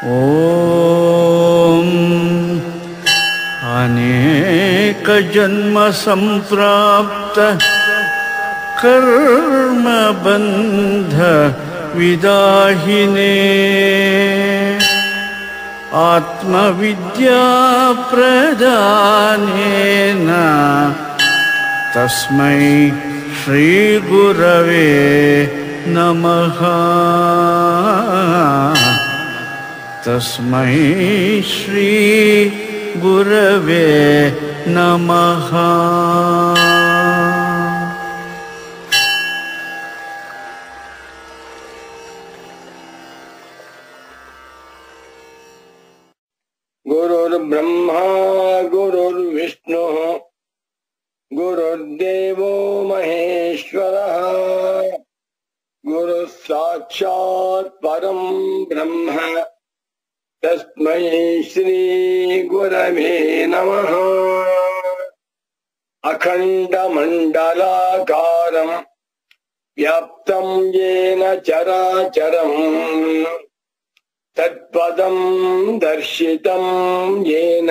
ॐ अनेकजन्मसम्प्राप्त कर्मबन्ध विदाहिने आत्मविद्याप्रदानेन तस्मै श्रीगुरवे नमः तस्मै श्रीगुरवे नमः गुरुर्ब्रह्मा गुरुर्विष्णुः गुरुर्देवो महेश्वरः गुरुः साक्षात् परम् ब्रह्म तस्मै श्रीगुरवे नमः अखण्डमण्डलाकारम् व्याप्तम् येन चराचरम् तत्पदम् दर्शितम् येन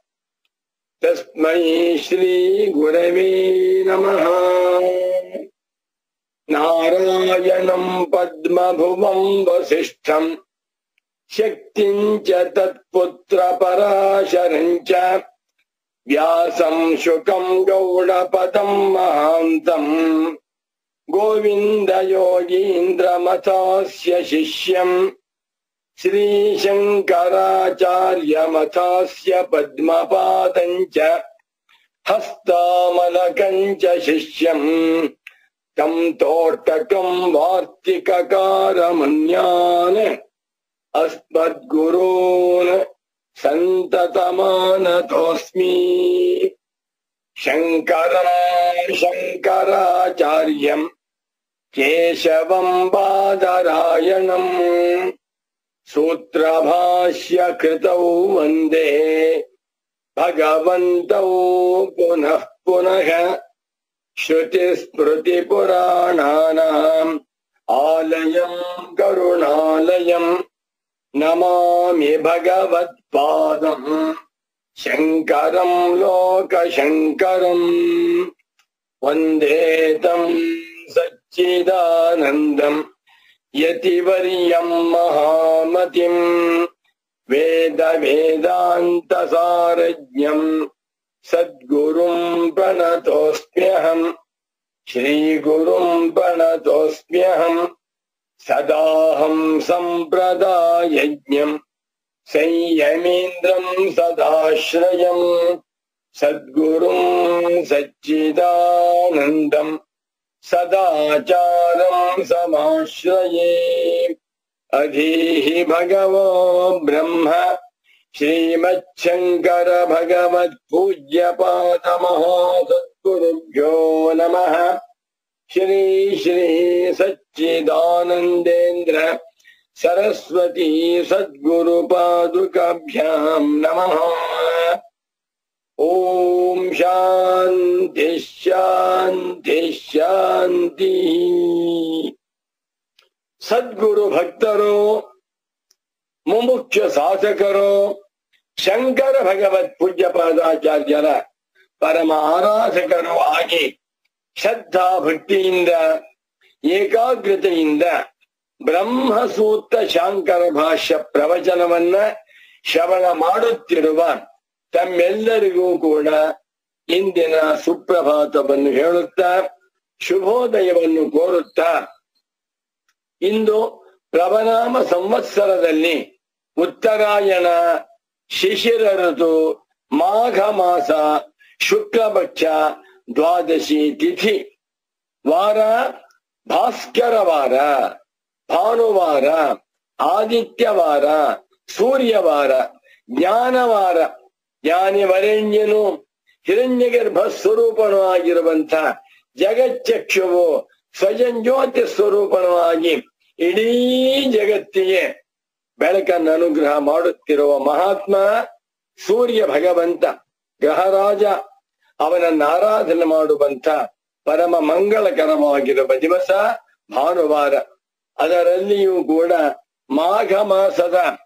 तस्मै श्रीगुरवे नमः नारायणम् पद्मभुवम् वसिष्ठम् शक्तिम् च तत्पुत्रपराशरम् च व्यासम् शुकम् गौडपदम् महान्तम् गोविन्दयोगीन्द्रमथास्य शिष्यम् श्रीशङ्कराचार्यमथास्य पद्मपादम् च हस्तामलकम् च शिष्यम् तम् तोटकम् वार्तिककारमन्यान् अस्मद्गुरून् सन्ततमानतोऽस्मि शङ्करम् शङ्कराचार्यम् केशवम् बादरायणम् सूत्रभाष्य कृतौ वन्दे भगवन्तौ पुनः पुनः श्रुतिस्मृतिपुराणानाम् आलयम् करुणालयम् नमामि भगवत्पादम् शङ्करम् लोकशङ्करम् वन्दे तम् सच्चिदानन्दम् यतिवर्यम् महामतिम् वेदवेदान्तसारज्ञम् सद्गुरुम् प्रणतोऽस्म्यहम् श्रीगुरुम् प्रणतोऽस्म्यहम् सदाहम् सम्प्रदायज्ञम् संयमीन्द्रम् सदाश्रयम् सद्गुरुम् सच्चिदानन्दम् सदाचारम् समाश्रये अधीः भगवो ब्रह्म श्रीमच्छङ्कर भगवत्पूज्यपादमहासद्गुरुभ्यो नमः श्री श्री सच्चिदानन्देन्द्र सरस्वती सद्गुरुपादुकाभ्याम् नमः ಓಂ ಶಾಂತಿ ಶಾಂತಿ ಶಾಂತಿ ಸದ್ಗುರು ಭಕ್ತರು ಮುಮುಕ್ಷ ಸಾಧಕರು ಶಂಕರ ಭಗವತ್ ಪೂಜ್ಯ ಪಾದಾಚಾರ್ಯರ ಪರಮ ಆರಾಧಕರು ಆಗಿ ಶ್ರದ್ಧಾ ಭಕ್ತಿಯಿಂದ ಏಕಾಗ್ರತೆಯಿಂದ ಬ್ರಹ್ಮಸೂತ್ರ ಶಾಂಕರ ಭಾಷ್ಯ ಪ್ರವಚನವನ್ನ ಶ್ರವಣ ಮಾಡುತ್ತಿರುವ ತಮ್ಮೆಲ್ಲರಿಗೂ ಕೂಡ ಇಂದಿನ ಸುಪ್ರಭಾತವನ್ನು ಹೇಳುತ್ತಾ ಶುಭೋದಯವನ್ನು ಕೋರುತ್ತಾ ಇಂದು ಪ್ಲವನಾಮ ಸಂವತ್ಸರದಲ್ಲಿ ಉತ್ತರಾಯಣ ಶಿಶಿರ ಋತು ಮಾಘ ಮಾಸ ಶುಕ್ಲಪಕ್ಷ ದ್ವಾದಶಿ ತಿಥಿ ವಾರ ಭಾಸ್ಕರ ವಾರ ಭಾನುವಾರ ಆದಿತ್ಯವಾರ ಸೂರ್ಯವಾರ ಜ್ಞಾನವಾರ ಜ್ಞಾನಿ ವರೆಣ್ಯನು ಹಿರಣ್ಯಗರ್ಭ ಸ್ವರೂಪನು ಆಗಿರುವಂತ ಜಗಚ್ಚಕ್ಷುವು ಸ್ವಯಂ ಜ್ಯೋತಿ ಸ್ವರೂಪಣವಾಗಿ ಇಡೀ ಜಗತ್ತಿಗೆ ಬೆಳಕನ್ನು ಅನುಗ್ರಹ ಮಾಡುತ್ತಿರುವ ಮಹಾತ್ಮ ಸೂರ್ಯ ಭಗವಂತ ಗ್ರಹರಾಜ ಅವನನ್ನ ಆರಾಧನೆ ಮಾಡುವಂತ ಪರಮ ಮಂಗಳಕರವಾಗಿರುವ ದಿವಸ ಭಾನುವಾರ ಅದರಲ್ಲಿಯೂ ಕೂಡ ಮಾಘ ಮಾಸದ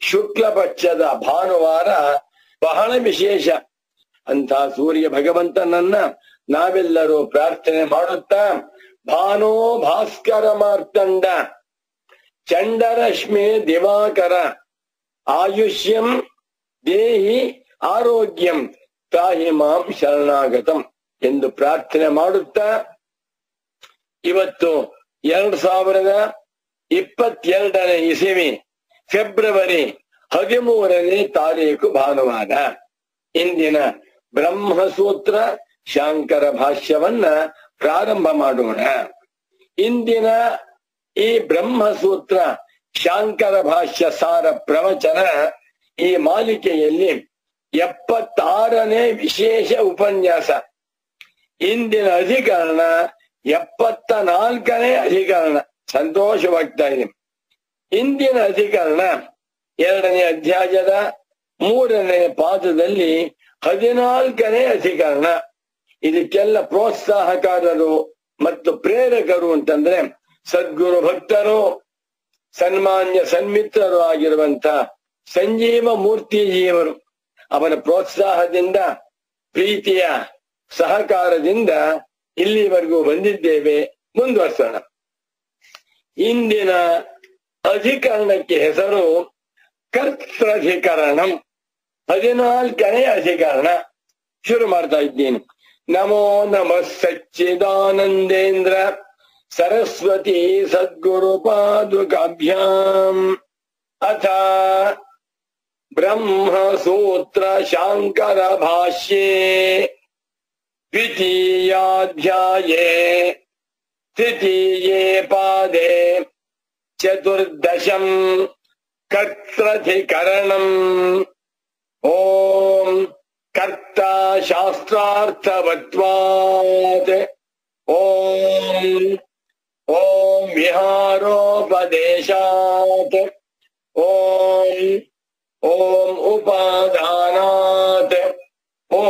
ಶುಕ್ಲ ಪಕ್ಷದ ಭಾನುವಾರ ಬಹಳ ವಿಶೇಷ ಅಂತ ಸೂರ್ಯ ಭಗವಂತನನ್ನ ನಾವೆಲ್ಲರೂ ಪ್ರಾರ್ಥನೆ ಮಾಡುತ್ತಾ ಭಾನೋ ಭಾಸ್ಕರ ಮಾರ್ತಂಡ ಚಂಡರಶ್ಮಿ ದಿವಾಕರ ಆಯುಷ್ಯಂ ದೇಹಿ ಆರೋಗ್ಯಂ ತಾಹಿ ಮಾಂ ಶರಣಾಗತಂ ಎಂದು ಪ್ರಾರ್ಥನೆ ಮಾಡುತ್ತಾ ಇವತ್ತು ಎರಡ್ ಸಾವಿರದ ಇಪ್ಪತ್ತೆರಡನೇ ಇಸವಿ ಫೆಬ್ರವರಿ ಹದಿಮೂರನೇ ತಾರೀಕು ಭಾನುವಾರ ಇಂದಿನ ಬ್ರಹ್ಮಸೂತ್ರ ಶಾಂಕರ ಭಾಷ್ಯವನ್ನ ಪ್ರಾರಂಭ ಮಾಡೋಣ ಇಂದಿನ ಈ ಬ್ರಹ್ಮಸೂತ್ರ ಶಾಂಕರ ಭಾಷ್ಯ ಸಾರ ಪ್ರವಚನ ಈ ಮಾಲಿಕೆಯಲ್ಲಿ ಎಪ್ಪತ್ತಾರನೇ ವಿಶೇಷ ಉಪನ್ಯಾಸ ಇಂದಿನ ಅಧಿಕರಣ ಎಪ್ಪತ್ತ ನಾಲ್ಕನೇ ಅಧಿಕರಣ ಸಂತೋಷವಾಗ್ತಾ ಇದೆ ಇಂದಿನ ಅಧಿಕರಣ ಎರಡನೇ ಅಧ್ಯಾಯದ ಮೂರನೇ ಪಾದದಲ್ಲಿ ಹದಿನಾಲ್ಕನೇ ಅಧಿಕರಣ ಇದಕ್ಕೆಲ್ಲ ಪ್ರೋತ್ಸಾಹಕಾರರು ಮತ್ತು ಪ್ರೇರಕರು ಅಂತಂದ್ರೆ ಸದ್ಗುರು ಭಕ್ತರು ಸನ್ಮಾನ್ಯ ಸನ್ಮಿತ್ರರು ಆಗಿರುವಂತ ಸಂಜೀವ ಮೂರ್ತಿಜಿಯವರು ಅವರ ಪ್ರೋತ್ಸಾಹದಿಂದ ಪ್ರೀತಿಯ ಸಹಕಾರದಿಂದ ಇಲ್ಲಿವರೆಗೂ ಬಂದಿದ್ದೇವೆ ಮುಂದುವರ್ಸೋಣ ಇಂದಿನ ಅಧಿಕರಣಕ್ಕೆ ಹೆಸರು ಕರ್ತೃಧಿಕರಣಂ ಹದಿನಾಲ್ಕನೇ ಅಧಿಕರಣ ಶುರು ಮಾಡ್ತಾ ಇದ್ದೀನಿ ನಮೋ ನಮಃ ಸಚ್ಚಿದಾನಂದೇಂದ್ರ ಸರಸ್ವತಿ ಸದ್ಗುರು ಪಾದುಕಾಭ್ಯಾಂ ಅಥ ಬ್ರಹ್ಮಸೂತ್ರ ಶಾಂಕರ ಭಾಷ್ಯೆ द्वितीयाध्याये तृतीये पादे चतुर्दशम् कर्त्रधिकरणम् ॐ कर्ता शास्त्रार्थवत्वात् ॐ ॐ विहारोपदेशात् ॐ ॐ उपादानात् ॐ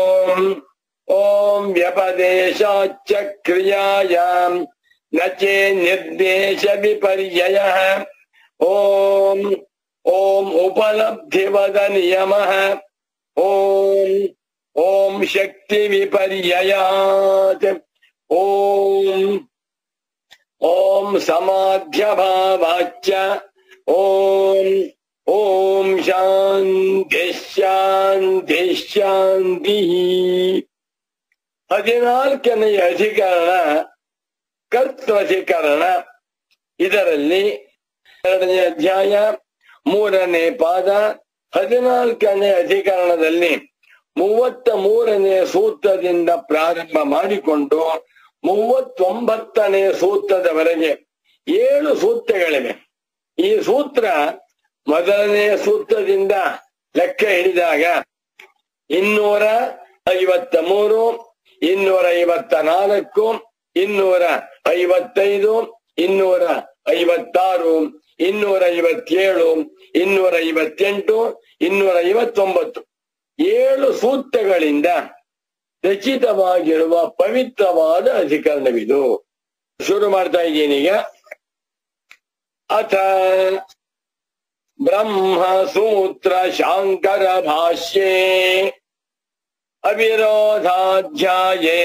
ॐ व्यपदेशाच्च क्रियायाम् न चेन्निर्देशविपर्ययः ॐ ॐ उपलब्धिवद नियमः ॐ ॐ शक्तिविपर्ययात् ॐ ॐ समाध्यभावाच्च ॐ ॐ शान्तिः शान्तिः शान्तिः ಹದಿನಾಲ್ಕನೆಯ ಅಧಿಕರಣ ಕರ್ತೃಧಿಕರಣ ಇದರಲ್ಲಿ ಎರಡನೇ ಅಧ್ಯಾಯ ಮೂರನೇ ಪಾದ ಹದಿನಾಲ್ಕನೇ ಅಧಿಕರಣದಲ್ಲಿ ಮೂವತ್ತ ಮೂರನೇ ಸೂತ್ರದಿಂದ ಪ್ರಾರಂಭ ಮಾಡಿಕೊಂಡು ಮೂವತ್ತೊಂಬತ್ತನೇ ಸೂತ್ರದವರೆಗೆ ಏಳು ಸೂತ್ರಗಳಿವೆ ಈ ಸೂತ್ರ ಮೊದಲನೇ ಸೂತ್ರದಿಂದ ಲೆಕ್ಕ ಹಿಡಿದಾಗ ಇನ್ನೂರ ಐವತ್ತ ಮೂರು ಇನ್ನೂರ ಐವತ್ತ ನಾಲ್ಕು ಇನ್ನೂರ ಐವತ್ತೈದು ಇನ್ನೂರ ಐವತ್ತಾರು ಇನ್ನೂರ ಐವತ್ತೇಳು ಇನ್ನೂರ ಐವತ್ತೆಂಟು ಇನ್ನೂರ ಐವತ್ತೊಂಬತ್ತು ಏಳು ಸೂತ್ರಗಳಿಂದ ರಚಿತವಾಗಿರುವ ಪವಿತ್ರವಾದ ಅಧಿಕರಣವಿದು ಶುರು ಮಾಡ್ತಾ ಇದ್ದೀನಿ ಈಗ ಅಥ ಬ್ರಹ್ಮ ಸೂತ್ರ ಶಾಂಕರ ಭಾಷ್ಯೇ अविरोधाध्याये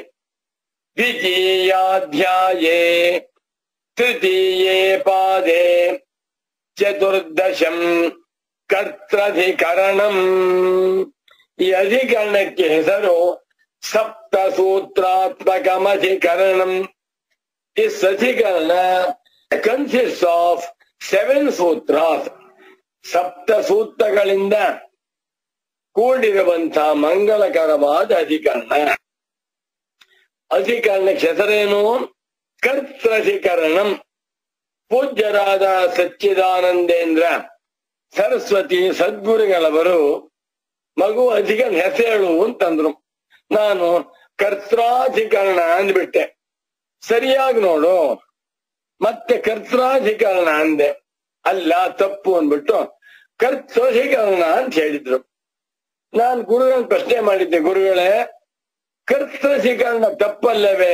द्वितीयाध्याये तृतीये पादे ಚತುರ್ದಶಂ ಕರ್ತಧಿಕರಣಂ ಈ ಅಧಿಕರಣಕ್ಕೆ ಹೆಸರು ಸಪ್ತ ಸೂತ್ರಾತ್ಮಕಮಧಿಕರಣಂ ದಿಸ್ ಅಧಿಕರಣ ಕನ್ಸಿಸ್ಟ್ ಆಫ್ ಸೆವೆನ್ ಸೂತ್ರಾಸ್ ಸಪ್ತ ಸೂತ್ರಗಳಿಂದ ಕೂಡಿರುವಂತಹ ಮಂಗಲಕರವಾದ ಅಧಿಕರಣ ಅಧಿಕರಣಕ್ಕೆ ಹೆಸರೇನು ಕರ್ತೃಧಿಕರಣಂ ಪೂಜ್ಯರಾದ ಸಚ್ಚಿದಾನಂದೇಂದ್ರ ಸರಸ್ವತಿ ಸದ್ಗುರುಗಳವರು ಮಗು ಅಧಿಕರಣ ಹೆಸರೇಳು ಅಂತಂದ್ರು ನಾನು ಕರ್ತ್ರಾಧಿಕರಣ ಅಂದ್ಬಿಟ್ಟೆ ಸರಿಯಾಗಿ ನೋಡು ಮತ್ತೆ ಕರ್ತ್ರಾಧಿಕರಣ ಅಂದೆ ಅಲ್ಲ ತಪ್ಪು ಅಂದ್ಬಿಟ್ಟು ಕರ್ತೃಧಿಕರಣ ಅಂತ ಹೇಳಿದ್ರು ನಾನು ಗುರುಗಳ ಪ್ರಶ್ನೆ ಮಾಡಿದ್ದೆ ಗುರುಗಳೇ ಕರ್ತೃಧಿಕರಣ ತಪ್ಪಲ್ಲವೇ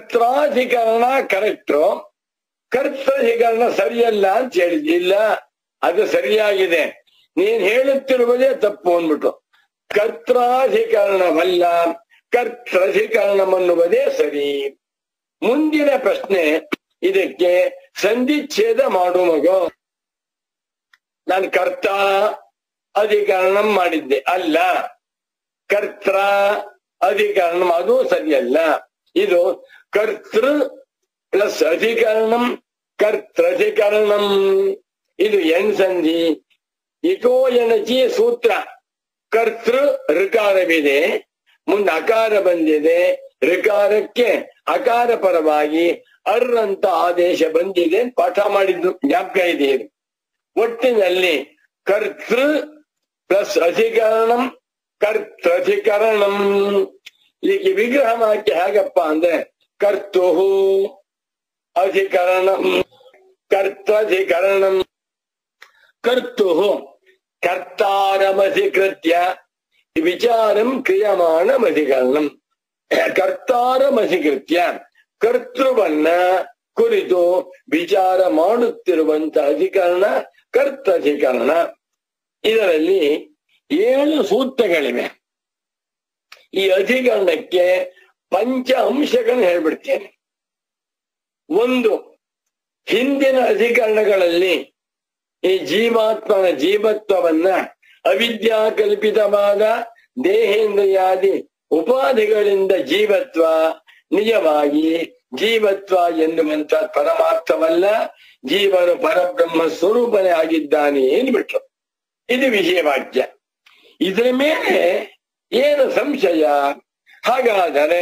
ಕರ್ತ್ರಾಧಿಕರಣ ಕರೆಕ್ಟು ಕರ್ತೃಧಿಕರಣ ಸರಿಯಲ್ಲ ಅಂತ ಹೇಳಿದ್ದೆ ಇಲ್ಲ ಅದು ಸರಿಯಾಗಿದೆ ನೀನ್ ಹೇಳುತ್ತಿರುವುದೇ ತಪ್ಪು ಅಂದ್ಬಿಟ್ಟು ಕರ್ತಾಧಿಕರಣವಲ್ಲ ಕರ್ತೃಧಿಕರಣವನ್ನುವುದೇ ಸರಿ ಮುಂದಿನ ಪ್ರಶ್ನೆ ಇದಕ್ಕೆ ಸಂಧಿಚ್ಛೇದ ಮಾಡು ಮಗು ನಾನು ಕರ್ತ ಅಧಿಕರಣಂ ಮಾಡಿದ್ದೆ ಅಲ್ಲ ಕರ್ತ್ರ ಅಧಿಕರಣಂ ಅದು ಸರಿಯಲ್ಲ ಇದು ಕರ್ತೃ ಪ್ಲಸ್ ಅಧಿಕರಣಂ ಕರ್ತೃಧಿಕರಣಂ ಇದು ಎಣ್ ಸಂಧಿ ಇಕೋ ಎಣಚಿ ಸೂತ್ರ ಕರ್ತೃ ಋಕಾರವಿದೆ ಮುಂದೆ ಅಕಾರ ಬಂದಿದೆ ಋಕಾರಕ್ಕೆ ಅಕಾರ ಪರವಾಗಿ ಅರ್ ಅಂತ ಆದೇಶ ಬಂದಿದೆ ಅಂತ ಪಾಠ ಮಾಡಿದ್ದು ಜ್ಞಾಪಕ ಇದೆ ಇದು. ಒಟ್ಟಿನಲ್ಲಿ ಕರ್ತೃ ಪ್ಲಸ್ ಅಧಿಕರಣಂ ಕರ್ತೃಧಿಕರಣಂ ಈಗ ವಿಗ್ರಹ ವಾಕ್ಯ ಹೇಗಪ್ಪ ಅಂದ್ರೆ ಕರ್ತು ಅಧಿಕರಣಂ ಕರ್ತಧಿಕರಣಂ ಕರ್ತು ಕರ್ತಾರಮಧಿಕೃತ್ಯ ವಿಚಾರಂ ಕ್ರಿಯಮಾಣಮಧಿಕರಣಂ ಕರ್ತಾರಮಧಿಕೃತ್ಯ ಕರ್ತೃವನ್ನ ಕುರಿತು ವಿಚಾರ ಮಾಡುತ್ತಿರುವಂತ ಅಧಿಕರಣ ಕರ್ತಧಿಕರಣ ಇದರಲ್ಲಿ ಏಳು ಸೂತ್ರಗಳಿವೆ ಈ ಅಧಿಕರಣಕ್ಕೆ ಪಂಚ ಅಂಶಗಳನ್ನು ಹೇಳ್ಬಿಡ್ತೇನೆ ಒಂದು ಹಿಂದಿನ ಅಧಿಕರಣಗಳಲ್ಲಿ ಈ ಜೀವಾತ್ಮನ ಜೀವತ್ವವನ್ನ ಅವಿದ್ಯಾ ಕಲ್ಪಿತವಾದ ದೇಹೇಂದ್ರಿಯಾದಿ ಉಪಾಧಿಗಳಿಂದ ಜೀವತ್ವ ನಿಜವಾಗಿ ಜೀವತ್ವ ಎನ್ನುವಂತ ಪರಮಾರ್ಥವಲ್ಲ ಜೀವನು ಪರಬ್ರಹ್ಮ ಸ್ವರೂಪನೇ ಆಗಿದ್ದಾನೆ ಏನ್ಬಿಟ್ರು ಇದು ವಿಷಯವಾಕ್ಯ ಇದರ ಮೇಲೆ ಏನು ಸಂಶಯ ಹಾಗಾದರೆ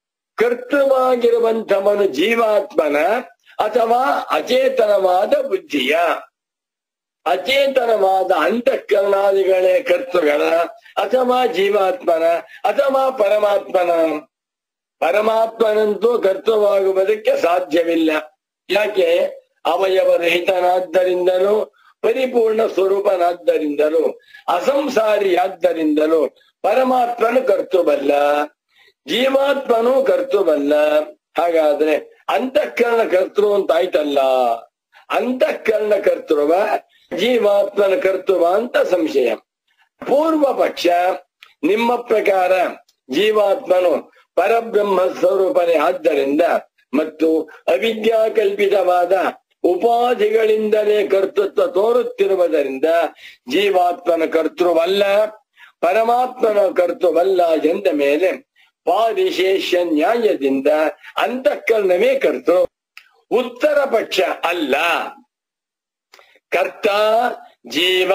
ಕರ್ತೃವಾಗಿರುವಂಥವನು ಜೀವಾತ್ಮನ ಅಥವಾ ಅಚೇತನವಾದ ಬುದ್ಧಿಯ ಅಚೇತನವಾದ ಅಂತಃಕರಣಾದಿಗಳೇ ಕರ್ತೃಗಳ ಅಥವಾ ಜೀವಾತ್ಮನ ಅಥವಾ ಪರಮಾತ್ಮನ ಪರಮಾತ್ಮನಂತೂ ಕರ್ತೃವಾಗುವುದಕ್ಕೆ ಸಾಧ್ಯವಿಲ್ಲ ಯಾಕೆ ಅವಯವರಹಿತನಾದ್ದರಿಂದಲೂ ಪರಿಪೂರ್ಣ ಸ್ವರೂಪನಾದ್ದರಿಂದಲೂ ಅಸಂಸಾರಿಯಾದ್ದರಿಂದಲೂ ಪರಮಾತ್ಮನು ಕರ್ತೃವಲ್ಲ ಜೀವಾತ್ಮನು ಕರ್ತೃವಲ್ಲ ಹಾಗಾದ್ರೆ ಅಂತಃಕರಣ ಕರ್ತೃ ಅಂತ ಆಯ್ತಲ್ಲ ಅಂತಃಕರಣ ಕರ್ತೃವ ಜೀವಾತ್ಮನ ಕರ್ತೃವ ಅಂತ ಸಂಶಯ ಪೂರ್ವ ಪಕ್ಷ ನಿಮ್ಮ ಪ್ರಕಾರ ಜೀವಾತ್ಮನು ಪರಬ್ರಹ್ಮ ಸ್ವರೂಪನೇ ಆದ್ದರಿಂದ ಮತ್ತು ಅವಿದ್ಯಾ ಕಲ್ಪಿತವಾದ ಉಪಾಧಿಗಳಿಂದಲೇ ಕರ್ತೃತ್ವ ತೋರುತ್ತಿರುವುದರಿಂದ ಜೀವಾತ್ಮನ ಕರ್ತೃವಲ್ಲ ಪರಮಾತ್ಮನ ಕರ್ತೃವಲ್ಲ ಎಂದ ಮೇಲೆ ಪಾರಿಶೇಷ ನ್ಯಾಯದಿಂದ ಅಂತಃಕರಣವೇ ಕರ್ತೃ ಉತ್ತರ ಪಕ್ಷ ಅಲ್ಲ ಕರ್ತ ಜೀವ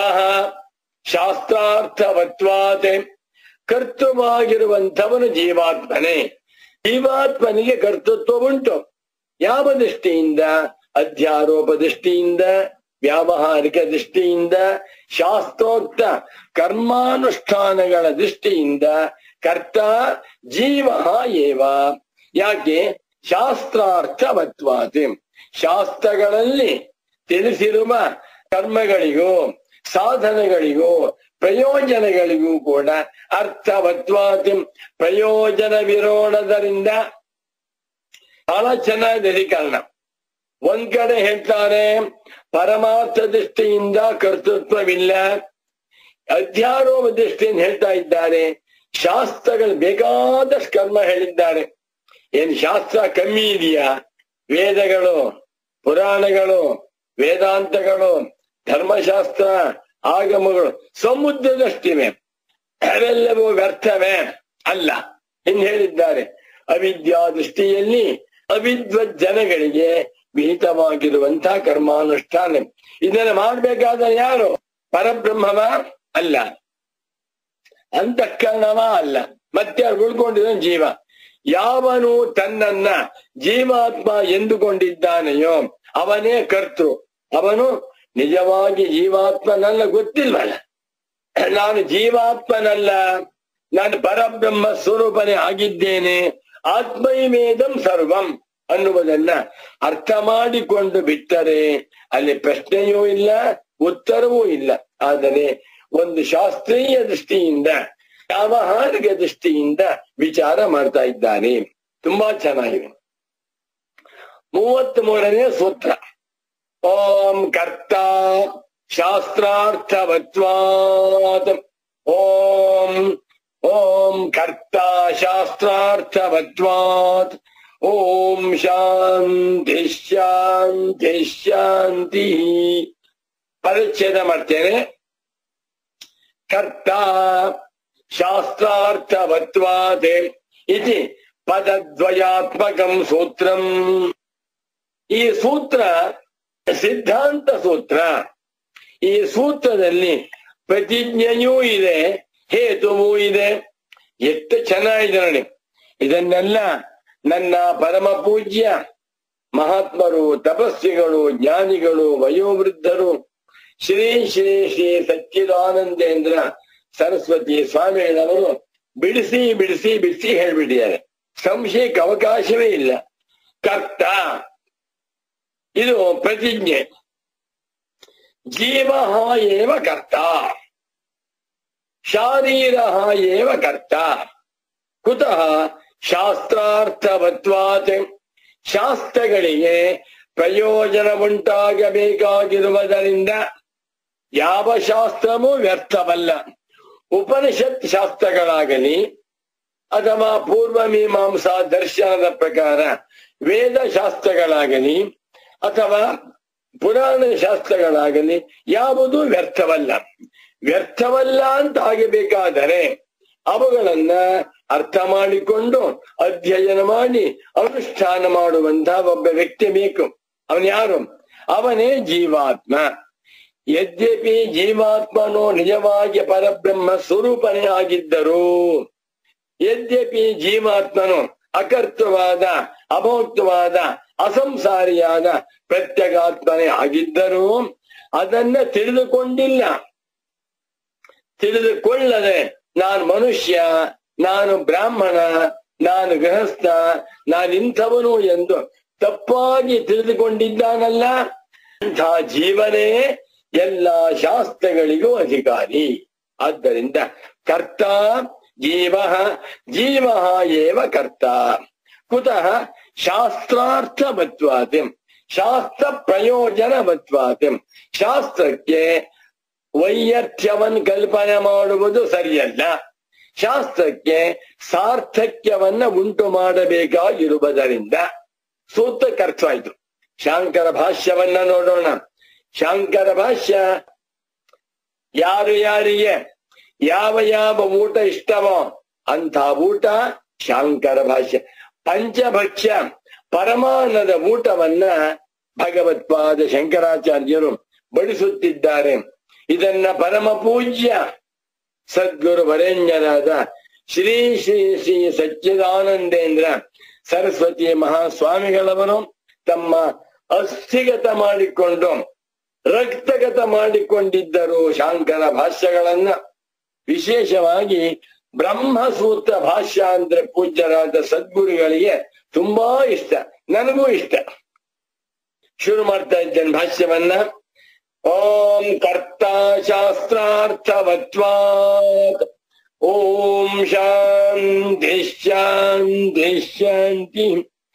ಶಾಸ್ತ್ರಾರ್ಥವತ್ವಾತೆ ಕರ್ತೃವಾಗಿರುವಂಥವನು ಜೀವಾತ್ಮನೇ ಜೀವಾತ್ಮನಿಗೆ ಕರ್ತೃತ್ವ ಉಂಟು ಯಾವ ದೃಷ್ಟಿಯಿಂದ ಅಧ್ಯಾರೋಪ ದೃಷ್ಟಿಯಿಂದ ವ್ಯಾವಹಾರಿಕ ದೃಷ್ಟಿಯಿಂದ ಶಾಸ್ತ್ರೋಕ್ತ ಕರ್ಮಾನುಷ್ಠಾನಗಳ ದೃಷ್ಟಿಯಿಂದ ಕರ್ತ ಜೀವ ಏವ ಯಾಕೆ ಶಾಸ್ತ್ರಾರ್ಥವತ್ವಾತಿ ಶಾಸ್ತ್ರಗಳಲ್ಲಿ ತಿಳಿಸಿರುವ ಕರ್ಮಗಳಿಗೂ ಸಾಧನಗಳಿಗೂ ಪ್ರಯೋಜನಗಳಿಗೂ ಕೂಡ ಅರ್ಥವತ್ವಾತಿ ಪ್ರಯೋಜನವಿರೋಣದರಿಂದ ಬಹಳ ಚೆನ್ನಾಗಿದೆ ಅಧಿಕರಣ ಒಂದ್ ಕಡೆ ಹೇಳ್ತಾರೆ ಪರಮಾರ್ಥ ದೃಷ್ಟಿಯಿಂದ ಕರ್ತೃತ್ವವಿಲ್ಲ ಅಧ್ಯಾರೋಪ ದೃಷ್ಟಿಯಿಂದ ಹೇಳ್ತಾ ಇದ್ದಾರೆ ಶಾಸ್ತ್ರಗಳು ಬೇಕಾದಷ್ಟು ಕರ್ಮ ಹೇಳಿದ್ದಾರೆ ಏನ್ ಶಾಸ್ತ್ರ ಕಮ್ಮಿ ಇದೆಯಾ ವೇದಗಳು ಪುರಾಣಗಳು ವೇದಾಂತಗಳು ಧರ್ಮಶಾಸ್ತ್ರ ಆಗಮಗಳು ಸಮುದ್ರದಷ್ಟಿವೆ ಅವೆಲ್ಲವೂ ವ್ಯರ್ಥವೇ ಅಲ್ಲ ಇನ್ ಹೇಳಿದ್ದಾರೆ ಅವಿದ್ಯಾ ದೃಷ್ಟಿಯಲ್ಲಿ ಅವಿದ್ವತ್ ಜನಗಳಿಗೆ ವಿಹಿತವಾಗಿರುವಂತಹ ಕರ್ಮಾನುಷ್ಠಾನ ಇದನ್ನ ಮಾಡ್ಬೇಕಾದ್ರೆ ಯಾರು ಪರಬ್ರಹ್ಮವ ಅಲ್ಲ ಅಂತಃಕರಣವ ಅಲ್ಲ ಮತ್ತೆ ಅವ್ರು ಉಳ್ಕೊಂಡಿರೋ ಜೀವ ಯಾವನು ತನ್ನನ್ನ ಜೀವಾತ್ಮ ಎಂದುಕೊಂಡಿದ್ದಾನೆಯೋ ಅವನೇ ಕರ್ತೃ ಅವನು ನಿಜವಾಗಿ ಜೀವಾತ್ಮನಲ್ಲ ಗೊತ್ತಿಲ್ವಲ್ಲ ನಾನು ಜೀವಾತ್ಮನಲ್ಲ ನಾನು ಪರಬ್ರಹ್ಮ ಸ್ವರೂಪನೇ ಆಗಿದ್ದೇನೆ ಆತ್ಮೈವೇದಂ ಸರ್ವಂ ಅನ್ನುವುದನ್ನ ಅರ್ಥ ಮಾಡಿಕೊಂಡು ಬಿಟ್ಟರೆ ಅಲ್ಲಿ ಪ್ರಶ್ನೆಯೂ ಇಲ್ಲ ಉತ್ತರವೂ ಇಲ್ಲ ಆದರೆ ಒಂದು ಶಾಸ್ತ್ರೀಯ ದೃಷ್ಟಿಯಿಂದ ವ್ಯಾವಹಾರಿಕ ದೃಷ್ಟಿಯಿಂದ ವಿಚಾರ ಮಾಡ್ತಾ ಇದ್ದಾರೆ ತುಂಬಾ ಚೆನ್ನಾಗಿದೆ ಮೂವತ್ತ್ ಮೂರನೇ ಸೂತ್ರ ಓಂ ಕರ್ತ ಶಾಸ್ತ್ರಾರ್ಥವತ್ವಾತ್ ಓಂ ಓಂ ಕರ್ತ ಶಾಸ್ತ್ರಾರ್ಥವತ್ವಾತ್ ಓಂ ಶಾಂತಿ ಶಾಂತಿ ಶಾಂತಿ ಪರಿಚ್ಛೇದ ಮಾಡ್ತೇನೆ ಕರ್ತ ಶಾಸ್ತ್ರಾರ್ಥವತ್ವಾದೆ ಇತಿ ಪದದ್ವಯಾತ್ಮಕಂ ಸೂತ್ರಂ ಈ ಸೂತ್ರ ಸಿದ್ಧಾಂತ ಸೂತ್ರ ಈ ಸೂತ್ರದಲ್ಲಿ ಪ್ರತಿಜ್ಞೆಯೂ ಇದೆ ಹೇತುವೂ ಇದೆ ಎಷ್ಟು ಚೆನ್ನಾಗಿದೆ ನೋಡಿ ಇದನ್ನೆಲ್ಲ ನನ್ನ ಪರಮ ಪೂಜ್ಯ ಮಹಾತ್ಮರು ತಪಸ್ವಿಗಳು ಜ್ಞಾನಿಗಳು ವಯೋವೃದ್ಧರು ಶ್ರೀ ಶ್ರೀ ಶ್ರೀ ಸಚ್ಚಿದಾನಂದೇಂದ್ರ ಸರಸ್ವತಿ ಸ್ವಾಮಿಗಳವರು ಬಿಡಿಸಿ ಬಿಡಿಸಿ ಬಿಡಿಸಿ ಹೇಳ್ಬಿಟ್ಟಿದ್ದಾರೆ ಸಂಶಯಕ್ಕೆ ಅವಕಾಶವೇ ಇಲ್ಲ ಕರ್ತ ಇದು ಪ್ರತಿಜ್ಞೆ ಜೀವ ಏವ ಕರ್ತ ಶಾರೀರ ಏವ ಕರ್ತ ಕುತಃ ಶಾಸ್ತ್ರಾರ್ಥವತ್ವಾತ್ ಶಾಸ್ತ್ರಗಳಿಗೆ ಪ್ರಯೋಜನ ಉಂಟಾಗಬೇಕಾಗಿರುವುದರಿಂದ ಯಾವ ಶಾಸ್ತ್ರವೂ ವ್ಯರ್ಥವಲ್ಲ ಉಪನಿಷತ್ ಶಾಸ್ತ್ರಗಳಾಗಲಿ ಅಥವಾ ಪೂರ್ವ ಮೀಮಾಂಸಾ ದರ್ಶನದ ಪ್ರಕಾರ ವೇದ ಶಾಸ್ತ್ರಗಳಾಗಲಿ ಅಥವಾ ಪುರಾಣ ಶಾಸ್ತ್ರಗಳಾಗಲಿ ಯಾವುದು ವ್ಯರ್ಥವಲ್ಲ ವ್ಯರ್ಥವಲ್ಲ ಅಂತ ಆಗಬೇಕಾದರೆ ಅವುಗಳನ್ನ ಅರ್ಥ ಮಾಡಿಕೊಂಡು ಅಧ್ಯಯನ ಮಾಡಿ ಅನುಷ್ಠಾನ ಮಾಡುವಂತಹ ಒಬ್ಬ ವ್ಯಕ್ತಿ ಬೇಕು ಅವನ್ ಯಾರು ಅವನೇ ಜೀವಾತ್ಮ ಯದ್ಯಪಿ ಜೀವಾತ್ಮನು ನಿಜವಾಗಿ ಪರಬ್ರಹ್ಮ ಸ್ವರೂಪನೇ ಆಗಿದ್ದರು ಯದ್ಯಪಿ ಜೀವಾತ್ಮನು ಅಕರ್ತವಾದ ಅಭೋಕ್ತವಾದ ಅಸಂಸಾರಿಯಾದ ಪ್ರತ್ಯಗಾತ್ಮನೇ ಆಗಿದ್ದರೂ ಅದನ್ನ ತಿಳಿದುಕೊಂಡಿಲ್ಲ ತಿಳಿದುಕೊಳ್ಳದೆ ನಾನು ಮನುಷ್ಯ ನಾನು ಬ್ರಾಹ್ಮಣ ನಾನು ಗೃಹಸ್ಥ ನಾನಿಂಥವನು ಎಂದು ತಪ್ಪಾಗಿ ತಿಳಿದುಕೊಂಡಿದ್ದಾನಲ್ಲ ಅಂಥ ಜೀವನೇ ಎಲ್ಲ ಶಾಸ್ತ್ರಗಳಿಗೂ ಅಧಿಕಾರಿ ಆದ್ದರಿಂದ ಕರ್ತ ಜೀವ ಜೀವ ಏವ ಕರ್ತ ಕುತಃ ಶಾಸ್ತ್ರಾರ್ಥವತ್ವಾತಿ ಶಾಸ್ತ್ರ ಪ್ರಯೋಜನವತ್ವಾತಿ ಶಾಸ್ತ್ರಕ್ಕೆ ವೈಯರ್ಥ್ಯವನ್ ಕಲ್ಪನೆ ಮಾಡುವುದು ಸರಿಯಲ್ಲ ಶಾಸ್ತ್ರಕ್ಕೆ ಸಾರ್ಥಕ್ಯವನ್ನ ಉಂಟು ಮಾಡಬೇಕಾಗಿರುವುದರಿಂದ ಸೂತ್ರಕ್ಕೆ ಅರ್ಥವಾಯ್ತು ಶಾಂಕರ ಭಾಷ್ಯವನ್ನ ನೋಡೋಣ ಶಾಂಕರ ಭಾಷ್ಯ ಯಾರು ಯಾರಿಗೆ ಯಾವ ಯಾವ ಊಟ ಇಷ್ಟವೋ ಅಂತ ಊಟ ಶಾಂಕರ ಭಾಷ್ಯ ಪಂಚಭಕ್ಷ್ಯ ಪರಮಾನದ ಊಟವನ್ನ ಭಗವತ್ಪಾದ ಶಂಕರಾಚಾರ್ಯರು ಬಡಿಸುತ್ತಿದ್ದಾರೆ ಇದನ್ನ ಪರಮ ಪೂಜ್ಯ ಸದ್ಗುರು ವರೇಣ್ಯರಾದ ಶ್ರೀ ಶ್ರೀ ಶ್ರೀ ಸಚ್ಚಿದಾನಂದೇಂದ್ರ ಸರಸ್ವತಿ ಮಹಾಸ್ವಾಮಿಗಳವರು ತಮ್ಮ ಅಸ್ಥಿಗತ ಮಾಡಿಕೊಂಡು ರಕ್ತಗತ ಮಾಡಿಕೊಂಡಿದ್ದರು ಶಾಂಕರ ಭಾಷ್ಯಗಳನ್ನ ವಿಶೇಷವಾಗಿ ಬ್ರಹ್ಮಸೂತ್ರ ಭಾಷ್ಯ ಅಂದ್ರೆ ಪೂಜ್ಯರಾದ ಸದ್ಗುರುಗಳಿಗೆ ತುಂಬಾ ಇಷ್ಟ ನನಗೂ ಇಷ್ಟ ಶುರು ಮಾಡ್ತಾ ಇದ್ದೇನೆ ಭಾಷ್ಯವನ್ನ ಓಂ ಕರ್ತ ಶಾಸ್ತ್ರಾರ್ಥವತ್ವಾತ್ ಓಂ ಶಾಂತಿ ಶಾಂತಿ ಶಾಂತಿ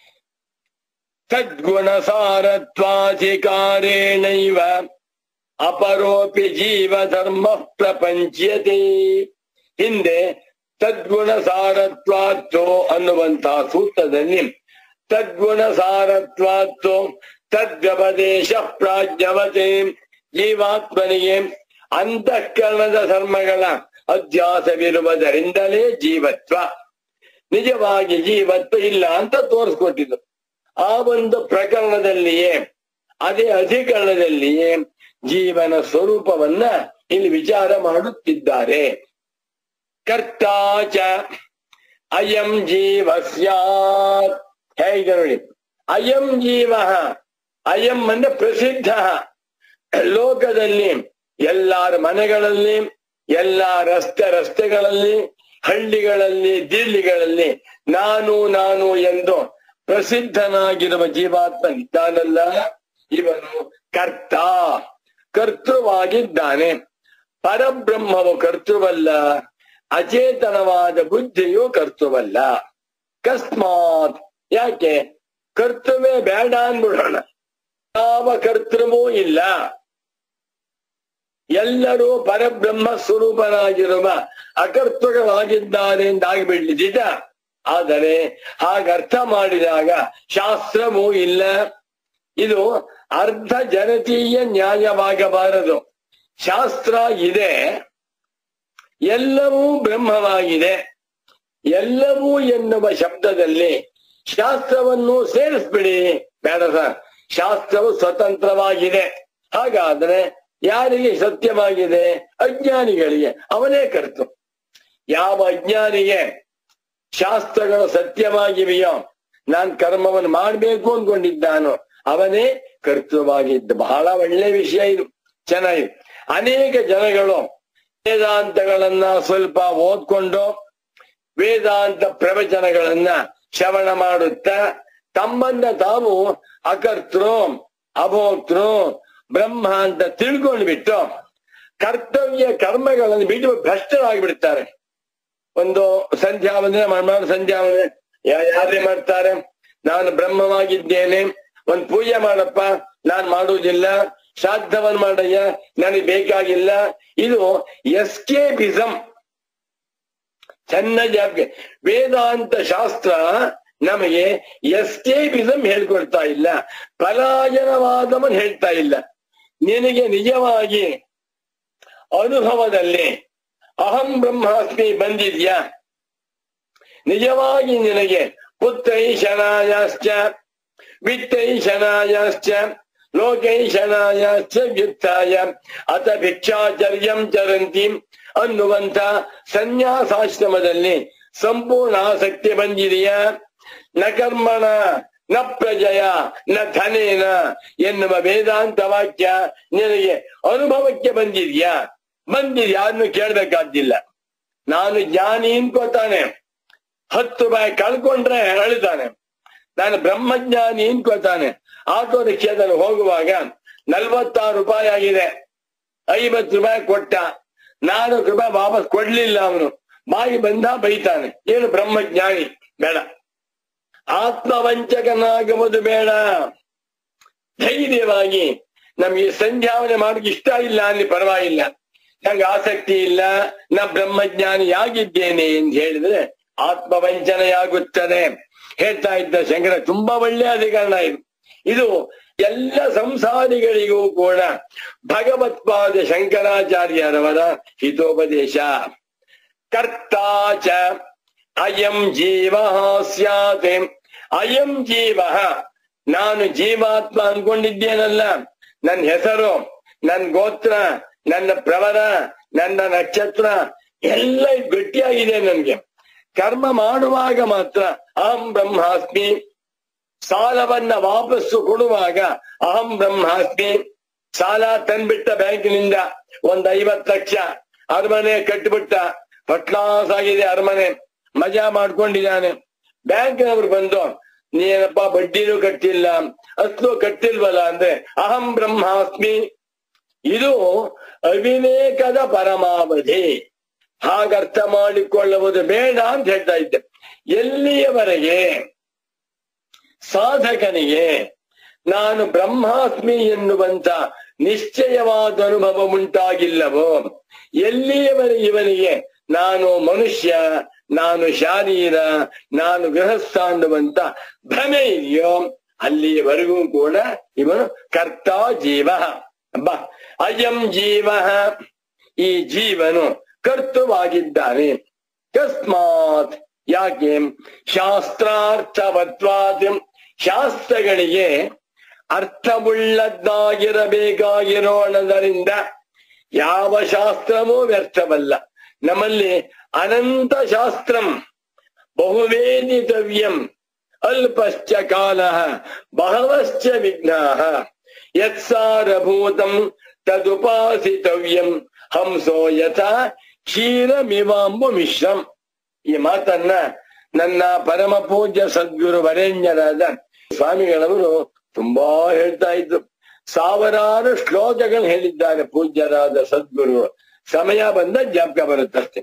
ತದ್ಗುಣಸಾರತ್ವಾಧಿಕಾರೇಣೈವ ಅಪರೋಪಿ ಜೀವಧರ್ಮ ಪ್ರಪಂಚ್ಯತೆ ಹಿಂದೆ ತದ್ಗುಣ ಸಾರತ್ವಾತ್ತು ಅನ್ನುವಂತಹ ಸೂತ್ರದಲ್ಲಿ ತದ್ಗುಣ ಸಾರತ್ವಾತ್ತು ತದ್ವ್ಯಪದೇಶ ಪ್ರಾಜ್ಞವತೆ ಜೀವಾತ್ಮನಿಗೆ ಅಂತಃಕರಣದ ಧರ್ಮಗಳ ಅಧ್ಯಾಸವಿರುವುದರಿಂದಲೇ ಜೀವತ್ವ ನಿಜವಾಗಿ ಜೀವತ್ವ ಇಲ್ಲ ಅಂತ ತೋರಿಸ್ಕೊಟ್ಟಿದ್ದು ಆ ಒಂದು ಪ್ರಕರಣದಲ್ಲಿಯೇ ಅದೇ ಅಧಿಕರಣದಲ್ಲಿಯೇ ಜೀವನ ಸ್ವರೂಪವನ್ನ ಇಲ್ಲಿ ವಿಚಾರ ಮಾಡುತ್ತಿದ್ದಾರೆ ಕರ್ತಾಚ ಅಯಂ ಜೀವ ಸ್ಯಾತ್ ಹೇಗೆ ನೋಡಿ ಅಯಂ ಜೀವ ಅಯಂ ಅಂದ್ರೆ ಪ್ರಸಿದ್ಧ ಲೋಕದಲ್ಲಿ ಎಲ್ಲಾರ ಮನೆಗಳಲ್ಲಿ ಎಲ್ಲಾ ರಸ್ತೆ ರಸ್ತೆಗಳಲ್ಲಿ ಹಳ್ಳಿಗಳಲ್ಲಿ ದಿಲ್ಲಿಗಳಲ್ಲಿ ನಾನು ನಾನು ಎಂದು ಪ್ರಸಿದ್ಧನಾಗಿರುವ ಜೀವಾತ್ಮ ಇದ್ದಾನಲ್ಲ ಇವನು ಕರ್ತ ಕರ್ತೃವಾಗಿದ್ದಾನೆ ಪರಬ್ರಹ್ಮವು ಕರ್ತೃವಲ್ಲ ಅಚೇತನವಾದ ಬುದ್ಧಿಯು ಕರ್ತೃವಲ್ಲ ಕಸ್ಮಾತ್ ಯಾಕೆ ಕರ್ತೃವೇ ಬೇಡ ಅಂದ್ಬಿಡೋಣ ಯಾವ ಕರ್ತೃವೂ ಇಲ್ಲ ಎಲ್ಲರೂ ಪರಬ್ರಹ್ಮ ಸ್ವರೂಪರಾಗಿರುವ ಅಕರ್ತೃಗಳಾಗಿದ್ದಾರೆ ಎಂದಾಗಿಬಿಡ್ಲಿ ನಿಜ ಆದರೆ ಹಾಗರ್ಥ ಮಾಡಿದಾಗ ಶಾಸ್ತ್ರವೂ ಇಲ್ಲ ಇದು ಅರ್ಧ ಜನತೀಯ ನ್ಯಾಯವಾಗಬಾರದು ಶಾಸ್ತ್ರ ಇದೆ ಎಲ್ಲವೂ ಬ್ರಹ್ಮವಾಗಿದೆ ಎಲ್ಲವೂ ಎನ್ನುವ ಶಬ್ದದಲ್ಲಿ ಶಾಸ್ತ್ರವನ್ನು ಸೇರಿಸ್ಬಿಡಿ ಬೇಡ ಸರ್ ಶಾಸ್ತ್ರವು ಸ್ವತಂತ್ರವಾಗಿದೆ ಹಾಗಾದ್ರೆ ಯಾರಿಗೆ ಸತ್ಯವಾಗಿದೆ ಅಜ್ಞಾನಿಗಳಿಗೆ ಅವನೇ ಕರ್ತು ಯಾವ ಅಜ್ಞಾನಿಗೆ ಶಾಸ್ತ್ರಗಳು ಸತ್ಯವಾಗಿವೆಯೋ ನಾನ್ ಕರ್ಮವನ್ನು ಮಾಡ್ಬೇಕು ಅನ್ಕೊಂಡಿದ್ದಾನೋ ಅವನೇ ಕರ್ತೃವಾಗಿದ್ದ ಬಹಳ ಒಳ್ಳೆ ವಿಷಯ ಇದು ಚೆನ್ನಾಗಿದೆ ಅನೇಕ ಜನಗಳು ವೇದಾಂತಗಳನ್ನ ಸ್ವಲ್ಪ ಓದ್ಕೊಂಡು ವೇದಾಂತ ಪ್ರವಚನಗಳನ್ನ ಶ್ರವಣ ಮಾಡುತ್ತಾ ತಮ್ಮನ್ನ ತಾವು ಅಕರ್ತೃ ಅಭೋಕ್ತೃ ಬ್ರಹ್ಮ ಅಂತ ತಿಳ್ಕೊಂಡ್ಬಿಟ್ಟು ಕರ್ತವ್ಯ ಕರ್ಮಗಳನ್ನು ಬಿಟ್ಟು ಭ್ರಷ್ಟರಾಗಿಬಿಡ್ತಾರೆ ಒಂದು ಸಂಧ್ಯಾ ವಂದನೆ ಮಾಡಿ ಸಂಧ್ಯಾ ವಂದನೆ ಯಾ- ಯಾರೇ ಮಾಡ್ತಾರೆ ನಾನು ಬ್ರಹ್ಮವಾಗಿದ್ದೇನೆ ಒಂದ್ ಪೂಜೆ ಮಾಡಪ್ಪ ನಾನ್ ಮಾಡುವುದಿಲ್ಲ ಶ್ರಾದ್ದವನ್ ಮಾಡಯ್ಯ ನನಗೆ ಬೇಕಾಗಿಲ್ಲ ಇದು ಎಸ್ಕೇಪಿಸಂ ಚೆನ್ನಾಗಿ ಅಭ್ಯ ವೇದಾಂತ ಶಾಸ್ತ್ರ ನಮಗೆ ಎಸ್ಕೇಪಿಸಂ ಹೇಳ್ಕೊಡ್ತಾ ಇಲ್ಲ ಪಲಾಯನವಾದವನ್ ಹೇಳ್ತಾ ಇಲ್ಲ ನಿನಗೆ ನಿಜವಾಗಿ ಅನುಭವದಲ್ಲಿ ಅಹಂ ಬ್ರಹ್ಮಾಸ್ಮಿ ಬಂದಿದ್ಯಾ ನಿಜವಾಗಿ ನಿನಗೆ ಪುತ್ರೈಶನಾಯಾಶ್ಚ ವಿತ್ತೈಶನಾಯಾಶ್ಚ ಲೋಕೈಶನಾಯಾಶ್ಚ ವ್ಯುತ್ಥಾಯ ಅಥ ಭಿಕ್ಷಾಚರ್ಯಂ ಚರಂತಿ ಅನ್ನುವಂತ ಸನ್ಯಾಸಾಶ್ರಮದಲ್ಲಿ ಸಂಪೂರ್ಣ ಆಸಕ್ತಿ ಬಂದಿದೆಯಾ ನ ಕರ್ಮಣ ನ ಪ್ರಜಯ ನ ಧನೇನ ಎನ್ನುವ ವೇದಾಂತ ವಾಕ್ಯ ನಿನಗೆ ಅನುಭವಕ್ಕೆ ಬಂದಿದ್ಯಾ ಬಂದಿದ್ಯಾ ಅದನ್ನು ಕೇಳ್ಬೇಕಾದ್ದಿಲ್ಲ ನಾನು ಜ್ಞಾನಿ ಅನ್ಕೋತಾನೆ ಹತ್ತು ರೂಪಾಯಿ ಕಳ್ಕೊಂಡ್ರೆ ಅಳ್ತಾನೆ ನಾನು ಬ್ರಹ್ಮಜ್ಞಾನಿ ಅನ್ಕೋತಾನೆ ಆಟೋ ರಿಕ್ಷಾದಲ್ಲಿ ಹೋಗುವಾಗ ನಲ್ವತ್ತಾರು ರೂಪಾಯಿ ಆಗಿದೆ ಐವತ್ತು ರೂಪಾಯಿ ಕೊಟ್ಟ ನಾಲ್ಕು ರೂಪಾಯಿ ವಾಪಸ್ ಕೊಡ್ಲಿಲ್ಲ ಅವನು ಬಾಯಿ ಬಂದ ಬೈತಾನೆ ಏನು ಬ್ರಹ್ಮಜ್ಞಾನಿ ಬೇಡ ಆತ್ಮವಂಚಕನಾಗುವುದು ಬೇಡ ಧೈರ್ಯವಾಗಿ ನಮ್ಗೆ ಸಂಧ್ಯಾವನೆ ಮಾಡೋಕೆ ಇಷ್ಟ ಇಲ್ಲ ಅಲ್ಲಿ ಪರವಾಗಿಲ್ಲ ನಂಗೆ ಆಸಕ್ತಿ ಇಲ್ಲ ನಾ ಬ್ರಹ್ಮಜ್ಞಾನಿಯಾಗಿದ್ದೇನೆ ಎಂದು ಹೇಳಿದ್ರೆ ಆತ್ಮವಂಚನೆಯಾಗುತ್ತದೆ ಹೇಳ್ತಾ ಇದ್ದ ಶಂಕರ ತುಂಬಾ ಒಳ್ಳೆ ಅಧಿಕರಣ ಇದು ಇದು ಎಲ್ಲ ಸಂಸಾರಿಗಳಿಗೂ ಕೂಡ ಭಗವತ್ಪಾದ ಶಂಕರಾಚಾರ್ಯರವರ ಹಿತೋಪದೇಶ ಕರ್ತಾಚ ಅಯಂ ಜೀವ ಸ್ಯಾತ್ ಅಯಂ ಜೀವ ನಾನು ಜೀವಾತ್ಮ ಅನ್ಕೊಂಡಿದ್ದೇನಲ್ಲ ನನ್ನ ಹೆಸರು ನನ್ನ ಗೋತ್ರ ನನ್ನ ಪ್ರವರ ನನ್ನ ನಕ್ಷತ್ರ ಎಲ್ಲ ಗಟ್ಟಿಯಾಗಿದೆ ನನ್ಗೆ ಕರ್ಮ ಮಾಡುವಾಗ ಮಾತ್ರ ಅಹಂ ಬ್ರಹ್ಮಾಸ್ಮಿ ಸಾಲವನ್ನ ವಾಪಸ್ಸು ಕೊಡುವಾಗ ಅಹಂ ಬ್ರಹ್ಮಾಸ್ಮಿ ಸಾಲ ತಂದ್ಬಿಟ್ಟ ಬ್ಯಾಂಕಿನಿಂದ ಒಂದ್ ಐವತ್ ಲಕ್ಷ ಅರಮನೆ ಕಟ್ಟಿಬಿಟ್ಟ ಫಟ್ಲಾಸ್ ಆಗಿದೆ ಅರಮನೆ ಮಜಾ ಮಾಡ್ಕೊಂಡಿದ್ದಾನೆ ಬ್ಯಾಂಕ್ನವ್ರು ಬಂದು ನೀನಪ್ಪ ಬಡ್ಡಿನೂ ಕಟ್ಟಿಲ್ಲ ಅಷ್ಟು ಕಟ್ಟಿಲ್ವಲ್ಲ ಅಂದ್ರೆ ಅಹಂ ಬ್ರಹ್ಮಾಸ್ಮಿ ಇದು ಅವಿವೇಕದ ಪರಮಾವಧಿ ಹಾಗರ್ಥ ಮಾಡಿಕೊಳ್ಳುವುದು ಬೇಡ ಅಂತ ಹೇಳ್ತಾ ಇದ್ದೆ ಎಲ್ಲಿಯವರೆಗೆ ಸಾಧಕನಿಗೆ ನಾನು ಬ್ರಹ್ಮಾಸ್ಮಿ ಎನ್ನುವಂತ ನಿಶ್ಚಯವಾದ ಅನುಭವ ಉಂಟಾಗಿಲ್ಲವೋ ಎಲ್ಲಿಯವರೆಗೆ ಇವನಿಗೆ ನಾನು ಮನುಷ್ಯ ನಾನು ಶಾರೀರ ನಾನು ಗೃಹಸ್ಥ ಅನ್ನುವಂತ ಭ್ರಮೆ ಇದೆಯೋ ಅಲ್ಲಿಯವರೆಗೂ ಕೂಡ ಇವನು ಕರ್ತ ಜೀವ ಬ ಅಯಂ ಜೀವ ಈ ಜೀವನು ಕರ್ತೃವಾಗಿದ್ದಾನೆ ಕಸ್ಮಾತ್ ಯಾಕೆ ಶಾಸ್ತ್ರಾರ್ಥವತ್ವಾದ ಶಾಸ್ತ್ರಗಳಿಗೆ ಅರ್ಥವುಳ್ಳದ್ದಾಗಿರಬೇಕಾಗಿರೋಣದರಿಂದ ಯಾವ ಶಾಸ್ತ್ರವೂ ವ್ಯರ್ಥವಲ್ಲ ನಮ್ಮಲ್ಲಿ ಅನಂತ ಶಾಸ್ತ್ರಂ ಬಹುವೇದಿತವ್ಯಂ ಅಲ್ಪಶ್ಚ ಕಾಲ ಬಹವಶ್ಚ ವಿಘ್ನಾ ಯತ್ಸಾರಭೂತಂ ತದುಪಾಸಿತವ್ಯಂ ಹಂಸೋ ಯಥಾ ಕ್ಷೀರಮಿವಾಂಬು ಮಿಶ್ರಂ ಈ ಮಾತನ್ನ ನನ್ನ ಪರಮ ಪೂಜ್ಯ ಸದ್ಗುರು ವರೇಣ್ಯರಾದ ಸ್ವಾಮಿಗಳವರು ತುಂಬಾ ಹೇಳ್ತಾ ಇದ್ರು ಸಾವಿರಾರು ಶ್ಲೋಕಗಳು ಹೇಳಿದ್ದಾರೆ ಪೂಜ್ಯರಾದ ಸದ್ಗುರು ಸಮಯ ಬಂದ ಜ್ಞಾಪಕ ಬರುತ್ತಷ್ಟೆ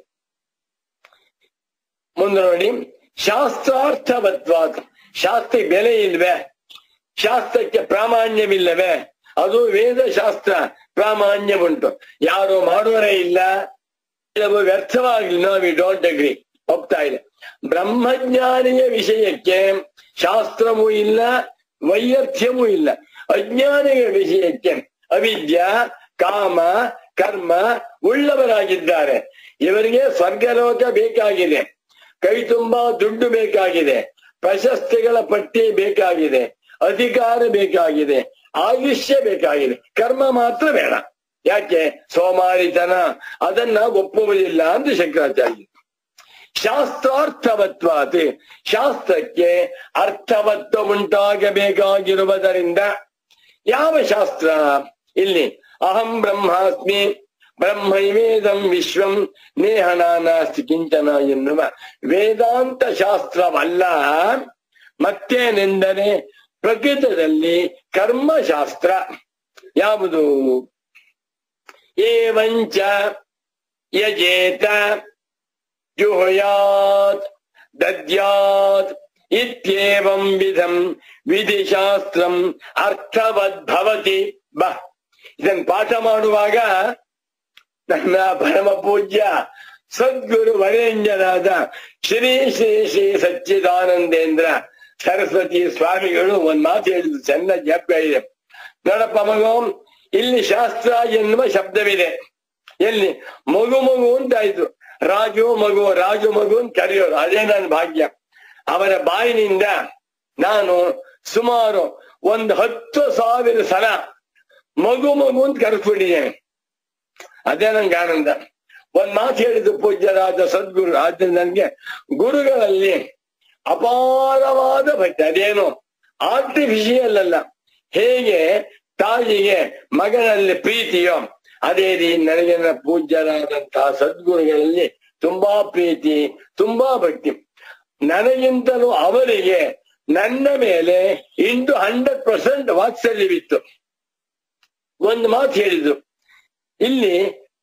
ಮುಂದೆ ನೋಡಿ ಶಾಸ್ತ್ರಾರ್ಥವತ್ವಾತ್ ಶಾಸ್ತ್ರ ಬೆಲೆ ಇಲ್ವೇ ಶಾಸ್ತ್ರಕ್ಕೆ ಪ್ರಾಮಾಣ್ಯವಿಲ್ಲವೇ ಅದು ವೇದ ಶಾಸ್ತ್ರ ಪ್ರಾಮಾಣ್ಯ ಉಂಟು ಯಾರು ಮಾಡೋರೇ ಇಲ್ಲ ಕೆಲವು ವ್ಯರ್ಥವಾಗಲಿ ನೋ ವಿ ಡೋಂಟ್ ಅಗ್ರಿ ಒಪ್ತಾ ಇದೆ ಬ್ರಹ್ಮಜ್ಞಾನಿಯ ವಿಷಯಕ್ಕೆ ಶಾಸ್ತ್ರವೂ ಇಲ್ಲ ವೈಯರ್ಥ್ಯವೂ ಇಲ್ಲ ಅಜ್ಞಾನಿಯ ವಿಷಯಕ್ಕೆ ಅವಿದ್ಯಾ ಕಾಮ ಕರ್ಮ ಉಳ್ಳವರಾಗಿದ್ದಾರೆ ಇವರಿಗೆ ಸ್ವರ್ಗಲೋಕ ಬೇಕಾಗಿದೆ ಕೈ ತುಂಬಾ ದುಡ್ಡು ಬೇಕಾಗಿದೆ ಪ್ರಶಸ್ತಿಗಳ ಪಟ್ಟಿ ಬೇಕಾಗಿದೆ ಅಧಿಕಾರ ಬೇಕಾಗಿದೆ ಆಯುಷ್ಯ ಬೇಕಾಗಿದೆ ಕರ್ಮ ಮಾತ್ರ ಬೇಡ ಯಾಕೆ ಸೋಮಾರಿತನ ಅದನ್ನ ಒಪ್ಪುವುದಿಲ್ಲ ಅಂತ ಶಂಕರಾಚಾರ್ಯ ಶಾಸ್ತ್ರಾರ್ಥವತ್ವಾತ್ ಶಾಸ್ತ್ರಕ್ಕೆ ಅರ್ಥವತ್ವ ಉಂಟಾಗಬೇಕಾಗಿರುವುದರಿಂದ ಯಾವ ಶಾಸ್ತ್ರ ಇಲ್ಲಿ ಅಹಂ ಬ್ರಹ್ಮಾಸ್ಮಿ ಬ್ರಹ್ಮೈವೇದಂ ವಿಶ್ವಂ ನೇಹನಾನಾಸ್ತಿ ಕಿಂಚನ ಎನ್ನುವ ವೇದಾಂತ ಶಾಸ್ತ್ರವಲ್ಲ ಮತ್ತೇನೆಂದರೆ ಪ್ರಕೃತದಲ್ಲಿ ಕರ್ಮಶಾಸ್ತ್ರ ಯಾವುದು ಏವಂಚ ಯಜೇತ ಜುಹುಯಾತ್ ದದ್ಯಾತ್ ಇತ್ಯೇವಂ ವಿಧಂ ವಿಧಿಶಾಸ್ತ್ರಂ ಅರ್ಥವದ್ಭವತಿ ಬ ಇದನ್ ಪಾಠ ಮಾಡುವಾಗ ನನ್ನ ಪರಮ ಪೂಜ್ಯ ಸದ್ಗುರು ವರೇಣ್ಯರಾದ ಶ್ರೀ ಶ್ರೀ ಶ್ರೀ ಸಚ್ಚಿದಾನಂದೇಂದ್ರ ಸರಸ್ವತಿ ಸ್ವಾಮಿಗಳು ಒಂದ್ ಮಾತು ಹೇಳಿದ್ರು ಚೆನ್ನ ಜ್ಞಾಪಕ ಇದೆ ನೋಡಪ್ಪ ಮಗು ಇಲ್ಲಿ ಶಾಸ್ತ್ರ ಎನ್ನುವ ಶಬ್ದವಿದೆ ಎಲ್ಲಿ ಮಗು ಮಗು ಅಂತಾಯ್ತು ರಾಜು ಮಗು ರಾಜು ಮಗು ಅಂತ ಕರೆಯೋರು ಅದೇ ನನ್ನ ಭಾಗ್ಯ ಅವರ ಬಾಯಿನಿಂದ ನಾನು ಸುಮಾರು ಒಂದು ಹತ್ತು ಸಾವಿರ ಸಲ ಮಗು ಮಗು ಅಂತ ಕರೆಸ್ಬಿಟ್ಟಿದ್ದೇನೆ ಅದೇ ನಂಗೆ ಆನಂದ ಒಂದ್ ಮಾತು ಹೇಳಿದ್ದು ಪೂಜ್ಯರಾದ ಸದ್ಗುರು ಆದ್ರೆ ನನ್ಗೆ ಗುರುಗಳಲ್ಲಿ ಅಪಾರವಾದ ಭಕ್ತಿ ಅದೇನು ಆರ್ಟಿಫಿಷಿಯಲ್ ಅಲ್ಲ ಹೇಗೆ ತಾಯಿಗೆ ಮಗನಲ್ಲಿ ಪ್ರೀತಿಯೋ ಅದೇ ರೀತಿ ನನಗೆ ನನ್ನ ಪೂಜ್ಯರಾದಂತಹ ಸದ್ಗುರುಗಳಲ್ಲಿ ತುಂಬಾ ಪ್ರೀತಿ ತುಂಬಾ ಭಕ್ತಿ ನನಗಿಂತಲೂ ಅವರಿಗೆ ನನ್ನ ಮೇಲೆ ಇಂಟು ಹಂಡ್ರೆಡ್ ಪರ್ಸೆಂಟ್ ವಾತ್ಸಲ್ಯವಿತ್ತು ಒಂದು ಮಾತು ಹೇಳಿದ್ರು ಇಲ್ಲಿ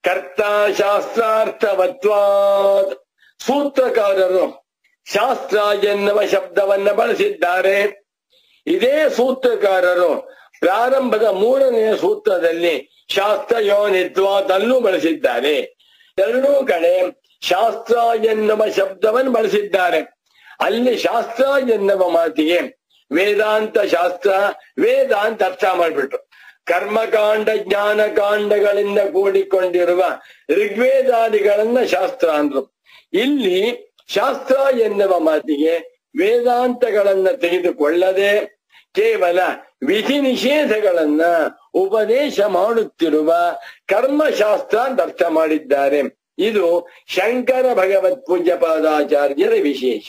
ಕರ್ತಾಶಾಸ್ತ್ರಾರ್ಥವತ್ವಾದ್ ಸೂತ್ರಕಾರರು ಶಾಸ್ತ್ರ ಎನ್ನುವ ಶಬ್ದವನ್ನ ಬಳಸಿದ್ದಾರೆ ಇದೇ ಸೂತ್ರಕಾರರು ಪ್ರಾರಂಭದ ಮೂರನೆಯ ಸೂತ್ರದಲ್ಲಿ ಶಾಸ್ತ್ರ ಯೋನಿತ್ವಾದಲ್ಲೂ ಬಳಸಿದ್ದಾರೆ ಎರಡೂ ಕಡೆ ಶಾಸ್ತ್ರ ಎನ್ನುವ ಶಬ್ದವನ್ನು ಬಳಸಿದ್ದಾರೆ ಅಲ್ಲಿ ಶಾಸ್ತ್ರ ಎನ್ನುವ ಮಾತಿಗೆ ವೇದಾಂತ ಶಾಸ್ತ್ರ ವೇದಾಂತ ಅರ್ಥ ಮಾಡ್ಬಿಟ್ರು ಕರ್ಮಕಾಂಡ ಜ್ಞಾನಕಾಂಡಗಳಿಂದ ಕೂಡಿಕೊಂಡಿರುವ ಋಗ್ವೇದಾದಿಗಳನ್ನ ಶಾಸ್ತ್ರ ಅಂದ್ರು ಇಲ್ಲಿ ಶಾಸ್ತ್ರ ಎನ್ನುವ ಮಾತಿಗೆ ವೇದಾಂತಗಳನ್ನ ತೆಗೆದುಕೊಳ್ಳದೆ ಕೇವಲ ವಿಧಿ ನಿಷೇಧಗಳನ್ನ ಉಪದೇಶ ಮಾಡುತ್ತಿರುವ ಕರ್ಮಶಾಸ್ತ್ರ ಅಂತ ಅರ್ಥ ಮಾಡಿದ್ದಾರೆ ಇದು ಶಂಕರ ಭಗವತ್ ಪೂಜ್ಯ ಪಾದಾಚಾರ್ಯರ ವಿಶೇಷ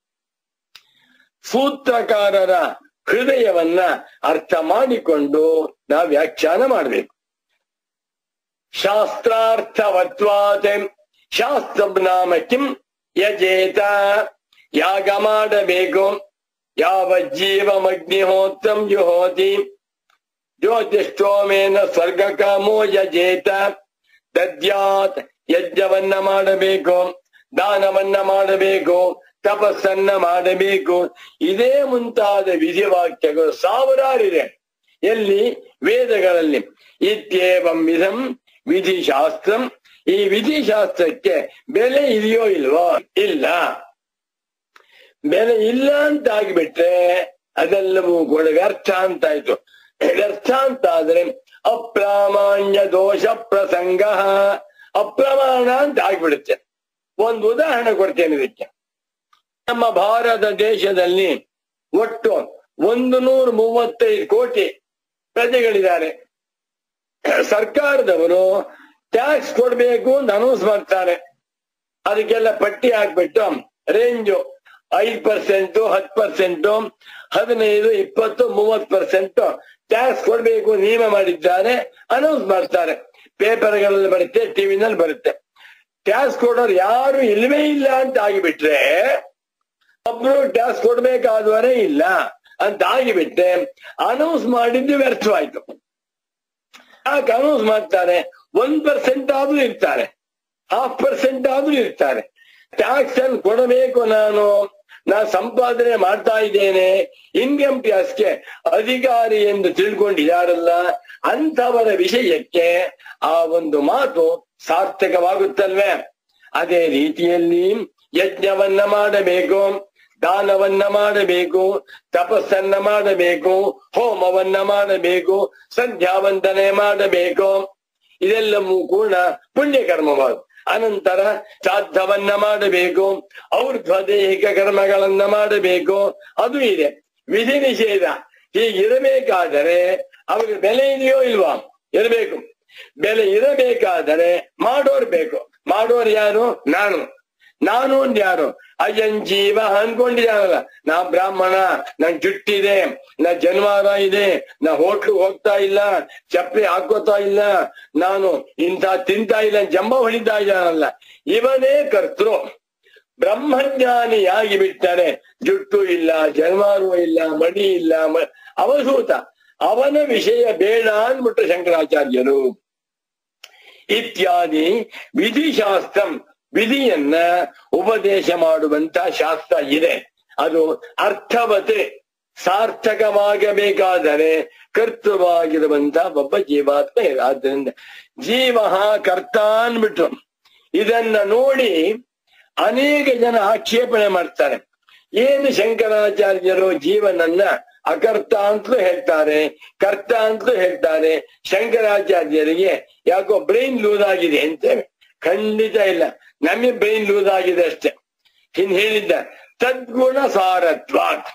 ಸೂತ್ರಕಾರರ ಹೃದಯವನ್ನ ಅರ್ಥ ಮಾಡಿಕೊಂಡು ನಾವು ವ್ಯಾಖ್ಯಾನ ಮಾಡಬೇಕು ಶಾಸ್ತ್ರಾರ್ಥವತ್ವಾತ್ ಶಾಸ್ತ್ರ ನಾಮ ಕಿಂ ಯಜೇತ ಯಾಗ ಮಾಡಬೇಕು ಯಾವ ಜೀವಮಗ್ನಿಹೋತ್ರಂ ಜುಹೋತಿ ಜ್ಯೋತಿಷ್ಠೋಮೇನ ಸ್ವರ್ಗ ಕಾಮೋ ಯಜೇತ ದದ್ಯಾತ್ ಯಜ್ಞವನ್ನ ಮಾಡಬೇಕು ದಾನವನ್ನ ಮಾಡಬೇಕು ತಪಸ್ಸನ್ನ ಮಾಡಬೇಕು ಇದೇ ಮುಂತಾದ ವಿಧಿವಾಕ್ಯಗಳು ಸಾವಿರಾರಿದೆ ಎಲ್ಲಿ ವೇದಗಳಲ್ಲಿ ಇತ್ಯೇವಂ ವಿಧಂ ವಿಧಿಶಾಸ್ತ್ರಂ ಈ ವಿಧಿಶಾಸ್ತ್ರಕ್ಕೆ ಬೆಲೆ ಇದೆಯೋ ಇಲ್ವೋ ಇಲ್ಲ ಬೆಲೆ ಇಲ್ಲ ಅಂತ ಆಗಿಬಿಟ್ರೆ ಅದೆಲ್ಲವೂ ಕೂಡ ವ್ಯರ್ಥ ಅಂತಾಯ್ತು ವ್ಯರ್ಥ ಅಂತ ಆದ್ರೆ ಅಪ್ರಾಮಾಣ್ಯ ದೋಷ ಪ್ರಸಂಗ ಅಪ್ರಮಾಣ ಅಂತ ಆಗ್ಬಿಡುತ್ತೆ ಒಂದು ಉದಾಹರಣೆ ಕೊಡ್ತೇನೆ ಇದಕ್ಕೆ ನಮ್ಮ ಭಾರತ ದೇಶದಲ್ಲಿ ಒಟ್ಟು ಒಂದು ನೂರ ಮೂವತ್ತೈದು ಕೋಟಿ ಪ್ರಜೆಗಳಿದ್ದಾರೆ ಸರ್ಕಾರದವರು ಟ್ಯಾಕ್ಸ್ ಕೊಡ್ಬೇಕು ಅಂತ ಅನೌನ್ಸ್ ಮಾಡ್ತಾರೆ ಅದಕ್ಕೆಲ್ಲ ಪಟ್ಟಿ ಹಾಕ್ಬಿಟ್ಟು ರೇಂಜು ಐದು ಪರ್ಸೆಂಟ್ ಹತ್ತು ಪರ್ಸೆಂಟ್ ಹದಿನೈದು ಇಪ್ಪತ್ತು ಮೂವತ್ತು ಪರ್ಸೆಂಟ್ ಟ್ಯಾಕ್ಸ್ ಕೊಡ್ಬೇಕು ನಿಯಮ ಮಾಡಿದ್ದಾರೆ ಅನೌನ್ಸ್ ಮಾಡ್ತಾರೆ ಪೇಪರ್ಗಳಲ್ಲಿ ಬರುತ್ತೆ ಟಿವಿನಲ್ಲಿ ಬರುತ್ತೆ ಟ್ಯಾಕ್ಸ್ ಕೊಡೋರು ಯಾರು ಇಲ್ವೇ ಇಲ್ಲ ಅಂತ ಆಗಿಬಿಟ್ರೆ ಒಬ್ರು ಟ್ಯಾಕ್ಸ್ ಕೊಡ್ಬೇಕಾದವರೇ ಇಲ್ಲ ಅಂತ ಆಗಿಬಿಟ್ರೆ ಅನೌನ್ಸ್ ಮಾಡಿದ್ದು ವ್ಯರ್ಥವಾಯ್ತು ಯಾಕೆ ಅನೌನ್ಸ್ ಮಾಡ್ತಾರೆ ಒಂದ್ ಪರ್ಸೆಂಟ್ ಆದ್ರೂ ಇರ್ತಾರೆ ಹಾಫ್ ಪರ್ಸೆಂಟ್ ಆದ್ರೂ ಇರ್ತಾರೆ ಟ್ಯಾಕ್ಸ್ ಅನ್ನು ಕೊಡಬೇಕು ನಾನು ನಾ ಸಂಪಾದನೆ ಮಾಡ್ತಾ ಇದ್ದೇನೆ ಇನ್ಕಮ್ ಟ್ಯಾಕ್ಸ್ಗೆ ಅಧಿಕಾರಿ ಎಂದು ತಿಳ್ಕೊಂಡಿದ್ದಾರಲ್ಲ ಅಂಥವರ ವಿಷಯಕ್ಕೆ ಆ ಒಂದು ಮಾತು ಸಾರ್ಥಕವಾಗುತ್ತಲ್ವೇ ಅದೇ ರೀತಿಯಲ್ಲಿ ಯಜ್ಞವನ್ನ ಮಾಡಬೇಕು ದಾನವನ್ನ ಮಾಡಬೇಕು ತಪಸ್ಸನ್ನ ಮಾಡಬೇಕು ಹೋಮವನ್ನ ಮಾಡಬೇಕು ಸಂಧ್ಯಾವಂದನೆ ಮಾಡಬೇಕು ಇದೆಲ್ಲವೂ ಕೂಡ ಪುಣ್ಯ ಕರ್ಮವಾದ ಅನಂತರ ಶ್ರಾದ್ದವನ್ನ ಮಾಡಬೇಕು ಔರ್ಧ್ವದೇಹಿಕ ಕರ್ಮಗಳನ್ನ ಮಾಡಬೇಕು ಅದು ಇದೆ ವಿಧಿ ನಿಷೇಧ ಹೀಗಿರಬೇಕಾದರೆ ಅವ್ರಿಗೆ ಬೆಲೆ ಇದೆಯೋ ಇಲ್ವಾ ಇರಬೇಕು ಬೆಲೆ ಇರಬೇಕಾದರೆ ಮಾಡೋರ್ ಬೇಕು ಮಾಡೋರು ಯಾರು ನಾನು ನಾನು ಒಂದ್ ಯಾರು ಅಯ್ಯನ್ ಜೀವ ಅನ್ಕೊಂಡಿದ್ದಾನಲ್ಲ ನಾ ಬ್ರಾಹ್ಮಣ ನನ್ ಜುಟ್ಟಿದೆ ನಾ ಜನ್ವಾರ ಇದೆ ನಾ ಹೋಟ್ಲು ಹೋಗ್ತಾ ಇಲ್ಲ ಚಪ್ಪಲಿ ಹಾಕೋತಾ ಇಲ್ಲ ನಾನು ಇಂಥ ತಿಂತಾ ಇಲ್ಲ ಜಂಬ ಹೊಡಿತಾ ಇದ್ದಾನಲ್ಲ ಇವನೇ ಕರ್ತೃ ಬ್ರಹ್ಮಜ್ಞಾನಿಯಾಗಿ ಬಿಟ್ಟರೆ ಜುಟ್ಟು ಇಲ್ಲ ಜನ್ಮಾರು ಇಲ್ಲ ಮಡಿ ಇಲ್ಲ ಮ- ಅವಧೂತ ಅವನ ವಿಷಯ ಬೇಡ ಅಂದ್ಬಿಟ್ರು ಶಂಕರಾಚಾರ್ಯರು ಇತ್ಯಾದಿ ವಿಧಿಶಾಸ್ತ್ರಂ ವಿಧಿಯನ್ನ ಉಪದೇಶ ಮಾಡುವಂತ ಶಾಸ್ತ್ರ ಇದೆ ಅದು ಅರ್ಥವತೆ ಸಾರ್ಥಕವಾಗಬೇಕಾದರೆ ಕರ್ತೃವಾಗಿರುವಂತ ಒಬ್ಬ ಜೀವಾತ್ಮ ಇದೆ. ಆದ್ದರಿಂದ ಜೀವ ಕರ್ತ ಅನ್ಬಿಟ್ರು ಇದನ್ನ ನೋಡಿ ಅನೇಕ ಜನ ಆಕ್ಷೇಪಣೆ ಮಾಡ್ತಾರೆ ಏನು ಶಂಕರಾಚಾರ್ಯರು ಜೀವನನ್ನ ಅಕರ್ತ ಅಂತಲೂ ಹೇಳ್ತಾರೆ ಕರ್ತ ಅಂತಲೂ ಹೇಳ್ತಾರೆ ಶಂಕರಾಚಾರ್ಯರಿಗೆ ಯಾಕೋ ಬ್ರೈನ್ ಲೂಸ್ ಆಗಿದೆ ಅಂತೇವೆ ಖಂಡಿತ ಇಲ್ಲ ನಮಗೆ ಬ್ರೈನ್ ಲೂಸ್ ಆಗಿದೆ ಅಷ್ಟೇ ಹಿಂದ್ ಹೇಳಿದ್ದ ತದ್ಗುಣ ಸಾರತ್ವಾತ್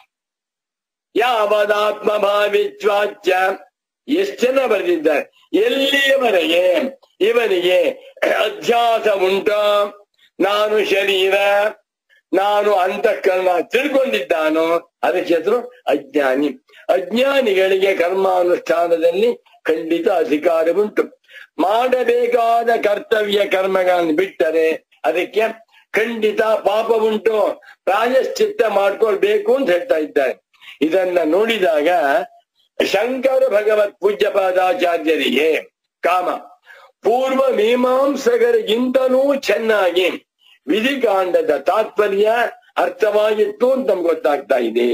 ಯಾವದಾತ್ಮ ಭಾವಿತ್ವಾಚ ಎಷ್ಟು ಜನ ಬರೆದಿದ್ದಾರೆ ಎಲ್ಲಿಯವರೆಗೆ ಇವನಿಗೆ ಅಧ್ಯಾಸ ಉಂಟ ನಾನು ಶರೀರ ನಾನು ಅಂತಃಕರಣ ತಿಳ್ಕೊಂಡಿದ್ದಾನೋ ಅದಕ್ಕೆ ಹೆಸರು ಅಜ್ಞಾನಿ ಅಜ್ಞಾನಿಗಳಿಗೆ ಕರ್ಮಾನುಷ್ಠಾನದಲ್ಲಿ ಖಂಡಿತ ಅಧಿಕಾರ ಉಂಟು ಮಾಡಬೇಕಾದ ಕರ್ತವ್ಯ ಕರ್ಮಗಳನ್ನು ಬಿಟ್ಟರೆ ಅದಕ್ಕೆ ಖಂಡಿತ ಪಾಪ ಉಂಟು ಪ್ರಾಯಶ್ಚಿತ್ತ ಮಾಡ್ಕೊಳ್ಬೇಕು ಅಂತ ಹೇಳ್ತಾ ಇದ್ದಾರೆ ಇದನ್ನ ನೋಡಿದಾಗ ಶಂಕರ ಭಗವತ್ ಪೂಜ್ಯ ಪಾದಾಚಾರ್ಯರಿಗೆ ಕಾಮ ಪೂರ್ವ ಮೀಮಾಂಸಕರಿಗಿಂತಲೂ ಚೆನ್ನಾಗಿ ವಿಧಿಕಾಂಡದ ತಾತ್ಪರ್ಯ ಅರ್ಥವಾಗಿತ್ತು ಅಂತ ನಮ್ಗೆ ಗೊತ್ತಾಗ್ತಾ ಇದೆ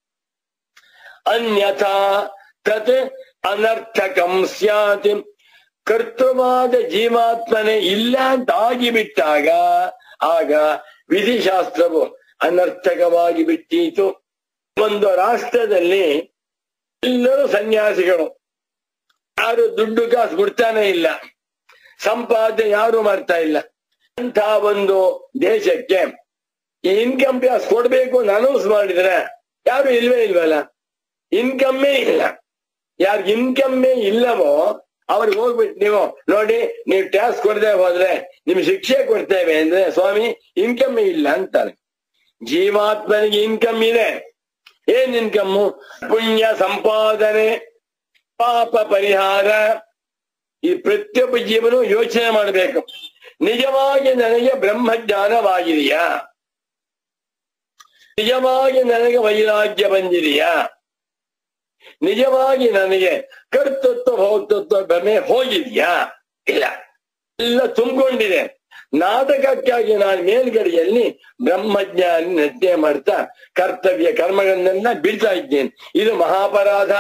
ಅನ್ಯಥಾ ತತ್ ಅನರ್ಥಕಂ ಸ್ಯಾತ್ ಕರ್ತೃವಾದ ಜೀವಾತ್ಮನೆ ಇಲ್ಲ ಅಂತ ಆಗಿಬಿಟ್ಟಾಗ ಆಗ ವಿಧಿಶಾಸ್ತ್ರವು ಅನರ್ಥಕವಾಗಿ ಬಿಟ್ಟೀತು ಒಂದು ರಾಷ್ಟ್ರದಲ್ಲಿ ಎಲ್ಲರೂ ಸನ್ಯಾಸಿಗಳು ಯಾರು ದುಡ್ಡು ಕಾಸು ಬಿಡ್ತಾನೆ ಇಲ್ಲ ಸಂಪಾದನೆ ಯಾರು ಮಾಡ್ತಾ ಇಲ್ಲ ಅಂತ ಒಂದು ದೇಶಕ್ಕೆ ಇನ್ಕಮ್ ಟ್ಯಾಕ್ಸ್ ಕೊಡ್ಬೇಕು ಅಂತ ಅನೌನ್ಸ್ ಮಾಡಿದ್ರೆ ಯಾರು ಇಲ್ವೇ ಇಲ್ವಲ್ಲ ಇನ್ಕಮ್ಮೇ ಇಲ್ಲ ಯಾರು ಇನ್ಕಮ್ಮೇ ಇಲ್ಲವೋ ಅವ್ರಿಗೆ ಹೋಗ್ಬಿಟ್ಟು ನೀವು ನೋಡಿ ನೀವು ಟ್ಯಾಕ್ಸ್ ಕೊಡದೆ ಹೋದ್ರೆ ನಿಮ್ಗೆ ಶಿಕ್ಷೆ ಕೊಡ್ತೇವೆ ಅಂದ್ರೆ ಸ್ವಾಮಿ ಇನ್ಕಮ್ಮೇ ಇಲ್ಲ ಅಂತಾರೆ ಜೀವಾತ್ಮನಿಗೆ ಇನ್ಕಮ್ ಇದೆ ಏನ್ ಇನ್ಕಮ್ಮು ಪುಣ್ಯ ಸಂಪಾದನೆ ಪಾಪ ಪರಿಹಾರ ಈ ಪ್ರತಿಯೊಬ್ಬ ಜೀವನು ಯೋಚನೆ ಮಾಡಬೇಕು ನಿಜವಾಗಿ ನನಗೆ ಬ್ರಹ್ಮಜ್ಞಾನವಾಗಿದೆಯಾ ನಿಜವಾಗಿ ನನಗೆ ವೈರಾಗ್ಯ ಬಂದಿದೆಯಾ ನಿಜವಾಗಿ ನನಗೆ ಕರ್ತೃತ್ವ ಭೋಕ್ತೃತ್ವ ಭ್ರಮೆ ಹೋಗಿದ್ಯಾ ಇಲ್ಲ ಎಲ್ಲ ತುಂಬಿಕೊಂಡಿದೆ ನಾಟಕಕ್ಕಾಗಿ ನಾನು ಮೇಲ್ಗಡೆಯಲ್ಲಿ ಬ್ರಹ್ಮಜ್ಞಾನಿ ನೃತ್ಯ ಮಾಡ್ತಾ ಕರ್ತವ್ಯ ಕರ್ಮಗಳನ್ನೆಲ್ಲ ಬಿಡ್ತಾ ಇದ್ದೇನೆ ಇದು ಮಹಾಪರಾಧ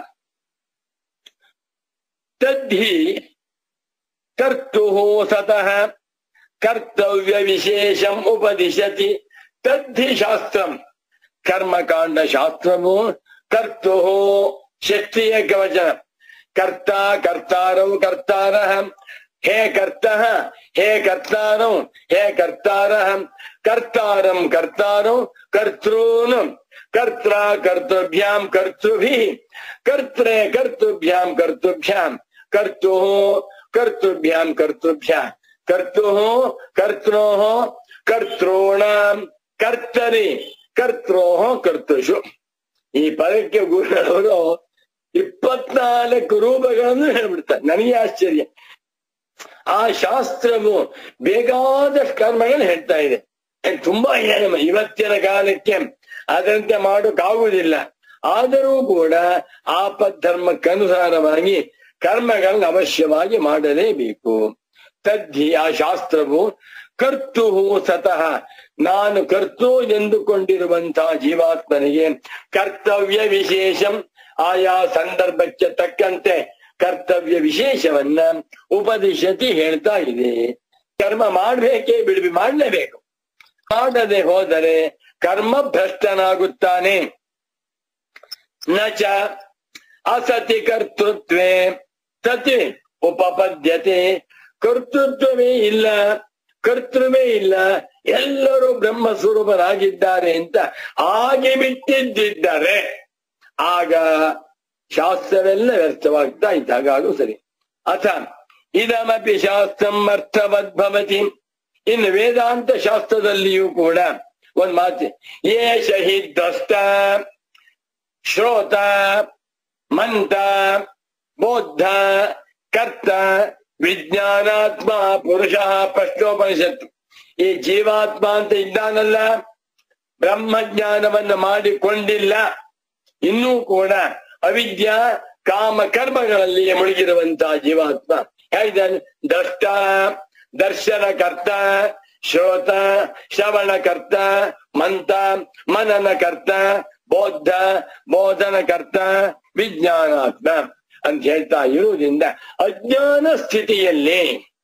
ತದ್ಧಿ ಕರ್ತು ಸತಃ ಕರ್ತವ್ಯ ವಿಶೇಷಂ ಉಪದಿಶತಿ ತದ್ಧಿ ಶಾಸ್ತ್ರಂ ಕರ್ಮಕಾಂಡ ಶಾಸ್ತ್ರವು ಕರ್ತು ಶಕ್ತಿಯ ಕವಚನ ಕರ್ತ ಕರ್ತಾರೌ ಕರ್ತಾರ ಹೇ ಕರ್ತ ಹೇ ಕರ್ತಾರೌ ಹೇ ಕರ್ತಾರ ಕರ್ತಾರಂ ಕರ್ತಾರೌ ಕರ್ತॄನ್ ಕರ್ತ್ರ ಕರ್ತೃಭ್ಯಾಂ ಕರ್ತೃಭಿ ಕರ್ತ್ರೇ ಕರ್ತೃಭ್ಯಾಂ ಕರ್ತೃಭ್ಯಾಂ ಕರ್ತು ಕರ್ತೃಭ್ಯಾಂ ಕರ್ತೃಭ್ಯ ಕರ್ತು ಕರ್ತೃ ಕರ್ತॄಣಾಂ ಕರ್ತರಿ ಕರ್ತೃ ಕರ್ತೃಷು ಈ ಪದಕ್ಕೆ ಗುರುಗಳವರು ಇಪ್ಪತ್ನಾಲ್ಕು ರೂಪಗಳನ್ನು ಹೇಳ್ಬಿಡ್ತಾರೆ ನನಗೆ ಆಶ್ಚರ್ಯ ಆ ಶಾಸ್ತ್ರವು ಬೇಕಾದಷ್ಟು ಕರ್ಮಗಳು ಹೇಳ್ತಾ ಇದೆ ಏನ್ ತುಂಬಾ ನಿಯಮ ಇವತ್ತಿನ ಕಾಲಕ್ಕೆ ಅದರಂತೆ ಮಾಡೋಕ್ಕಾಗುವುದಿಲ್ಲ ಆದರೂ ಕೂಡ ಆಪಧರ್ಮಕ್ಕನುಸಾರವಾಗಿ ಕರ್ಮಗಳನ್ನು ಅವಶ್ಯವಾಗಿ ಮಾಡಲೇಬೇಕು ತದ್ಧಿ ಆ ಶಾಸ್ತ್ರವು ಕರ್ತು ಸತಃ ನಾನು ಕರ್ತು ಎಂದುಕೊಂಡಿರುವಂತಹ ಜೀವಾತ್ಮನಿಗೆ ಕರ್ತವ್ಯ ವಿಶೇಷಂ ಆಯಾ ಸಂದರ್ಭಕ್ಕೆ ತಕ್ಕಂತೆ ಕರ್ತವ್ಯ ವಿಶೇಷವನ್ನ ಉಪದಿಶತಿ ಹೇಳ್ತಾ ಇದೆ ಕರ್ಮ ಮಾಡ್ಬೇಕೇ ಬಿಡ್ಬಿ ಮಾಡ್ಲೇಬೇಕು ಮಾಡದೆ ಹೋದರೆ ಕರ್ಮ ಭ್ರಷ್ಟನಾಗುತ್ತಾನೆ ನಚ ಅಸತಿ ಕರ್ತೃತ್ವೇ ಸತಿ ಉಪಪದ್ಯತೆ ಕರ್ತೃತ್ವವೇ ಇಲ್ಲ ಕರ್ತೃವೇ ಇಲ್ಲ ಎಲ್ಲರೂ ಬ್ರಹ್ಮ ಸ್ವರೂಪರಾಗಿದ್ದಾರೆ ಅಂತ ಹಾಗೆ ಬಿಟ್ಟಿದ್ದಿದ್ದಾರೆ ಆಗ ಶಾಸ್ತ್ರವೆಲ್ಲ ವ್ಯರ್ಥವಾಗ್ತಾ ಇದ್ದಾಗ ಅದು ಸರಿ ಅಥ ಇದಮಪಿ ಶಾಸ್ತ್ರಂ ಅರ್ಥವದ್ಭವತಿ ಇನ್ನು ವೇದಾಂತ ಶಾಸ್ತ್ರದಲ್ಲಿಯೂ ಕೂಡ ಒಂದ್ ಮಾತು ಏಷ ಹಿ ದ್ರಷ್ಟ ಶ್ರೋತ ಮಂತ ಬೋದ್ಧ ಕರ್ತ ವಿಜ್ಞಾನಾತ್ಮ ಪುರುಷ ಪ್ರಶ್ನೋಪನಿಷತ್ತು ಈ ಜೀವಾತ್ಮ ಅಂತ ಇದ್ದಾನಲ್ಲ ಬ್ರಹ್ಮಜ್ಞಾನವನ್ನು ಮಾಡಿಕೊಂಡಿಲ್ಲ ಇನ್ನೂ ಕೂಡ ಅವಿದ್ಯ ಕಾಮ ಕರ್ಮಗಳಲ್ಲಿ ಮುಳುಗಿರುವಂತಹ ಜೀವಾತ್ಮ ಹೇಳಿದ್ದಾನೆ ದಷ್ಟ ದರ್ಶನಕರ್ತ ಶ್ರೋತ ಶ್ರವಣಕರ್ತ ಮಂತ ಮನನಕರ್ತ ಬೌದ್ಧ ಬೋಧನಕರ್ತ ವಿಜ್ಞಾನಾತ್ಮ ಅಂತ ಹೇಳ್ತಾ ಇರುವುದರಿಂದ ಅಜ್ಞಾನ ಸ್ಥಿತಿಯಲ್ಲಿ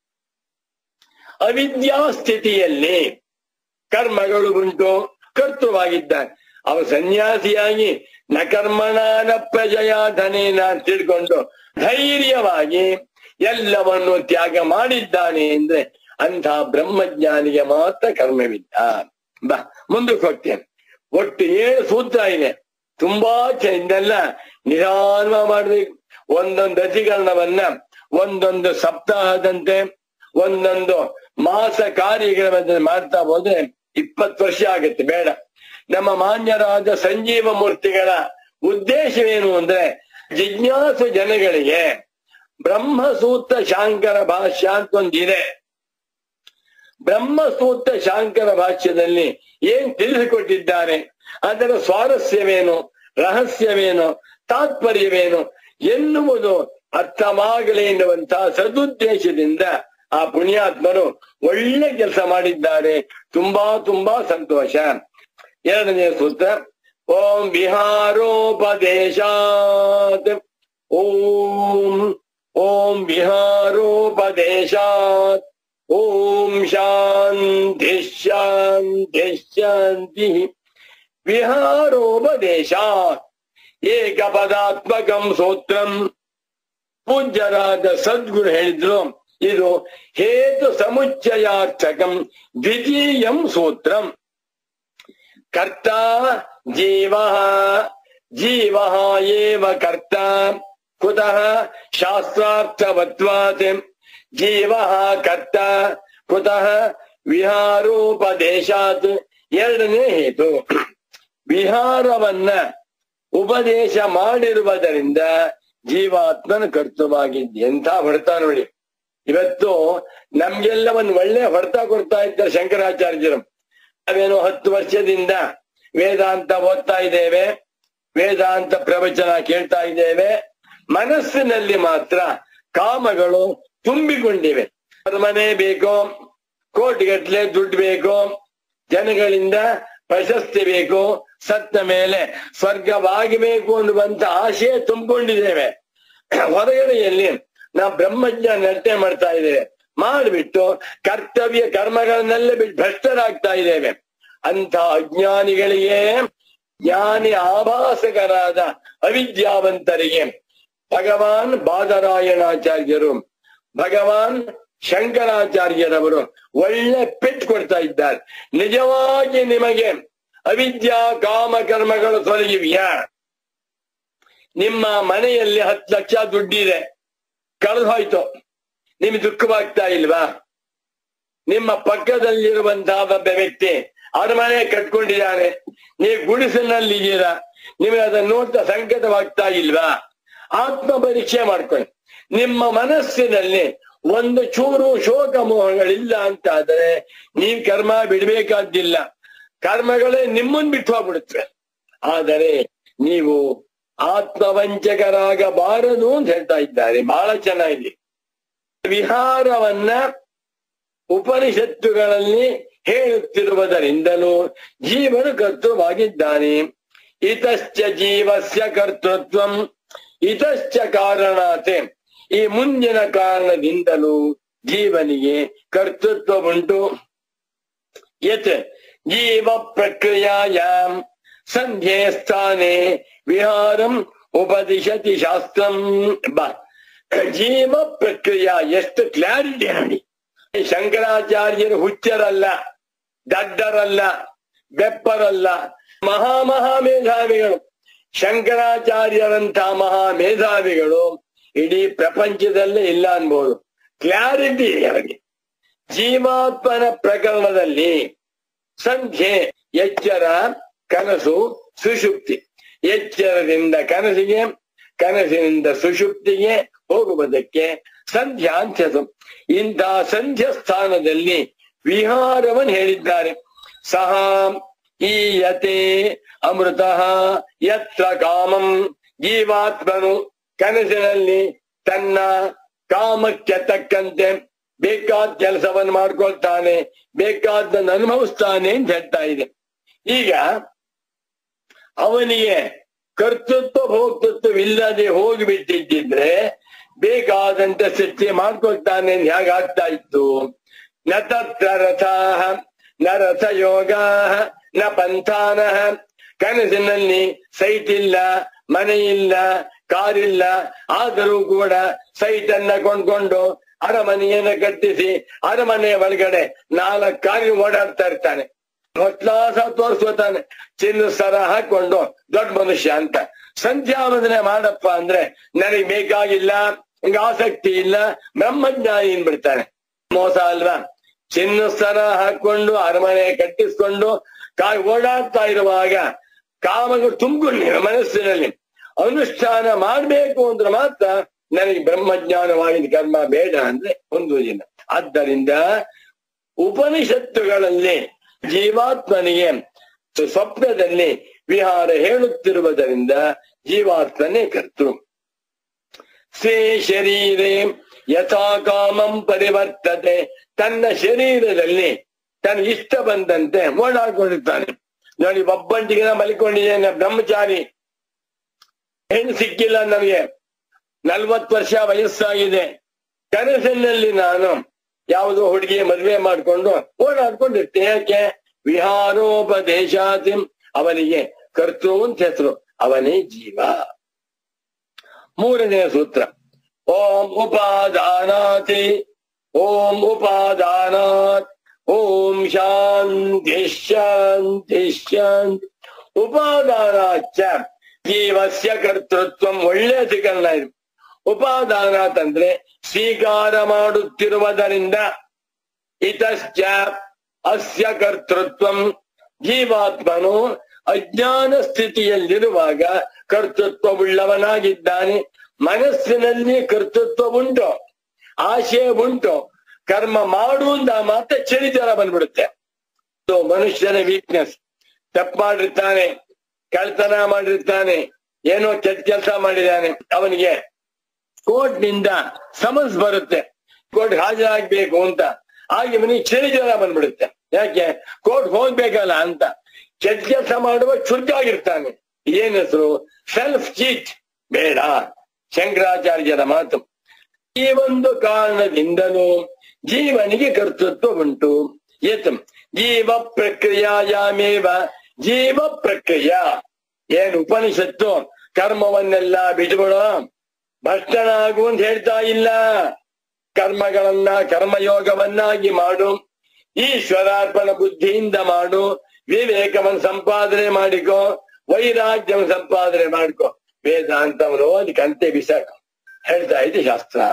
ಅವಿದ್ಯಾ ಸ್ಥಿತಿಯಲ್ಲಿ ಕರ್ಮಗಳು ಉಂಟು ಕರ್ತೃವಾಗಿದ್ದಾನೆ ಅವ ಸನ್ಯಾಸಿಯಾಗಿ ನ ಕರ್ಮಣಾನ ಪ್ರಜಯ ಧನೇನ ಅಂತ ತಿಳ್ಕೊಂಡು ಧೈರ್ಯವಾಗಿ ಎಲ್ಲವನ್ನು ತ್ಯಾಗ ಮಾಡಿದ್ದಾನೆ ಅಂದ್ರೆ ಅಂಥ ಬ್ರಹ್ಮಜ್ಞಾನಿಗೆ ಮಾತ್ರ ಕರ್ಮವಿಲ್ಲ ಬಾ ಮುಂದಕ್ಕೆ ಹೋಗ್ತೇನೆ ಒಟ್ಟು ಏಳು ಸೂತ್ರ ಇದೆ ತುಂಬಾ ಚ- ಇದನ್ನೆಲ್ಲ ನಿಧಾನ ಮಾಡ್ಬೇಕು ಒಂದೊಂದು ಅಧಿಕರಣವನ್ನ ಒಂದೊಂದು ಸಪ್ತಾಹದಂತೆ ಒಂದೊಂದು ಮಾಸ ಕಾರ್ಯಗಳನ್ನ ಮಾಡ್ತಾ ಹೋದ್ರೆ ಇಪ್ಪತ್ತು ವರ್ಷ ಆಗುತ್ತೆ ಬೇಡ ನಮ್ಮ ಮಾನ್ಯರಾದ ಸಂಜೀವ ಮೂರ್ತಿಗಳ ಉದ್ದೇಶವೇನು ಅಂದ್ರೆ ಜಿಜ್ಞಾಸು ಜನಗಳಿಗೆ ಬ್ರಹ್ಮಸೂತ್ರ ಶಾಂಕರ ಭಾಷ್ಯ ಅಂತ ಒಂದಿದೆ ಬ್ರಹ್ಮಸೂತ್ರ ಶಾಂಕರ ಭಾಷ್ಯದಲ್ಲಿ ಏನ್ ತಿಳಿಸಿಕೊಟ್ಟಿದ್ದಾರೆ ಅದರ ಸ್ವಾರಸ್ಯವೇನು ರಹಸ್ಯವೇನು ತಾತ್ಪರ್ಯವೇನು ಎನ್ನುವುದು ಅರ್ಥವಾಗಲಿ ಎನ್ನುವಂತಹ ಸದುದ್ದೇಶದಿಂದ ಆ ಪುಣ್ಯಾತ್ಮರು ಒಳ್ಳೆ ಕೆಲಸ ಮಾಡಿದ್ದಾರೆ ತುಂಬಾ ತುಂಬಾ ಸಂತೋಷ ಎರಡನೇ ಸೂತ್ರ ಓಂ ವಿಹಾರೋಪದೇಶಾತ್ ಓಂ ಓಂ ವಿಹಾರೋಪದೇಶಾತ್ ಓಂ ಶಾಂತಿ ಶಾಂತಿ ಶಾಂತಿ ವಿಹಾರೋಪದೇಶಾತ್ ಏಕಪದಾತ್ಮಕಂ ಸೂತ್ರಂ ಪೂಜ್ಯರಾದ ಸದ್ಗುರು ಹೇಳಿದ್ರು ಇದು ಹೇತು ಸಮುಚ್ಚಯಾರ್ಥಕಂ ದ್ವಿತೀಯಂ ಸೂತ್ರಂ ಕರ್ತ ಜೀವ ಜೀವ ಏವ ಕರ್ತ ಕುತಃ ಶಾಸ್ತ್ರಾರ್ಥವತ್ವಾತ್ ಜೀವ ಕರ್ತ ಕುತಃ ವಿಹಾರೋಪದೇಶಾತ್ ಎರಡನೇ ಹೇತು ವಿಹಾರವನ್ನ ಉಪದೇಶ ಮಾಡಿರುವುದರಿಂದ ಜೀವಾತ್ಮನ ಕರ್ತೃವಾಗಿದ್ದೆ ಎಂಥ ಹೊಡೆತ ನೋಡಿ ಇವತ್ತು ನಮ್ಗೆಲ್ಲ ಒಂದು ಒಳ್ಳೆ ಹೊಡೆತ ಕೊಡ್ತಾ ಇದ್ದಾರೆ ಶಂಕರಾಚಾರ್ಯರು ನಾವೇನು ಹತ್ತು ವರ್ಷದಿಂದ ವೇದಾಂತ ಓದ್ತಾ ಇದ್ದೇವೆ ವೇದಾಂತ ಪ್ರವಚನ ಕೇಳ್ತಾ ಇದ್ದೇವೆ ಮನಸ್ಸಿನಲ್ಲಿ ಮಾತ್ರ ಕಾಮಗಳು ತುಂಬಿಕೊಂಡಿವೆ ಮನೆ ಬೇಕು ಕೋಟಿಗಟ್ಲೆ ದುಡ್ಡು ಬೇಕು ಜನಗಳಿಂದ ಪ್ರಶಸ್ತಿ ಬೇಕು ಸತ್ತ ಮೇಲೆ ಸ್ವರ್ಗವಾಗಬೇಕು ಅನ್ನುವಂತ ಆಶೆ ತುಂಬಿಕೊಂಡಿದ್ದೇವೆ ಹೊರಗಡೆಯಲ್ಲಿ ನಾವು ಬ್ರಹ್ಮಜ್ಞಾನ ನಡತೆ ಮಾಡ್ತಾ ಇದ್ದೇವೆ ಮಾಡಿಬಿಟ್ಟು ಕರ್ತವ್ಯ ಕರ್ಮಗಳನ್ನೆಲ್ಲ ಬಿಟ್ಟು ಭ್ರಷ್ಟರಾಗ್ತಾ ಇದ್ದೇವೆ ಅಂತ ಅಜ್ಞಾನಿಗಳಿಗೆ ಜ್ಞಾನಿ ಆಭಾಸಕರಾದ ಅವಿದ್ಯಾವಂತರಿಗೆ ಭಗವಾನ್ ಬಾದರಾಯಣಾಚಾರ್ಯರು ಭಗವಾನ್ ಶಂಕರಾಚಾರ್ಯರವರು ಒಳ್ಳೆ ಪೆಟ್ಟು ಕೊಡ್ತಾ ಇದ್ದಾರೆ ನಿಜವಾಗಿ ನಿಮಗೆ ಅವಿದ್ಯಾ ಕಾಮ ಕರ್ಮಗಳು ತೊಲಗಿವ್ಯಾ ನಿಮ್ಮ ಮನೆಯಲ್ಲಿ ಹತ್ತು ಲಕ್ಷ ದುಡ್ಡಿದೆ ಕಳೆದು ಹೋಯ್ತು ನಿಮ್ಗೆ ದುಃಖವಾಗ್ತಾ ಇಲ್ವಾ ನಿಮ್ಮ ಪಕ್ಕದಲ್ಲಿರುವಂತಹ ಒಬ್ಬ ವ್ಯಕ್ತಿ ಅರಮನೆ ಕಟ್ಕೊಂಡಿದ್ದಾನೆ ನೀವು ಗುಡಿಸಿನಲ್ಲಿದ್ದೀರಾ ನಿಮಗೆ ಅದನ್ನು ನೋಡ್ತಾ ಸಂಕಟವಾಗ್ತಾ ಇಲ್ವಾ ಆತ್ಮ ಪರೀಕ್ಷೆ ಮಾಡ್ಕೊಳ್ಳಿ ನಿಮ್ಮ ಮನಸ್ಸಿನಲ್ಲಿ ಒಂದು ಚೂರು ಶೋಕ ಮೋಹಗಳಿಲ್ಲ ಅಂತ ಆದ್ರೆ ನೀವು ಕರ್ಮ ಬಿಡಬೇಕಾದ್ದಿಲ್ಲ ಕರ್ಮಗಳೇ ನಿಮ್ಮನ್ ಬಿಟ್ಟು ಹೋಗ್ಬಿಡುತ್ತವೆ ಆದರೆ ನೀವು ಆತ್ಮವಂಚಕರಾಗಬಾರದು ಅಂತ ಹೇಳ್ತಾ ಇದ್ದಾರೆ ಬಹಳ ಚೆನ್ನಾಗಿದೆ ವಿಹಾರವನ್ನ ಉಪನಿಷತ್ತುಗಳಲ್ಲಿ ಹೇಳುತ್ತಿರುವುದರಿಂದಲೂ ಜೀವನು ಕರ್ತೃವಾಗಿದ್ದಾನೆ ಇತಶ್ಚ ಜೀವಸ್ಯ ಕರ್ತೃತ್ವಂ ಇತಶ್ಚ ಕಾರಣಾತೆ ಈ ಮುಂದಿನ ಕಾರಣದಿಂದಲೂ ಜೀವನಿಗೆ ಕರ್ತೃತ್ವ ಉಂಟು ಯತ್ ಜೀವ ಪ್ರಕ್ರಿಯಾಯಾಂ ಸಂಧ್ಯೆ ಸ್ಥಾನೆ ವಿಹಾರಂ ಉಪದಿಶತಿ ಶಾಸ್ತ್ರಂ ಬ ಜೀವ ಪ್ರಕ್ರಿಯಾ ಎಷ್ಟು ಕ್ಲಾರಿಟಿ ನೋಡಿ ಶಂಕರಾಚಾರ್ಯರು ಹುಚ್ಚರಲ್ಲ ದಡ್ಡರಲ್ಲ ಬೆಪ್ಪರಲ್ಲ ಮಹಾ ಮಹಾ ಮೇಧಾವಿಗಳು ಶಂಕರಾಚಾರ್ಯರಂತ ಮಹಾ ಮೇಧಾವಿಗಳು ಇಡೀ ಪ್ರಪಂಚದಲ್ಲೇ ಇಲ್ಲ ಅನ್ಬೋದು ಕ್ಲಾರಿಟಿ ಅವರಿಗೆ ಜೀವಾತ್ಮನ ಪ್ರಕರಣದಲ್ಲಿ ಸಂಖ್ಯೆ ಎಚ್ಚರ ಕನಸು ಸುಷುಪ್ತಿ ಎಚ್ಚರದಿಂದ ಕನಸಿಗೆ ಕನಸಿನಿಂದ ಸುಷುಪ್ತಿಗೆ ಹೋಗುವುದಕ್ಕೆ ಸಂಧ್ಯಾ ಅಂತ ಹೆಸರು ಇಂತಹ ಸಂಧ್ಯಾ ಸ್ಥಾನದಲ್ಲಿ ವಿಹಾರವನ್ನು ಹೇಳಿದ್ದಾರೆ ಸಹ ಈಯತೆ ಅಮೃತ ಯತ್ರ ಕಾಮಂ ಜೀವಾತ್ಮನು ಕನಸಿನಲ್ಲಿ ತನ್ನ ಕಾಮಕ್ಕೆ ತಕ್ಕಂತೆ ಬೇಕಾದ ಕೆಲಸವನ್ನು ಮಾಡ್ಕೊಳ್ತಾನೆ ಬೇಕಾದ್ದನ್ನು ಅನುಭವಿಸ್ತಾನೆ ಅಂತ ಹೇಳ್ತಾ ಇದೆ ಈಗ ಅವನಿಗೆ ಕರ್ತೃತ್ವ ಭೋಕ್ತೃತ್ವವಿಲ್ಲದೆ ಹೋಗಿಬಿಟ್ಟಿದ್ದಿದ್ರೆ ಬೇಕಾದಂತ ಸೃಷ್ಟಿ ಮಾಡ್ಕೊಳ್ತಾನೆ ಅಂತ ಹೇಗಾಗ್ತಾ ಇತ್ತು ನ ತತ್ರ ರಥ ನ ರಥಯೋಗ ನ ಪಂಥಾನ ಕನಸಿನಲ್ಲಿ ಸೈಟ್ ಇಲ್ಲ ಮನೆ ಇಲ್ಲ ಕಾರಿಲ್ಲ ಆದರೂ ಕೂಡ ಸೈಟ್ ಅನ್ನ ಕೊಂಡ್ಕೊಂಡು ಅರಮನೆಯನ್ನ ಕಟ್ಟಿಸಿ ಅರಮನೆಯ ಒಳಗಡೆ ನಾಲ್ಕು ಕಾರಿ ಓಡಾಡ್ತಾ ಇರ್ತಾನೆ ಹೊತ್ಲಾಸ ತೋರಿಸ್ಕೊತಾನೆ ಚಿನ್ನ ಸರ ಹಾಕೊಂಡು ದೊಡ್ಡ ಮನುಷ್ಯ ಅಂತ ಸಂಧ್ಯಾವಂದನೆ ಮಾಡಪ್ಪ ಅಂದ್ರೆ ನನಗೆ ಬೇಕಾಗಿಲ್ಲ ನಂಗೆ ಆಸಕ್ತಿ ಇಲ್ಲ ಬ್ರಹ್ಮಜ್ಞಾನಿ ಬಿಡ್ತಾನೆ ಮೋಸ ಅಲ್ವಾ ಚಿನ್ನ ಸರ ಹಾಕೊಂಡು ಅರಮನೆ ಕಟ್ಟಿಸ್ಕೊಂಡು ಕಾಯಿ ಓಡಾಡ್ತಾ ಇರುವಾಗ ಕಾಮಗಳು ತುಂಬಿಕೊಂಡಿರೋ ಮನಸ್ಸಿನಲ್ಲಿ ಅನುಷ್ಠಾನ ಮಾಡ್ಬೇಕು ಅಂದ್ರೆ ಮಾತ್ರ ನನಗೆ ಬ್ರಹ್ಮಜ್ಞಾನವಾಗಿದ್ದ ಕರ್ಮ ಬೇಡ ಅಂದ್ರೆ ಹೊಂದುವುದಿಲ್ಲ ಆದ್ದರಿಂದ ಉಪನಿಷತ್ತುಗಳಲ್ಲಿ ಜೀವಾತ್ಮನಿಗೆ ಸ್ವಪ್ನದಲ್ಲಿ ವಿಹಾರ ಹೇಳುತ್ತಿರುವುದರಿಂದ ಜೀವಾತ್ಮನೇ ಕರ್ತೃ ಸ್ವೇ ಶರೀರೇ ಯಥಾ ಕಾಮಂ ಪರಿವರ್ತತೆ ತನ್ನ ಶರೀರದಲ್ಲಿ ತನ್ನ ಇಷ್ಟ ಬಂದಂತೆ ಓಡಾಡ್ಕೊಂಡಿರ್ತಾನೆ ನೋಡಿ ಒಬ್ಬಂಟಿಗೆ ನಾ ಮಲಿಕೊಂಡಿದ್ದೇನೆ ಬ್ರಹ್ಮಚಾರಿ ಹೆಣ್ಣು ಸಿಕ್ಕಿಲ್ಲ ನನಗೆ ನಲ್ವತ್ತು ವರ್ಷ ವಯಸ್ಸಾಗಿದೆ ಕನಸಿನಲ್ಲಿ ನಾನು ಯಾವುದೋ ಹುಡುಗಿ ಮದುವೆ ಮಾಡಿಕೊಂಡು ಓಡಾಡ್ಕೊಂಡಿರ್ತೇನೆ ಯಾಕೆ ವಿಹಾರೋಪದೇಶಾತಿ ಅವನಿಗೆ ಕರ್ತೃ ಅಂತ ಹೆಸರು ಅವನೇ ಜೀವ ಮೂರನೇ ಸೂತ್ರ ಓಂ ಉಪಾದಾನಾತಿ ಓಂ ಉಪಾದಾನಾತ್ ಓಂ ಶಾಂತಿ ಶಾಂತಿ ಶಾಂತಿ ಉಪಾದಾನಾಚ ಜೀವಸ್ಯ ಕರ್ತೃತ್ವ ಒಳ್ಳೆ ಸಿಗಲ್ಲ ಇದು ಉಪಾದಾನಾತ್ ಅಂದ್ರೆ ಸ್ವೀಕಾರ ಮಾಡುತ್ತಿರುವುದರಿಂದ ಇತಶ್ಚ ಅಸ್ಯ ಕರ್ತೃತ್ವಂ ಜೀವಾತ್ಮನು ಅಜ್ಞಾನ ಸ್ಥಿತಿಯಲ್ಲಿರುವಾಗ ಕರ್ತೃತ್ವವುಳ್ಳವನಾಗಿದ್ದಾನೆ ಮನಸ್ಸಿನಲ್ಲಿ ಕರ್ತೃತ್ವ ಉಂಟು ಆಶಯ ಉಂಟು ಕರ್ಮ ಮಾಡುವಂತ ಮಾತ್ರ ಚರಿತರ ಬಂದ್ಬಿಡುತ್ತೆ ಇದು ಮನುಷ್ಯನ ವೀಕ್ನೆಸ್ ತಪ್ಪು ಮಾಡಿರ್ತಾನೆ ಕಳ್ತನ ಮಾಡಿರ್ತಾನೆ ಏನೋ ಕೆಟ್ಟ ಕೆಲಸ ಮಾಡಿದ್ದಾನೆ ಅವನಿಗೆ ಕೋರ್ಟ್ ನಿಂದ ಸಮನ್ಸ್ ಬರುತ್ತೆ ಕೋರ್ಟ್ ಹಾಜರಾಗ್ಬೇಕು ಅಂತ ಹಾಗೆ ಅವನಿಗೆ ಚರಿತರ ಬಂದ್ಬಿಡುತ್ತೆ ಯಾಕೆ ಕೋರ್ಟ್ ಹೋಗ್ಬೇಕಲ್ಲ ಅಂತ ಕೆಟ್ಟ ಕೆಲಸ ಮಾಡುವ ಚುರುಕಾಗಿರ್ತಾನೆ ಏನ್ ಹೆಸರು ಸೆಲ್ಫ್ ಚೀಟ್ ಬೇಡ ಶಂಕರಾಚಾರ್ಯರ ಮಾತು ಈ ಒಂದು ಕಾರಣದಿಂದಲೂ ಜೀವನಿಗೆ ಕರ್ತೃತ್ವ ಉಂಟು ಏತ್ ಜೀವ ಪ್ರಕ್ರಿಯಾಯಾಮೇವ ಜೀವ ಪ್ರಕ್ರಿಯಾ ಏನ್ ಉಪನಿಷತ್ತು ಕರ್ಮವನ್ನೆಲ್ಲ ಬಿಟ್ಬಿಡು ಭ್ರಷ್ಟನಾಗು ಅಂತ ಹೇಳ್ತಾ ಇಲ್ಲ ಕರ್ಮಗಳನ್ನ ಕರ್ಮಯೋಗವನ್ನಾಗಿ ಮಾಡು ಈಶ್ವರಾರ್ಪಣ ಬುದ್ಧಿಯಿಂದ ಮಾಡು ವಿವೇಕವನ್ನು ಸಂಪಾದನೆ ಮಾಡಿಕೋ ವೈರಾಗ್ಯವನ್ನು ಸಂಪಾದನೆ ಮಾಡ್ಕೋ ವೇದಾಂತವನ್ನು ಓದಿ ಕಂತೆ ಬಿಸಾಕ ಹೇಳ್ತಾ ಇದೆ ಶಾಸ್ತ್ರ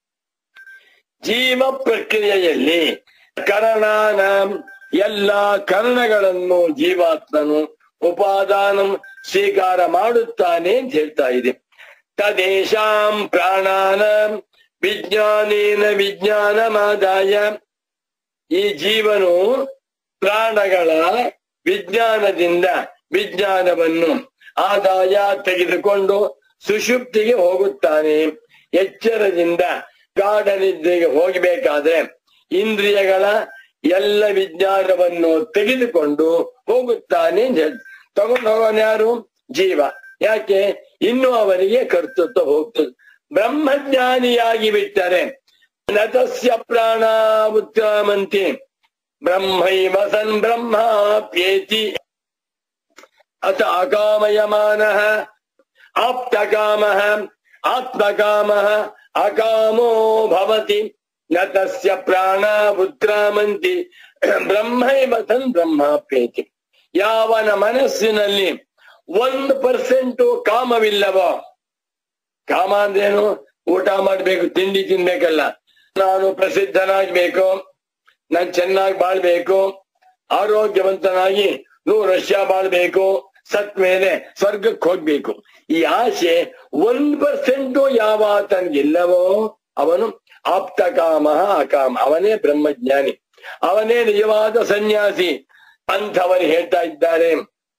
ಜೀವ ಪ್ರಕ್ರಿಯೆಯಲ್ಲಿ ಕರಣಾನ ಎಲ್ಲ ಕರ್ಣಗಳನ್ನು ಜೀವಾತ್ಮನು ಉಪಾದಾನ ಸ್ವೀಕಾರ ಮಾಡುತ್ತಾನೆ ಅಂತ ಹೇಳ್ತಾ ಇದೆ ತದೇಶಾಂ ಪ್ರಾಣಾನ ವಿಜ್ಞಾನೇನ ವಿಜ್ಞಾನಮಾದಾಯ ಈ ಜೀವನು ಪ್ರಾಣಗಳ ವಿಜ್ಞಾನದಿಂದ ವಿಜ್ಞಾನವನ್ನು ಆದಾಯ ತೆಗೆದುಕೊಂಡು ಸುಷುಪ್ತಿಗೆ ಹೋಗುತ್ತಾನೆ ಎಚ್ಚರದಿಂದ ಗಾಢ ನಿದ್ರೆಗೆ ಹೋಗಬೇಕಾದ್ರೆ ಇಂದ್ರಿಯಗಳ ಎಲ್ಲ ವಿಜ್ಞಾನವನ್ನು ತೆಗೆದುಕೊಂಡು ಹೋಗುತ್ತಾನೆ ಅಂತ ಹೇಳ್- ತಗೊಂಡು ಹೋಗೋನು ಯಾರು ಜೀವ ಯಾಕೆ ಇನ್ನು ಅವನಿಗೆ ಕರ್ತೃತ್ವ ಹೋಗ್ತದೆ ಬ್ರಹ್ಮಜ್ಞಾನಿಯಾಗಿ ಬಿಟ್ಟರೆ ನತಸ್ಯ ಪ್ರಾಣ ಉತ್ಕ್ರಾಮಂತಿ ಬ್ರಹ್ಮೈವ ಸನ್ ಬ್ರಹ್ಮಾಪ್ಯೇತಿ ಅಥ ಅಕಾಮಯಮಾನಃ ಆಪ್ತಕಾಮಃ ಆತ್ಮಕಾಮಃ ಅಕಾಮೋ ಭವತಿ ನ ತಸ್ಯ ಪ್ರಾಣ ಉತ್ಕ್ರಾಮಂತಿ ಬ್ರಹ್ಮೈವ ಸನ್ ಬ್ರಹ್ಮಾಪ್ಯೇತಿ ಯಾವನ ಮನಸ್ಸಿನಲ್ಲಿ ಒಂದು ಪರ್ಸೆಂಟ್ ಕಾಮವಿಲ್ಲವೋ ಕಾಮ ಅಂದ್ರೇನು ಊಟ ಮಾಡ್ಬೇಕು ತಿಂಡಿ ತಿನ್ಬೇಕಲ್ಲ ನಾನು ಪ್ರಸಿದ್ಧನಾಗ್ಬೇಕು ನಾನ್ ಚೆನ್ನಾಗಿ ಬಾಳ್ಬೇಕು ಆರೋಗ್ಯವಂತನಾಗಿ ನೂರು ವರ್ಷ ಬಾಳ್ಬೇಕು ಸತ್ ಮೇಲೆ ಸ್ವರ್ಗಕ್ಕೆ ಹೋಗ್ಬೇಕು ಈ ಆಸೆ ಒಂದ್ ಪರ್ಸೆಂಟು ಯಾವ ತನ್ಗಿಲ್ಲವೋ ಅವನು ಆಪ್ತಕಾಮ ಅಕಾಮ ಅವನೇ ಬ್ರಹ್ಮಜ್ಞಾನಿ ಅವನೇ ನಿಜವಾದ ಸನ್ಯಾಸಿ ಅಂಥವರು ಹೇಳ್ತಾ ಇದ್ದಾರೆ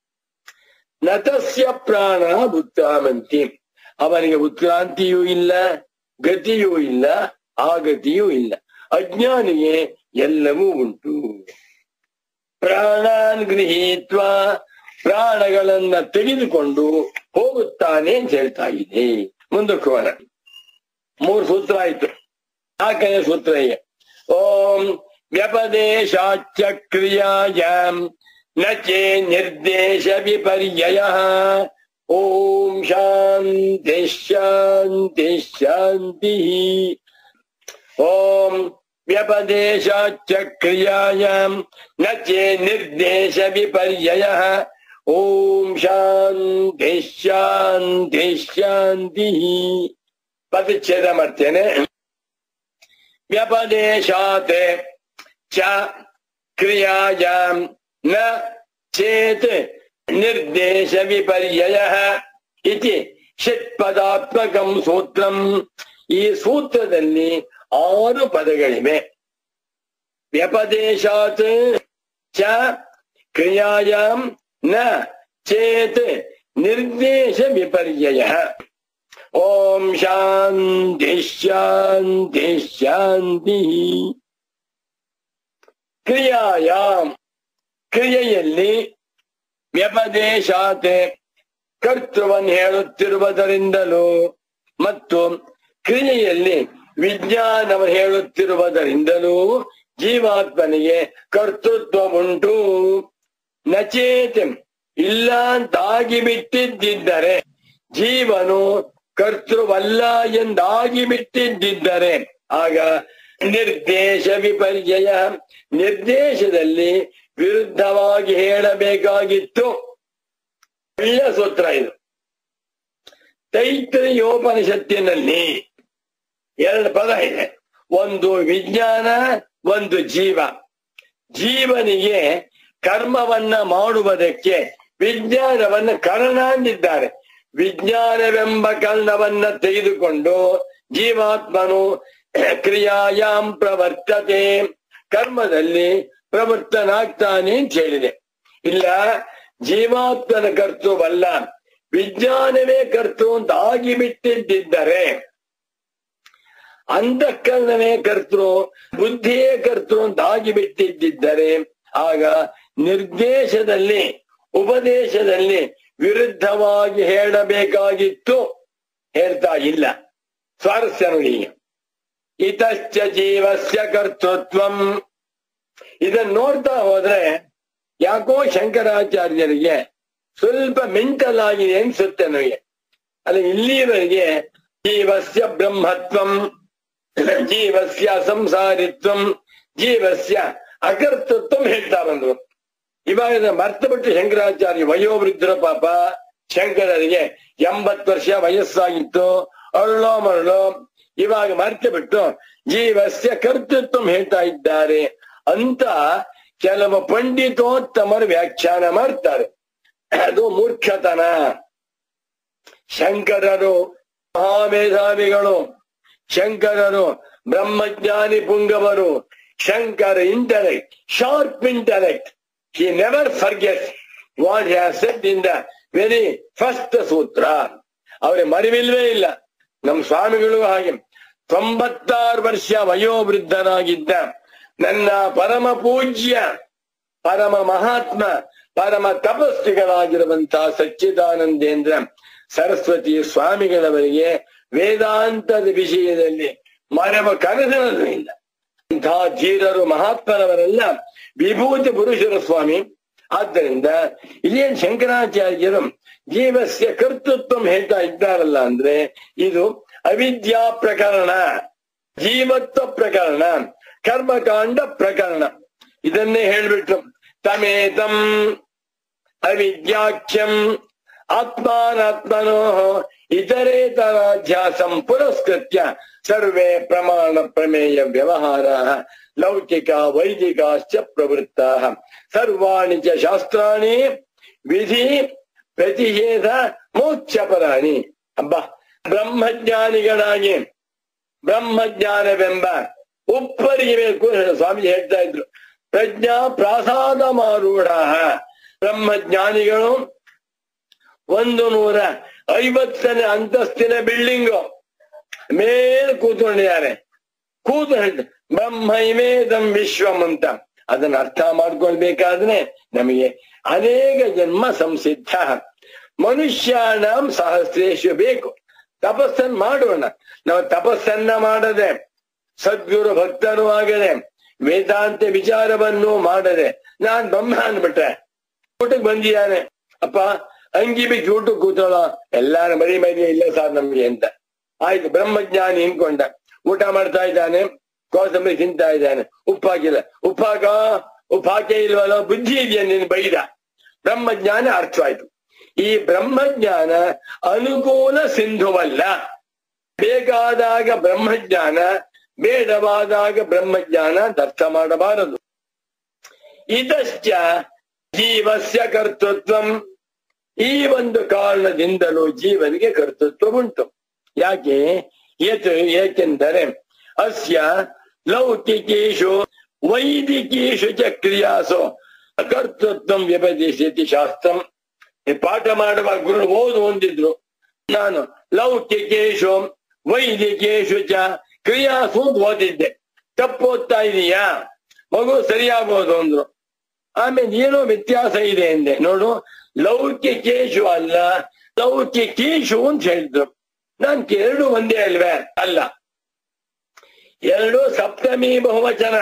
ನತಸ್ಯ ಪ್ರಾಣ ಉತ್ಕ್ರಾಮಂತಿ ಅವನಿಗೆ ಉತ್ಕ್ರಾಂತಿಯೂ ಇಲ್ಲ ಗತಿಯೂ ಇಲ್ಲ ಆಗತಿಯೂ ಇಲ್ಲ ಅಜ್ಞಾನಿಗೆ ಎಲ್ಲವೂ ಉಂಟು ಪ್ರಾಣಾನ್ ಗೃಹೀತ್ವ ಪ್ರಾಣಗಳನ್ನ ತೆಗೆದುಕೊಂಡು ಹೋಗುತ್ತಾನೆ ಅಂತ ಹೇಳ್ತಾ ಇದೆ ಮುಂದಕ್ಕೆ ಹೋಗೋಣ ಮೂರು ಸೂತ್ರ ಆಯ್ತು ನಾಲ್ಕನೇ ಸೂತ್ರ ಇದೆ ಓಂ ವ್ಯಪದೇಶಾಚ್ಯ ಕ್ರಿಯಾಯಾಂ ನ ಚೇ ನಿರ್ದೇಶ ವಿಪರ್ಯಯ ಓಂ ಶಾಂತಿ ಶಾಂತಿ ಶಾಂತಿ ಓಂ ವ್ಯಪದೇಶಾಚ್ಯ ಕ್ರಿಯಾಯಾಂ ನ ಚೇ ನಿರ್ದೇಶ ವಿಪರ್ಯಯ ಓಂ ಶಾಂತಿ ಶಾಂತಿ ಶಾಂತಿ ಪದಚ್ಛೇದ ಮಾಡ್ತೇನೆ ವ್ಯಪದೇಶಾತ್ ಚ ಕ್ರಿಯಾಯಾಂ ನ ಚೇತ್ ನಿರ್ದೇಶ ವಿಪರ್ಯಯ ಇತಿ ಷಟ್ಪದಾತ್ಮಕಂ ಸೂತ್ರಂ ಈ ಸೂತ್ರದಲ್ಲಿ ಆರು ಪದಗಳಿವೆ ವ್ಯಪದೇಶಾತ್ ಚ ಕ್ರಿಯಾಯಾಂ ನ ಚೇತ್ ನಿರ್ದೇಶ ವಿಪರ್ಯಯ ಓಂ ಶಾಂತಿ ಶಾಂತಿ ಶಾಂತಿ ಕ್ರಿಯಾಯಾಂ ಕ್ರಿಯೆಯಲ್ಲಿ ವ್ಯಪದೇಶಾತೆ ಕರ್ತೃವನ್ನು ಹೇಳುತ್ತಿರುವುದರಿಂದಲೂ ಮತ್ತು ಕ್ರಿಯೆಯಲ್ಲಿ ವಿಜ್ಞಾನವನ್ನು ಹೇಳುತ್ತಿರುವುದರಿಂದಲೂ ಜೀವಾತ್ಮನಿಗೆ ಕರ್ತೃತ್ವ ಉಂಟು ನಚೇತ್ ಇಲ್ಲ ಅಂತಾಗಿ ಬಿಟ್ಟಿದ್ದರೆ ಜೀವನು ಕರ್ತೃವಲ್ಲ ಎಂದಾಗಿ ಬಿಟ್ಟಿದ್ದರೆ ಆಗ ನಿರ್ದೇಶ ವಿಪರ್ಯಯ ನಿರ್ದೇಶದಲ್ಲಿ ವಿರುದ್ಧವಾಗಿ ಹೇಳಬೇಕಾಗಿತ್ತು ಒಳ್ಳೆಯ ಸೂತ್ರ ಇದು ತೈತ್ರಿಯೋಪನಿಷತ್ತಿನಲ್ಲಿ ಎರಡು ಪದ ಇದೆ ಒಂದು ವಿಜ್ಞಾನ ಒಂದು ಜೀವ ಜೀವನಿಗೆ ಕರ್ಮವನ್ನ ಮಾಡುವುದಕ್ಕೆ ವಿಜ್ಞಾನವನ್ನ ಕರ್ಣ ಅಂದಿದ್ದಾರೆ ವಿಜ್ಞಾನವೆಂಬ ಕರ್ಣವನ್ನ ತೆಗೆದುಕೊಂಡು ಜೀವಾತ್ಮನು ಕ್ರಿಯಾಯಾಂ ಪ್ರವರ್ತತೆ ಕರ್ಮದಲ್ಲಿ ಪ್ರವರ್ತನಾಗ್ತಾನೆ ಅಂತ ಹೇಳಿದೆ ಇಲ್ಲ ಜೀವಾತ್ಮನ ಕರ್ತೃವಲ್ಲ ವಿಜ್ಞಾನವೇ ಕರ್ತೃ ಅಂತ ಆಗಿಬಿಟ್ಟಿದ್ದರೆ ಅಂತಃಕರಣವೇ ಕರ್ತೃ ಬುದ್ಧಿಯೇ ಕರ್ತೃ ಅಂತ ಆಗಿಬಿಟ್ಟಿದ್ದರೆ ಆಗ ನಿರ್ದೇಶದಲ್ಲಿ ಉಪದೇಶದಲ್ಲಿ ವಿರುದ್ಧವಾಗಿ ಹೇಳಬೇಕಾಗಿತ್ತು ಹೇಳ್ತಾ ಇಲ್ಲ ಸ್ವಾರಸ್ಯ ನೋಡಿ ಇತಶ್ಚ ಜೀವಸ್ಯ ಕರ್ತೃತ್ವಂ ಇದನ್ನ ನೋಡ್ತಾ ಹೋದ್ರೆ ಯಾಕೋ ಶಂಕರಾಚಾರ್ಯರಿಗೆ ಸ್ವಲ್ಪ ಮೆಂಟಲ್ ಆಗಿದೆ ಅನ್ಸುತ್ತೆ ನನಗೆ ಅಲ್ಲಿ ಇಲ್ಲಿಯವರೆಗೆ ಜೀವಸ್ಯ ಬ್ರಹ್ಮತ್ವಂ ಜೀವಸ್ಯ ಸಂಸಾರಿತ್ವಂ ಜೀವಸ್ಯ ಅಕರ್ತೃತ್ವಂ ಹೇಳ್ತಾ ಬಂದ್ರು ಇವಾಗ ಇದನ್ನ ಮರ್ತು ಬಿಟ್ಟು ಶಂಕರಾಚಾರ್ಯ ವಯೋವೃದ್ಧರ ಪಾಪ ಶಂಕರರಿಗೆ ಎಂಬತ್ತು ವರ್ಷ ವಯಸ್ಸಾಗಿತ್ತು ಅರಳೋ ಮರಳೋ ಇವಾಗ ಮರ್ತು ಬಿಟ್ಟು ಜೀವಸ್ಯ ಕರ್ತೃತ್ವ ಹೇಳ್ತಾ ಇದ್ದಾರೆ ಅಂತ ಕೆಲವು ಪಂಡಿತೋತ್ತಮರು ವ್ಯಾಖ್ಯಾನ ಮಾಡ್ತಾರೆ ಅದು ಮೂರ್ಖತನ ಶಂಕರರು ಮಹಾಮೇಧಾವಿಗಳು ಶಂಕರರು ಬ್ರಹ್ಮಜ್ಞಾನಿ ಪುಂಗವರು Shankara intellect sharp intellect he never forget what has set in the very first sutra ಅವರಿಗೆ ಮರಿವಿಲ್ವೇ ಇಲ್ಲ ನಮ್ಮ ಸ್ವಾಮಿಗಳು ಹಾಗೆ ತೊಂಬತ್ತಾರು ವರ್ಷ ವಯೋವೃದ್ಧನಾಗಿದ್ದ ನನ್ನ ಪರಮ ಪೂಜ್ಯ ಪರಮ ಮಹಾತ್ಮ ಪರಮ ತಪಸ್ವಿಗಳಾಗಿರುವಂತಹ ಸಚ್ಚಿದಾನಂದೇಂದ್ರ ಸರಸ್ವತಿ ಸ್ವಾಮಿಗಳವರಿಗೆ ವೇದಾಂತದ ವಿಷಯದಲ್ಲಿ ಮರವ ಕನಸಿನದ್ರಿಂದ ಇಂತಹ ಧೀರರು ಮಹಾತ್ಮರವರೆಲ್ಲ ವಿಭೂತಿ ಪುರುಷರ ಸ್ವಾಮಿ ಆದ್ದರಿಂದ ಇದೇನ್ ಶಂಕರಾಚಾರ್ಯರು ಜೀವಸ್ಯ ಕರ್ತೃತ್ವ ಹೇಳ್ತಾ ಇದ್ದಾರಲ್ಲ ಅಂದ್ರೆ ಇದು ಅವಿದ್ಯಾ ಪ್ರಕರಣ ಜೀವತ್ವ ಪ್ರಕರಣ ಕರ್ಮಕಾಂಡ ಪ್ರಕರಣ ಇದನ್ನೇ ಹೇಳ್ಬಿಟ್ರು ತಮೇತಂ ಅವಿದ್ಯಾಖ್ಯಂ ಆತ್ಮಾನಾತ್ಮನೋ ಇತರೇತರಾಧ್ಯಾಸಂ ಪುರಸ್ಕೃತ್ಯ ಸರ್ವೇ ಪ್ರಮಾಣ ಪ್ರಮೇಯ ವ್ಯವಹಾರ ಲೌಕಿಕ ವೈದಿಕಾಶ್ಚ ಪ್ರವೃತ್ತ ಸರ್ವಾಣಿ ಚ ಶಾಸ್ತ್ರಾಣಿ ವಿಧಿ ಪ್ರತಿಷೇಧ ಮೋಕ್ಷಪರಾಣಿ ಅಬ್ಬ ಬ್ರಹ್ಮಜ್ಞಾನಿಗಳಾಗಿ ಬ್ರಹ್ಮಜ್ಞಾನವೆಂಬ ಉಪ್ಪರಿಯಬೇಕು ಸ್ವಾಮಿ ಹೇಳ್ತಾ ಇದ್ರು ಪ್ರಜ್ಞಾ ಪ್ರಾಸಾದ ಮಾರೂಢ ಬ್ರಹ್ಮಜ್ಞಾನಿಗಳು ಒಂದು ನೂರ ಐವತ್ತನೇ ಅಂತಸ್ತಿನ ಬಿಲ್ಡಿಂಗು ಮೇಲೆ ಕೂತ್ಕೊಂಡಿದ್ದಾರೆ ಕೂತು ಹೇಳ್ತಾರೆ ಬ್ರಹ್ಮ ಇಮೇದಂ ವಿಶ್ವಂ ಅಂತ ಅದನ್ನ ಅರ್ಥ ಮಾಡ್ಕೊಳ್ಬೇಕಾದ್ರೆ ನಮಗೆ ಅನೇಕ ಜನ್ಮ ಸಂಸಿದ್ಧ ಮನುಷ್ಯಾಣಂ ಸಹಸ್ರೇಶು ಬೇಕು ತಪಸ್ಸನ್ನು ಮಾಡೋಣ ನಾವು ತಪಸ್ಸನ್ನ ಮಾಡದೆ ಸದ್ಗುರು ಭಕ್ತರು ಆಗದೆ ವೇದಾಂತ ವಿಚಾರವನ್ನು ಮಾಡದೆ ನಾನ್ ಬ್ರಹ್ಮ ಅನ್ಬಿಟ್ರೆ ಊಟಕ್ಕೆ ಬಂದಿದ್ದಾನೆ ಅಪ್ಪ ಅಂಗಿ ಬಿಚ್ಚಿ ಊಟಕ್ಕೆ ಕೂತೋಳ ಎಲ್ಲಾರು ಮರಿ ಮರಿ ಇಲ್ಲ ಸರ್ ನಮ್ಗೆ ಅಂತ ಆಯ್ತು ಬ್ರಹ್ಮಜ್ಞಾನಿ ಅನ್ಕೊಂಡ ಊಟ ಮಾಡ್ತಾ ಇದ್ದಾನೆ ಕೋಸಂಬರಿ ತಿಂತಾ ಇದ್ದಾನೆ ಉಪ್ಪಾಕಿಲ್ಲ ಉಪ್ಪಾಕ ಉಪ್ಪು ಹಾಕೇ ಇಲ್ವಲ್ಲ ಬುದ್ಧಿ ಇದೆಯಾ ನೀನು ಬೈದ ಬ್ರಹ್ಮಜ್ಞಾನ ಅರ್ಥವಾಯ್ತು ಈ ಬ್ರಹ್ಮಜ್ಞಾನ ಅನುಕೂಲ ಸಿಂಧುವಲ್ಲ ಬೇಕಾದಾಗ ಬ್ರಹ್ಮಜ್ಞಾನ ಬೇಡವಾದಾಗ ಬ್ರಹ್ಮಜ್ಞಾನ ಅರ್ಥ ಮಾಡಬಾರದು ಇದಶ್ಚ ಜೀವಸ್ಯ ಕರ್ತೃತ್ವಂ ಈ ಒಂದು ಕಾರಣದಿಂದಲೂ ಜೀವನಿಗೆ ಕರ್ತೃತ್ವ ಉಂಟು ಯಾಕೆ ಏತ ಏಕೆಂದರೆ ಅಸ್ಯ ಲೌಕಿಕೇಶು ವೈದಿಕೇಶು ಚ ಕ್ರಿಯಾಸು ಕರ್ತೃತ್ವ ವ್ಯಪದೇಶತಿ ಶಾಸ್ತ್ರಂ ಈ ಪಾಠ ಮಾಡುವ ಗುರು ಓದು ಹೊಂದಿದ್ರು ನಾನು ಲೌಕಿಕೇಶು ವೈದಿಕೇಶು ಚ ಕ್ರಿಯಾಸು ಅಂತ ಓದಿದ್ದೆ ತಪ್ಪು ಓದ್ತಾ ಇದೀಯಾ ಮಗು ಸರಿಯಾಗೋದು ಅಂದ್ರು ಆಮೇಲೆ ಏನೋ ವ್ಯತ್ಯಾಸ ಇದೆ ಎಂದೆ ನೋಡು ಲೌಕಿಕೇಶು ಅಲ್ಲ ಲೌಕಿಕೇಶು ಅಂತ ಹೇಳಿದ್ರು ನಾನ್ ಎರಡು ಒಂದೇ ಅಲ್ವೇ ಅಲ್ಲ ಎರಡು ಸಪ್ತಮಿ ಬಹುವಚನ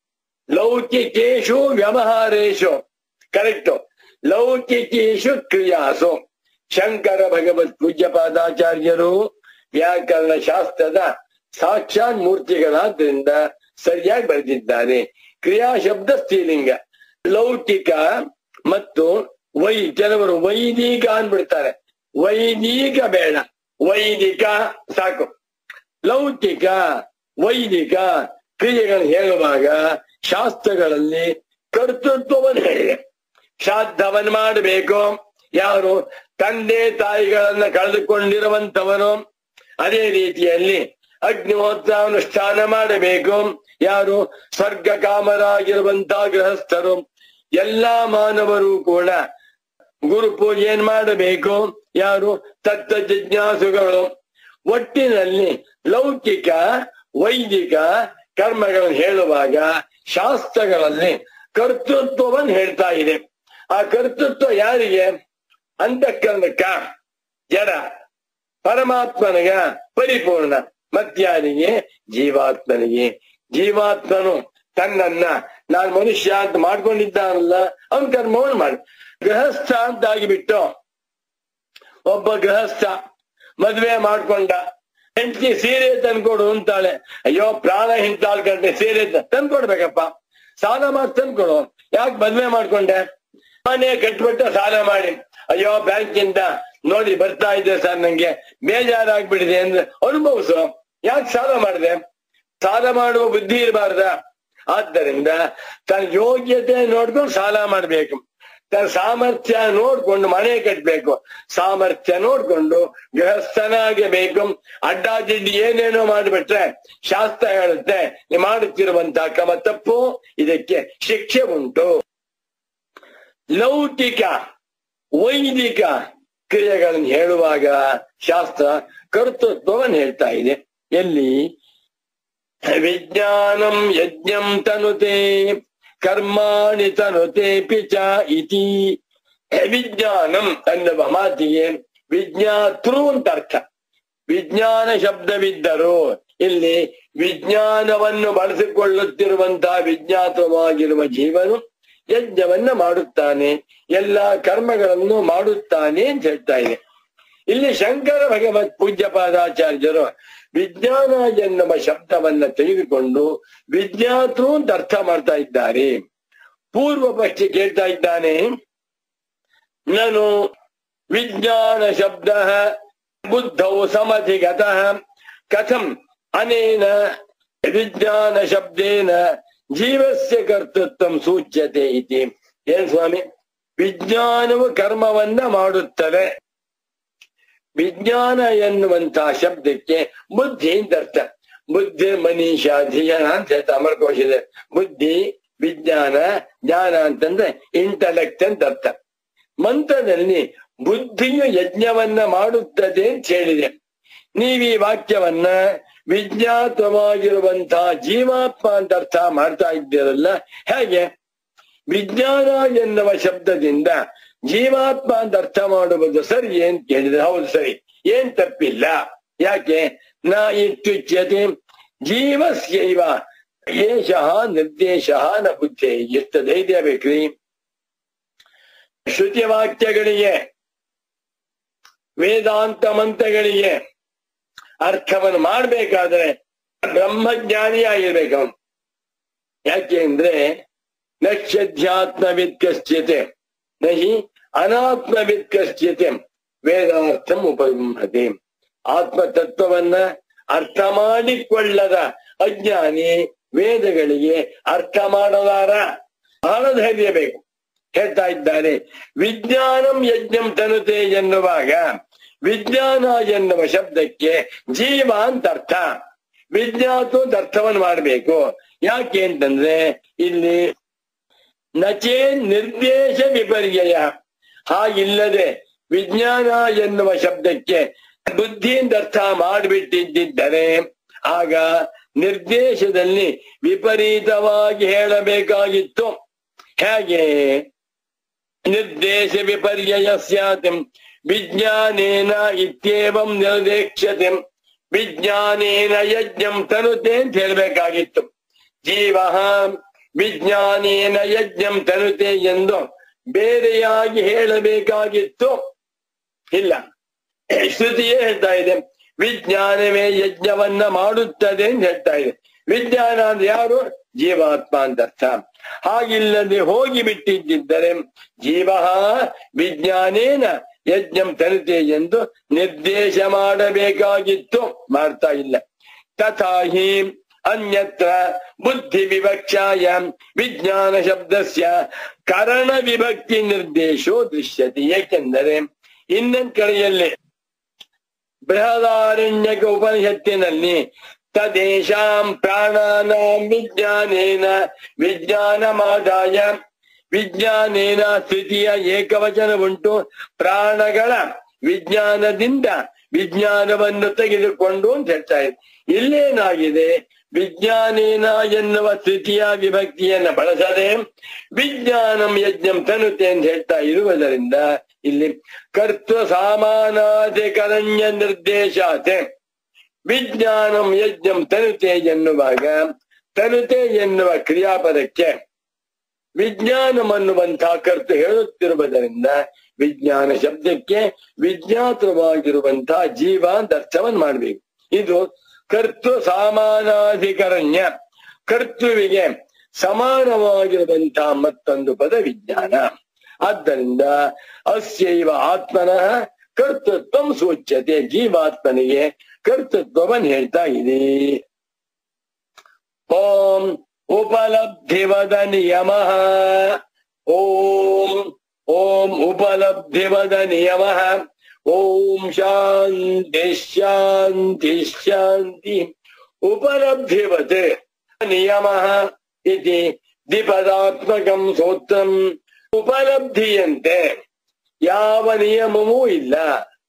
ಲೌಕಿಕೇಶು ವ್ಯವಹಾರೇಶು ಕರೆಕ್ಟ್ ಲೌಕಿಕೇಶು ಕ್ರಿಯಾಸು ಶಂಕರ ಭಗವತ್ ಪೂಜ್ಯ ಪಾದಾಚಾರ್ಯರು ವ್ಯಾಕರಣ ಶಾಸ್ತ್ರದ ಸಾಕ್ಷಾತ್ ಮೂರ್ತಿಗಳಾದ್ರಿಂದ ಸರಿಯಾಗಿ ಬರೆದಿದ್ದಾರೆ ಕ್ರಿಯಾ ಶಬ್ದ ಸ್ತ್ರೀಲಿಂಗ ಲೌಕಿಕ ಮತ್ತು ವೈ ಕೆಲವರು ವೈದಿಕ ಅಂದ್ಬಿಡ್ತಾರೆ ವೈದಿಕ ಬೇಡ ವೈದಿಕ ಸಾಕು ಲೌಕಿಕ ವೈದಿಕ ಕ್ರಿಯೆಗಳನ್ನು ಹೇಳುವಾಗ ಶಾಸ್ತ್ರಗಳಲ್ಲಿ ಕರ್ತೃತ್ವವನ್ನು ಹೇಳಿದೆ ಶ್ರಾದ್ದವನ್ನು ಮಾಡಬೇಕು ಯಾರು ತಂದೆ ತಾಯಿಗಳನ್ನ ಕಳೆದುಕೊಂಡಿರುವಂತವರು ಅದೇ ರೀತಿಯಲ್ಲಿ ಅಗ್ನಿಹೋತ್ರ ಅನುಷ್ಠಾನ ಮಾಡಬೇಕು ಯಾರು ಸ್ವರ್ಗ ಕಾಮರಾಗಿರುವಂತಹ ಗೃಹಸ್ಥರು ಎಲ್ಲಾ ಮಾನವರು ಕೂಡ ಗುರು ಪೂಜೆಯನ್ನು ಮಾಡಬೇಕು ಯಾರು ತತ್ವ ಜಿಜ್ಞಾಸುಗಳು ಒಟ್ಟಿನಲ್ಲಿ ಲೌಕಿಕ ವೈದಿಕ ಕರ್ಮಗಳನ್ನು ಹೇಳುವಾಗ ಶಾಸ್ತ್ರಗಳಲ್ಲಿ ಕರ್ತೃತ್ವವನ್ನು ಹೇಳ್ತಾ ಇದೆ ಆ ಕರ್ತೃತ್ವ ಯಾರಿಗೆ ಅಂತಃಕರಣಕ್ಕ ಜಡ ಪರಮಾತ್ಮನಿಗ ಪರಿಪೂರ್ಣ ಮತ್ಯಾರಿಗೆ ಜೀವಾತ್ಮನಿಗೆ ಜೀವಾತ್ಮನು ತನ್ನನ್ನ ನಾನ್ ಮನುಷ್ಯ ಅಂತ ಮಾಡ್ಕೊಂಡಿದ್ದಾನಲ್ಲ ಅವನ್ ಕರ್ಮವನ್ನು ಮಾಡಿ ಗೃಹಸ್ಥ ಅಂತ ಆಗಿಬಿಟ್ಟು ಒಬ್ಬ ಗೃಹಸ್ಥ ಮದ್ವೆ ಮಾಡ್ಕೊಂಡ ಹೆಂಡತಿ ಸೀರೆ ತಂದ್ಕೊಡು ಅಂತಾಳೆ ಅಯ್ಯೋ ಪ್ರಾಣ ಹಿಂತಾಳ್ಕೊಂಡ್ರೆ ಸೀರೆ ತ- ತಂದ್ಕೊಡ್ಬೇಕಪ್ಪ ಸಾಲ ಮಾಡಿ ತಂದ್ಕೊಡು ಯಾಕೆ ಮದ್ವೆ ಮಾಡ್ಕೊಂಡೆ ಮನೆ ಕಟ್ಬಿಟ್ಟು ಸಾಲ ಮಾಡಿ ಅಯ್ಯೋ ಬ್ಯಾಂಕಿಂದ ನೋಡಿ ಬರ್ತಾ ಇದೆ ಸರ್ ನಂಗೆ ಬೇಜಾರಾಗ್ಬಿಟ್ಟಿದೆ ಅಂದ್ರೆ ಅನುಭವಿಸು ಯಾಕೆ ಸಾಲ ಮಾಡಿದೆ ಸಾಲ ಮಾಡುವ ಬುದ್ಧಿ ಇರಬಾರ್ದ ಆದ್ದರಿಂದ ತನ್ನ ಯೋಗ್ಯತೆ ನೋಡ್ಕೊಂಡು ಸಾಲ ಮಾಡ್ಬೇಕು ತನ್ನ ಸಾಮರ್ಥ್ಯ ನೋಡ್ಕೊಂಡು ಮನೆ ಕಟ್ಬೇಕು ಸಾಮರ್ಥ್ಯ ನೋಡ್ಕೊಂಡು ಗೃಹಸ್ಥನಾಗಬೇಕು ಅಡ್ಡಾದಿಡ್ಡಿ ಏನೇನೋ ಮಾಡಿಬಿಟ್ರೆ ಶಾಸ್ತ್ರ ಹೇಳುತ್ತೆ ನೀವು ಮಾಡುತ್ತಿರುವಂತಹ ಕ್ರಮ ತಪ್ಪು ಇದಕ್ಕೆ ಶಿಕ್ಷೆ ಉಂಟು ಲೌಕಿಕ ವೈದಿಕ ಕ್ರಿಯೆಗಳನ್ನು ಹೇಳುವಾಗ ಶಾಸ್ತ್ರ ಕರ್ತೃತ್ವವನ್ನು ಹೇಳ್ತಾ ಇದೆ ಎಲ್ಲಿ ವಿಜ್ಞಾನಂ ಯಜ್ಞಂ ತನುತೆ ಕರ್ಮಾಣಿ ತನುತೆ ಚ ಇತಿ ವಿಜ್ಞಾನಂ ಅನ್ನುವ ಮಾತಿಗೆ ವಿಜ್ಞಾತೃ ಅಂತ ಅರ್ಥ ವಿಜ್ಞಾನ ಶಬ್ದವಿದ್ದರೂ ಇಲ್ಲಿ ವಿಜ್ಞಾನವನ್ನು ಬಳಸಿಕೊಳ್ಳುತ್ತಿರುವಂತಹ ವಿಜ್ಞಾತವಾಗಿರುವ ಜೀವನು ಯಜ್ಞವನ್ನ ಮಾಡುತ್ತಾನೆ ಎಲ್ಲಾ ಕರ್ಮಗಳನ್ನು ಮಾಡುತ್ತಾನೆ ಅಂತ ಹೇಳ್ತಾ ಇದೆ ಇಲ್ಲಿ ಶಂಕರ ಭಗವತ್ ಪೂಜ್ಯ ಪಾದಾಚಾರ್ಯರು ವಿಜ್ಞಾನ ಎನ್ನುವ ಶಬ್ದವನ್ನ ತೆಗೆದುಕೊಂಡು ವಿಜ್ಞಾತೃ ಅಂತ ಅರ್ಥ ಮಾಡ್ತಾ ಇದ್ದಾರೆ ಪೂರ್ವ ಪಕ್ಷಿ ಕೇಳ್ತಾ ಇದ್ದಾನೆ ನಾನು ವಿಜ್ಞಾನ ಶಬ್ದ ಬುದ್ಧೌ ಸಮಧಿಗತಃ ಕಥಂ ಅನೇನ ವಿಜ್ಞಾನ ಶಬ್ದೇನ ಜೀವಸ್ಯ ಕರ್ತೃತ್ವ ಸೂಚ್ಯತೆ ಇತಿ ಏನ್ ಸ್ವಾಮಿ ವಿಜ್ಞಾನವು ಕರ್ಮವನ್ನ ಮಾಡುತ್ತದೆ ವಿಜ್ಞಾನ ಎನ್ನುವಂತಹ ಶಬ್ದಕ್ಕೆ ಬುದ್ಧಿ ಅಂತ ಅರ್ಥ ಬುದ್ಧಿ ಮನೀಷ ಧಿಯನ ಅಂತ ಹೇಳ್ತಾ ಅಮರಕೋಶದ ಬುದ್ಧಿ ವಿಜ್ಞಾನ ಜ್ಞಾನ ಅಂತಂದ್ರೆ ಇಂಟಲೆಕ್ಟ್ ಅಂತ ಅರ್ಥ ಮಂತ್ರದಲ್ಲಿ ಬುದ್ಧಿಯು ಯಜ್ಞವನ್ನ ಮಾಡುತ್ತದೆ ಅಂತ ಹೇಳಿದೆ ನೀವು ಈ ವಾಕ್ಯವನ್ನ ವಿಜ್ಞಾತವಾಗಿರುವಂತಹ ಜೀವಾತ್ಮ ಅಂತ ಅರ್ಥ ಮಾಡ್ತಾ ಇದ್ದೀರಲ್ಲ ಹೇಗೆ ವಿಜ್ಞಾನ ಎನ್ನುವ ಶಬ್ದದಿಂದ ಜೀವಾತ್ಮ ಅಂತ ಅರ್ಥ ಮಾಡುವುದು ಸರಿ ಏನ್ ಕೇಳಿದ್ರೆ ಹೌದು ಸರಿ ಏನ್ ತಪ್ಪಿಲ್ಲ ಯಾಕೆ ನ ಇತ್ಯುಚ್ಯತೆ ಜೀವಸ್ಯೈವ ಏಷಃ ನಿರ್ದೇಶ ನ ಬುದ್ಧಿ ಎಷ್ಟು ಧೈರ್ಯ ಬೇಕ್ರಿ ಶ್ರುತಿ ವಾಕ್ಯಗಳಿಗೆ ವೇದಾಂತ ಮಂತ್ರಗಳಿಗೆ ಅರ್ಥವನ್ನು ಮಾಡ್ಬೇಕಾದ್ರೆ ಬ್ರಹ್ಮಜ್ಞಾನಿ ಆಗಿರ್ಬೇಕು ಅವನು ಯಾಕೆ ಅಂದ್ರೆ ನಕ್ಷಧ್ಯಾತ್ಮವಿದ್ ಕಶ್ಚಿತೆ ನಹಿ ಅನಾತ್ಮವಿದ್ ಕಶ್ಚಿತೆ ವೇದಾರ್ಥಂ ಉಪಬಂಹತೆ ಆತ್ಮ ತತ್ವವನ್ನ ಅರ್ಥ ಮಾಡಿಕೊಳ್ಳದ ಅಜ್ಞಾನಿ ವೇದಗಳಿಗೆ ಅರ್ಥ ಮಾಡಲಾರ ಬಹಳ ಧೈರ್ಯ ಬೇಕು ಹೇಳ್ತಾ ಇದ್ದಾರೆ ವಿಜ್ಞಾನಂ ಯಜ್ಞಂ ತನುತೆ ಎನ್ನುವಾಗ ವಿಜ್ಞಾನ ಎನ್ನುವ ಶಬ್ದಕ್ಕೆ ಜೀವ ಅಂತ ಅರ್ಥ ವಿಜ್ಞಾತು ಅಂತ ಅರ್ಥವನ್ನು ಮಾಡಬೇಕು ಯಾಕೆ ಅಂತಂದ್ರೆ ಇಲ್ಲಿ ನಚೇ ನಿರ್ದೇಶ ವಿಪರ್ಯಯ ಹಾಗಿಲ್ಲದೆ ವಿಜ್ಞಾನ ಎನ್ನುವ ಶಬ್ದಕ್ಕೆ ಬುದ್ಧಿಯಿಂದ ಅರ್ಥ ಮಾಡಿಬಿಟ್ಟಿದ್ದರೆ ಆಗ ನಿರ್ದೇಶದಲ್ಲಿ ವಿಪರೀತವಾಗಿ ಹೇಳಬೇಕಾಗಿತ್ತು ಹೇಗೆ ನಿರ್ದೇಶ ವಿಪರ್ಯಯ ಸ್ಯಾತ್ ವಿಜ್ಞಾನೇನ ಇತ್ಯೇವಂ ನಿರ್ದೇಕ್ಷ್ಯತೆ ವಿಜ್ಞಾನೇನ ಯಜ್ಞಂ ತನುತೆ ಅಂತ ಹೇಳ್ಬೇಕಾಗಿತ್ತು ಜೀವ ವಿಜ್ಞಾನೇನ ಯಜ್ಞಂ ತನುತೆ ಎಂದು ಬೇರೆಯಾಗಿ ಹೇಳಬೇಕಾಗಿತ್ತು ಇಲ್ಲ ಶ್ರುತಿಯೇ ಹೇಳ್ತಾ ಇದೆ ವಿಜ್ಞಾನವೇ ಯಜ್ಞವನ್ನ ಮಾಡುತ್ತದೆ ಅಂತ ಹೇಳ್ತಾ ಇದೆ ವಿಜ್ಞಾನ ಅಂದ್ರೆ ಯಾರು ಜೀವಾತ್ಮ ಅಂತ ಅರ್ಥ ಹಾಗಿಲ್ಲದೆ ಹೋಗಿ ಬಿಟ್ಟಿದ್ದರೆ ಜೀವ ವಿಜ್ಞಾನೇನ ಯಜ್ಞಂ ತನುತೆ ಎಂದು ನಿರ್ದೇಶ ಮಾಡಬೇಕಾಗಿತ್ತು ಮಾಡ್ತಾ ಇಲ್ಲ ತಥಾ ಹಿ ಅನ್ಯತ್ರ ಬುದ್ಧಿ ವಿವಕ್ಷಾಯ ವಿಜ್ಞಾನ ಶಬ್ದಸ್ಯ ಕರಣ ವಿಭಕ್ತಿ ನಿರ್ದೇಶೋ ದೃಶ್ಯತೆ ಏಕೆಂದರೆ ಇನ್ನೊಂದ್ ಕಡೆಯಲ್ಲಿ ಬೃಹದಾರಣ್ಯಕ ಉಪನಿಷತ್ತಿನಲ್ಲಿ ತದೇಶಾಂ ಪ್ರಾಣಾನಾಂ ವಿಜ್ಞಾನೇನ ವಿಜ್ಞಾನಮಾದಾಯ ವಿಜ್ಞಾನೇನ ಸ್ಥಿತಿಯ ಏಕವಚನ ಉಂಟು ಪ್ರಾಣಗಳ ವಿಜ್ಞಾನದಿಂದ ವಿಜ್ಞಾನವನ್ನು ತೆಗೆದುಕೊಂಡು ಅಂತ ಹೇಳ್ತಾ ಇದೆ ಇಲ್ಲೇನಾಗಿದೆ ವಿಜ್ಞಾನೇನ ಎನ್ನುವ ತೃತೀಯ ವಿಭಕ್ತಿಯನ್ನ ಬಳಸದೆ ವಿಜ್ಞಾನಂ ಯಜ್ಞಂ ತನುತೆ ಅಂತ ಹೇಳ್ತಾ ಇರುವುದರಿಂದ ಇಲ್ಲಿ ಕರ್ತೃ ಸಾಮಾನಾಧಿಕರಣ್ಯ ನಿರ್ದೇಶಾತೆ ವಿಜ್ಞಾನಂ ಯಜ್ಞಂ ತನುತೆ ಎನ್ನುವಾಗ ತನುತೆ ಎನ್ನುವ ಕ್ರಿಯಾಪದಕ್ಕೆ ವಿಜ್ಞಾನಂ ಅನ್ನುವಂತಹ ಕರ್ತು ಹೇಳುತ್ತಿರುವುದರಿಂದ ವಿಜ್ಞಾನ ಶಬ್ದಕ್ಕೆ ವಿಜ್ಞಾತವಾಗಿರುವಂತಹ ಜೀವ ಅಂತ ಅರ್ಥವನ್ನು ಮಾಡ್ಬೇಕು ಇದು ಕರ್ತೃ ಸಮಾನಾಧಿಕರಣ್ಯ ಕರ್ತೃವಿಗೆ ಸಮಾನವಾಗಿರುವಂತಹ ಮತ್ತೊಂದು ಪದ ವಿಜ್ಞಾನ ಆದ್ದರಿಂದ ಅಸ್ಯೈವ ಆತ್ಮನಃ ಕರ್ತೃತ್ವ ಸೂಚ್ಯತೆ ಜೀವಾತ್ಮನಿಗೆ ಕರ್ತೃತ್ವವನ್ನು ಹೇಳ್ತಾ ಇದೆ ಓಂ ಉಪಲಬ್ಧಿವದ ನಿಯಮ ಓಂ ಓಂ ಉಪಲಬ್ಧಿವದ ನಿಯಮ ಓಂ ಶಾಂತಿ ಶಾಂತಿ ಶಾಂತಿ ಉಪಲಬ್ಧಿವತ್ ನಿಯಮ ಇತಿ ದ್ವಿಪದಾತ್ಮಕಂ ಸೂತ್ರಂ ಉಪಲಬ್ಧಿಯಂತೆ ಯಾವ ನಿಯಮವೂ ಇಲ್ಲ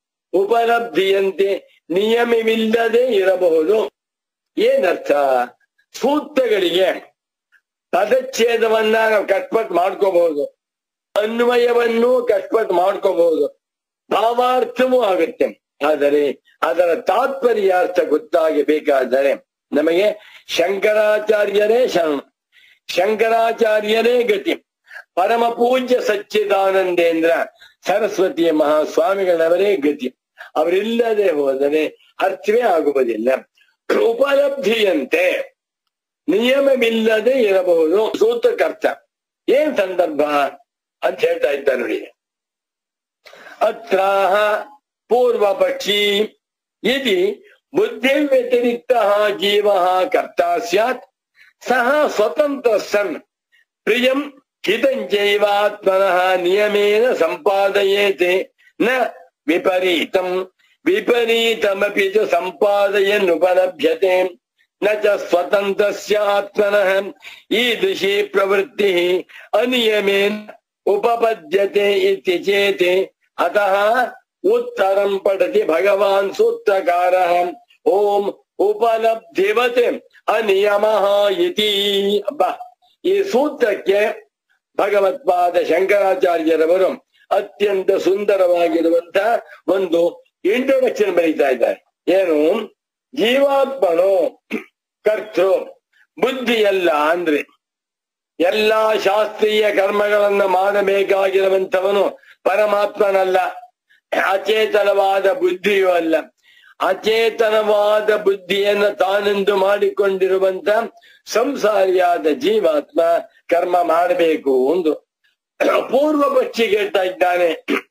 ಉಪಲಬ್ಧಿಯಂತೆ ನಿಯಮವಿಲ್ಲದೆ ಇರಬಹುದು ಏನರ್ಥ ಸೂತ್ರಗಳಿಗೆ ಪದಚ್ಛೇದವನ್ನ ನಾವು ಕಟ್ಪಟ್ ಮಾಡ್ಕೋಬಹುದು ಅನ್ವಯವನ್ನು ಕಟ್ಪಟ್ ಮಾಡ್ಕೋಬಹುದು ಭಾವಾರ್ಥವೂ ಆಗುತ್ತೆ ಆದರೆ ಅದರ ತಾತ್ಪರ್ಯಾರ್ಥ ಗೊತ್ತಾಗಿ ಬೇಕಾದರೆ ನಮಗೆ ಶಂಕರಾಚಾರ್ಯರೇ ಶರಣ ಶಂಕರಾಚಾರ್ಯರೇ ಗತಿ ಪರಮ ಪೂಜ್ಯ ಸಚ್ಚಿದಾನಂದೇಂದ್ರ ಸರಸ್ವತಿಯ ಮಹಾಸ್ವಾಮಿಗಳವರೇ ಗತಿ ಅವರಿಲ್ಲದೆ ಹೋದರೆ ಅರ್ಥವೇ ಆಗುವುದಿಲ್ಲ ಉಪಲಬ್ಧಿಯಂತೆ ನಿಯಮವಿಲ್ಲದೆ ಇರಬಹುದು ಸೂತ್ರಕರ್ತ ಏನ್ ಸಂದರ್ಭ ಅಂತ ಹೇಳ್ತಾ ಇದ್ದ ನೋಡಿ ಅತ್ರಾಹ ಪೂರ್ವ ಪಕ್ಷಿ ಯದಿ ಬುದ್ಧಿ ವ್ಯತಿರಿಕ್ತ ಜೀವ ಕರ್ತ ಸ್ಯಾತ್ ಸಹ ಸ್ವತಂತ್ರ ಸನ್ ಪ್ರಿಯಂ ಹಿತಂಚೈವಾತ್ಮನಃ ನಿಯಮೇನ ಸಂಪಾದಯೇತೆ ನ ವಿಪರೀತಂ ವಿಪರೀತಮಪಿ ಚ ಸಂಪಾದಯನ್ ಉಪಲಭ್ಯತೆ ನ ಚ ಸ್ವತಂತ್ರಸ್ಯ ಆತ್ಮನಃ ಈದೃಶಿ ಪ್ರವೃತ್ತಿ ಅನಿಯಮೇನ ಉಪಪದ್ಯತೆ ಇತಿ ಚೇತೆ ಅತಃ ಉತ್ತರಂ ಪಠತಿ ಭಗವಾನ್ ಸೂತ್ರಕಾರ ಓಂ ಉಪಲಬ್ಧಿವತ್ ಅನಿಯಮ ಇತಿ ಅಬ್ಬಾ ಈ ಸೂತ್ರಕ್ಕೆ ಭಗವತ್ಪಾದ ಶಂಕರಾಚಾರ್ಯರವರು ಅತ್ಯಂತ ಸುಂದರವಾಗಿರುವಂತ ಒಂದು ಇಂಟ್ರೊಡಕ್ಷನ್ ಬರೀತಾ ಇದ್ದಾರೆ ಏನು ಜೀವಾತ್ಮನು ಕರ್ತೃ ಬುದ್ಧಿಯಲ್ಲ ಅಂದ್ರೆ ಎಲ್ಲಾ ಶಾಸ್ತ್ರೀಯ ಕರ್ಮಗಳನ್ನ ಮಾಡಬೇಕಾಗಿರುವಂತವನು ಪರಮಾತ್ಮನಲ್ಲ ಅಚೇತನವಾದ ಬುದ್ಧಿಯೂ ಅಲ್ಲ ಅಚೇತನವಾದ ಬುದ್ಧಿಯನ್ನು ತಾನೆಂದು ಮಾಡಿಕೊಂಡಿರುವಂತ ಸಂಸಾರಿಯಾದ ಜೀವಾತ್ಮ ಕರ್ಮ ಮಾಡಬೇಕು ಒಂದು ಪೂರ್ವ ಪಕ್ಷಿ ಹೇಳ್ತಾ ಇದ್ದಾನೆ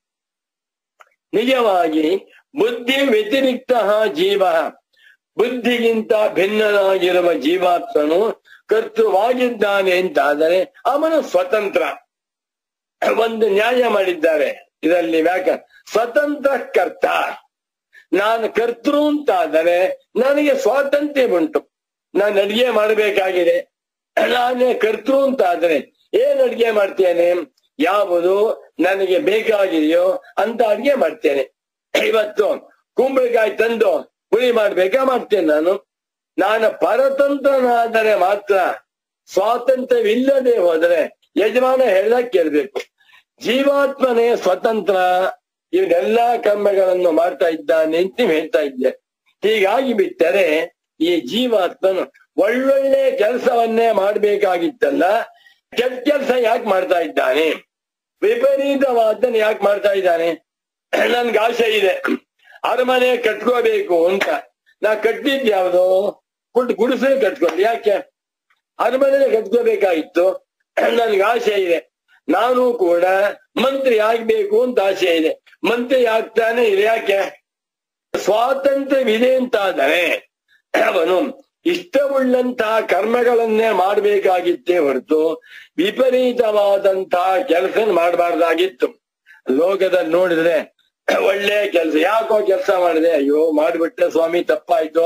ನಿಜವಾಗಿ ಬುದ್ಧಿ ವ್ಯತಿರಿಕ್ತ ಜೀವ ಬುದ್ಧಿಗಿಂತ ಭಿನ್ನನಾಗಿರುವ ಜೀವಾತ್ಮನು ಕರ್ತೃವಾಗಿದ್ದಾನೆ ಅಂತಾದರೆ ಅವನು ಸ್ವತಂತ್ರ ಒಂದು ನ್ಯಾಯ ಮಾಡಿದ್ದಾರೆ ಇದರಲ್ಲಿ ವ್ಯಾಕ ಸ್ವತಂತ್ರ ಕರ್ತ ನಾನು ಕರ್ತೃ ಅಂತಾದರೆ ನನಗೆ ಸ್ವಾತಂತ್ರ್ಯ ಉಂಟು ನಾನು ಅಡಿಗೆ ಮಾಡಬೇಕಾಗಿದೆ ನಾನೇ ಕರ್ತೃ ಅಂತಾದರೆ ಏನ್ ಅಡಿಗೆ ಮಾಡ್ತೇನೆ ಯಾವುದು ನನಗೆ ಬೇಕಾಗಿದೆಯೋ ಅಂತ ಅಡಿಗೆ ಮಾಡ್ತೇನೆ ಇವತ್ತು ಕುಂಬಳಕಾಯಿ ತಂದು ಹುಳಿ ಮಾಡ್ಬೇಕಾ ಮಾಡ್ತೇನೆ ನಾನು ನಾನು ಪರತಂತ್ರನಾದರೆ ಮಾತ್ರ ಸ್ವಾತಂತ್ರ್ಯವಿಲ್ಲದೆ ಹೋದರೆ ಯಜಮಾನ ಹೇಳ್ದಾಗ ಕೇಳ್ಬೇಕು ಜೀವಾತ್ಮನೇ ಸ್ವತಂತ್ರ ಇವನೆಲ್ಲಾ ಕರ್ಮಗಳನ್ನು ಮಾಡ್ತಾ ಇದ್ದಾನೆ ಅಂತ ನೀವು ಹೇಳ್ತಾ ಇದ್ದೆ ಹೀಗಾಗಿ ಬಿಟ್ಟರೆ ಈ ಜೀವಾತ್ಮನು ಒಳ್ಳೊಳ್ಳೆ ಕೆಲಸವನ್ನೇ ಮಾಡ್ಬೇಕಾಗಿತ್ತಲ್ಲ ಕೆಟ್ಟ ಕೆಲಸ ಯಾಕೆ ಮಾಡ್ತಾ ಇದ್ದಾನೆ ವಿಪರೀತವಾದನ್ನ ಯಾಕೆ ಮಾಡ್ತಾ ಇದ್ದಾನೆ ನನ್ಗೆ ಆಸೆ ಇದೆ ಅರಮನೆ ಕಟ್ಕೋಬೇಕು ಅಂತ ನಾ ಕಟ್ಟಿದ್ ಯಾವ್ದು ಕುಡ್ ಗುಡಿಸಲು ಕಟ್ಕೊಂಡು ಯಾಕೆ ಅರಮನೆ ಕಟ್ಕೋಬೇಕಾಗಿತ್ತು ನನ್ಗೆ ಆಸೆ ಇದೆ ನಾನು ಕೂಡ ಮಂತ್ರಿ ಆಗ್ಬೇಕು ಅಂತ ಆಸೆ ಇದೆ ಮಂತ್ರಿ ಆಗ್ತಾನೆ ಇದೆ ಯಾಕೆ ಸ್ವಾತಂತ್ರ್ಯವಿದೆ ಅಂತಾದರೆ ಅವನು ಇಷ್ಟವುಳ್ಳಂತಹ ಕರ್ಮಗಳನ್ನೇ ಮಾಡಬೇಕಾಗಿತ್ತೇ ಹೊರತು ವಿಪರೀತವಾದಂತಹ ಕೆಲಸ ಮಾಡಬಾರ್ದಾಗಿತ್ತು ಲೋಕದಲ್ಲಿ ನೋಡಿದ್ರೆ ಒಳ್ಳೆ ಕೆಲಸ ಯಾಕೋ ಕೆಲಸ ಮಾಡಿದೆ ಅಯ್ಯೋ ಮಾಡಿಬಿಟ್ಟೆ ಸ್ವಾಮಿ ತಪ್ಪಾಯ್ತು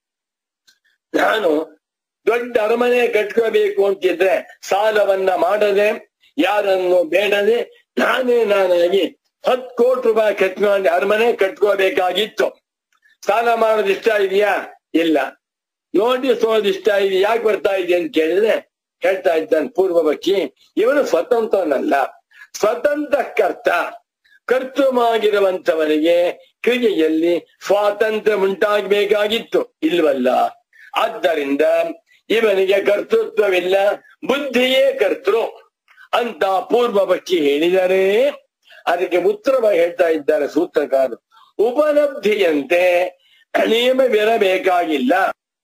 ನಾನು ದೊಡ್ಡ ಅರಮನೆ ಕಟ್ಕೋಬೇಕು ಅಂತಿದ್ರೆ ಸಾಲವನ್ನ ಮಾಡದೆ ಯಾರನ್ನು ಬೇಡದೆ ನಾನೇ ನಾನಾಗಿ ಹತ್ತು ಕೋಟಿ ರೂಪಾಯಿ ಕಟ್ಕೊಂಡು ಅರಮನೆ ಕಟ್ಕೋಬೇಕಾಗಿತ್ತು ಸಾಲ ಮಾಡೋದು ಇಷ್ಟ ಇದೆಯಾ ಇಲ್ಲ ನೋಟಿಸ್ ಓದ್ ಇಷ್ಟ ಇದೆ ಯಾಕೆ ಬರ್ತಾ ಇದೆ ಅಂತ ಕೇಳಿದ್ರೆ ಹೇಳ್ತಾ ಇದ್ದಾನೆ ಪೂರ್ವ ಪಕ್ಷಿ ಇವನು ಸ್ವತಂತ್ರನಲ್ಲ ಸ್ವತಂತ್ರ ಕರ್ತ ಕರ್ತೃವಾಗಿರುವಂತವನಿಗೆ ಕ್ರಿಯೆಯಲ್ಲಿ ಸ್ವಾತಂತ್ರ್ಯ ಉಂಟಾಗಬೇಕಾಗಿತ್ತು ಇಲ್ವಲ್ಲ ಆದ್ದರಿಂದ ಇವನಿಗೆ ಕರ್ತೃತ್ವವಿಲ್ಲ ಬುದ್ಧಿಯೇ ಕರ್ತೃ ಅಂತ ಪೂರ್ವ ಪಕ್ಷಿ ಹೇಳಿದರೆ ಅದಕ್ಕೆ ಉತ್ತರವಾಗಿ ಹೇಳ್ತಾ ಇದ್ದಾರೆ ಸೂತ್ರಕಾರರು ಉಪಲಬ್ಧಿಯಂತೆ ನಿಯಮವಿರಬೇಕಾಗಿಲ್ಲ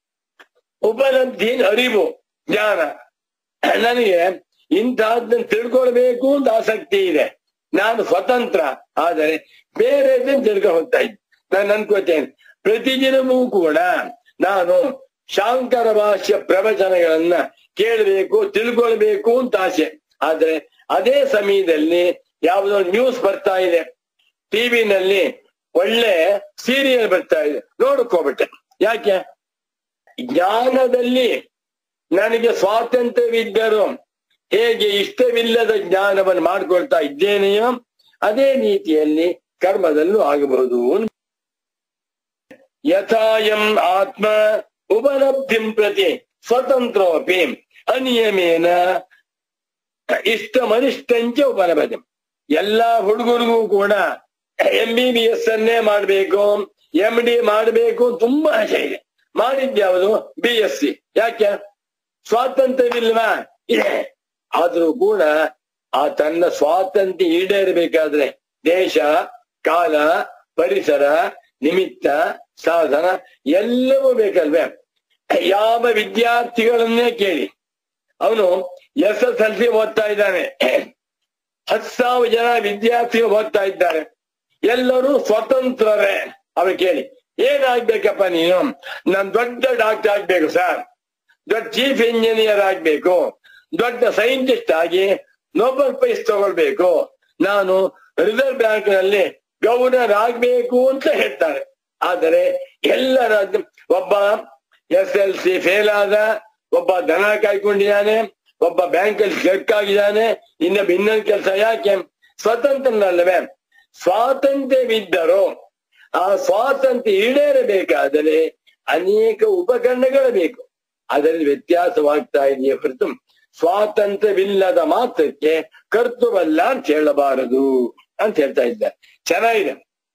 ಉಪಲಬ್ಧಿ ಅರಿವು ಜ್ಞಾನ ನನಗೆ ಇಂತಹದ್ದನ್ನು ತಿಳ್ಕೊಳ್ಬೇಕು ಅಂತ ಆಸಕ್ತಿ ಇದೆ ನಾನು ಸ್ವತಂತ್ರ ಆದರೆ ಬೇರೆ ತಿಳ್ಕೊಂಡು ಹೋಗ್ತಾ ಇದ್ದೆ ನಾನು ಅನ್ಕೋತೇನೆ ಪ್ರತಿದಿನವೂ ಕೂಡ ನಾನು ಶಾಂಕರ ಭಾಷ್ಯ ಪ್ರವಚನಗಳನ್ನ ಕೇಳಬೇಕು ತಿಳ್ಕೊಳ್ಬೇಕು ಅಂತ ಆಸೆ ಆದ್ರೆ ಅದೇ ಸಮಯದಲ್ಲಿ ಯಾವುದೋ ನ್ಯೂಸ್ ಬರ್ತಾ ಇದೆ ಟಿವಿನಲ್ಲಿ ಒಳ್ಳೆ ಸೀರಿಯಲ್ ಬರ್ತಾ ಇದೆ ನೋಡ್ಕೋಬಿಟ್ಟೆ ಯಾಕೆ ಜ್ಞಾನದಲ್ಲಿ ನನಗೆ ಸ್ವಾತಂತ್ರ್ಯವಿದ್ದರೂ ಹೇಗೆ ಇಷ್ಟವಿಲ್ಲದ ಜ್ಞಾನವನ್ನು ಮಾಡ್ಕೊಳ್ತಾ ಇದ್ದೇನೆಯೋ ಅದೇ ರೀತಿಯಲ್ಲಿ ಕರ್ಮದಲ್ಲೂ ಆಗಬಹುದು ಯಥಾಯಂ ಆತ್ಮ ಉಪಲಬ್ಧಿಂ ಪ್ರತಿ ಸ್ವತಂತ್ರೋಪಿ ಅನಿಯಮೇನ ಇಷ್ಟಮನಿಷ್ಟಂಚ ಉಪಲಭ್ಯತೆ ಎಲ್ಲಾ ಹುಡುಗರಿಗೂ ಕೂಡ ಎಂ ಬಿ ಬಿ ಎಸ್ ಅನ್ನೇ ಮಾಡ್ಬೇಕು ಎಂ ಡಿ ಮಾಡ್ಬೇಕು ತುಂಬಾ ಆಸೆ ಇದೆ ಮಾಡಿದ್ಯಾವುದು ಬಿ ಎಸ್ ಸಿ ಯಾಕೆ ಸ್ವಾತಂತ್ರ್ಯವಿಲ್ವಾ ಇದೆ ಆದ್ರೂ ಕೂಡ ಆ ತನ್ನ ಸ್ವಾತಂತ್ರ್ಯ ಈಡೇರಬೇಕಾದ್ರೆ ದೇಶ ಕಾಲ ಪರಿಸರ ನಿಮಿತ್ತ ಸಾಧನ ಎಲ್ಲವೂ ಬೇಕಲ್ವೇ ಯಾವ ವಿದ್ಯಾರ್ಥಿಗಳನ್ನೇ ಕೇಳಿ ಅವನು ಎಸ್ ಎಸ್ ಎಲ್ ಸಿ ಓದ್ತಾ ಇದ್ದಾನೆ ಹತ್ತು ಸಾವಿರ ಜನ ವಿದ್ಯಾರ್ಥಿಗಳು ಓದ್ತಾ ಇದ್ದಾರೆ ಎಲ್ಲರೂ ಸ್ವತಂತ್ರರೇ ಅವ್ರು ಕೇಳಿ ಏನಾಗ್ಬೇಕಪ್ಪ ನೀನು ನಾನ್ ದೊಡ್ಡ ಡಾಕ್ಟರ್ ಆಗ್ಬೇಕು ಸರ್ ದೊಡ್ಡ ಚೀಫ್ ಇಂಜಿನಿಯರ್ ಆಗ್ಬೇಕು ದೊಡ್ಡ ಸೈಂಟಿಸ್ಟ್ ಆಗಿ ನೋಬೆಲ್ ಪ್ರೈಸ್ ತಗೊಳ್ಬೇಕು ನಾನು ರಿಸರ್ವ್ ಬ್ಯಾಂಕ್ ನಲ್ಲಿ ಗವರ್ನರ್ ಆಗ್ಬೇಕು ಅಂತ ಹೇಳ್ತಾರೆ ಆದರೆ ಎಲ್ಲರ ಒಬ್ಬ ಎಸ್ ಎಲ್ ಸಿ ಫೇಲ್ ಆದ ಒಬ್ಬ ದನ ಕಾಯ್ಕೊಂಡಿದ್ದಾನೆ ಒಬ್ಬ ಬ್ಯಾಂಕ್ ಅಲ್ಲಿ ಕ್ಲರ್ಕ್ ಆಗಿದ್ದಾನೆ ಇನ್ನೊಬ್ಬ ಇನ್ನೊಂದು ಕೆಲಸ ಯಾಕೆ ಸ್ವತಂತ್ರನಲ್ಲವೇ ಸ್ವಾತಂತ್ರ್ಯವಿದ್ದರು ಆ ಸ್ವಾತಂತ್ರ್ಯ ಈಡೇರಬೇಕಾದರೆ ಅನೇಕ ಉಪಕರಣಗಳು ಬೇಕು ಅದರಲ್ಲಿ ವ್ಯತ್ಯಾಸವಾಗ್ತಾ ಇದೆಯೇ ಹೊರತು ಸ್ವಾತಂತ್ರ್ಯವಿಲ್ಲದ ಮಾತ್ರಕ್ಕೆ ಕರ್ತೃವಲ್ಲ ಅಂತ ಹೇಳಬಾರದು ಅಂತ ಹೇಳ್ತಾ ಇದ್ದಾರೆ ಚೆನ್ನಾಗಿದೆ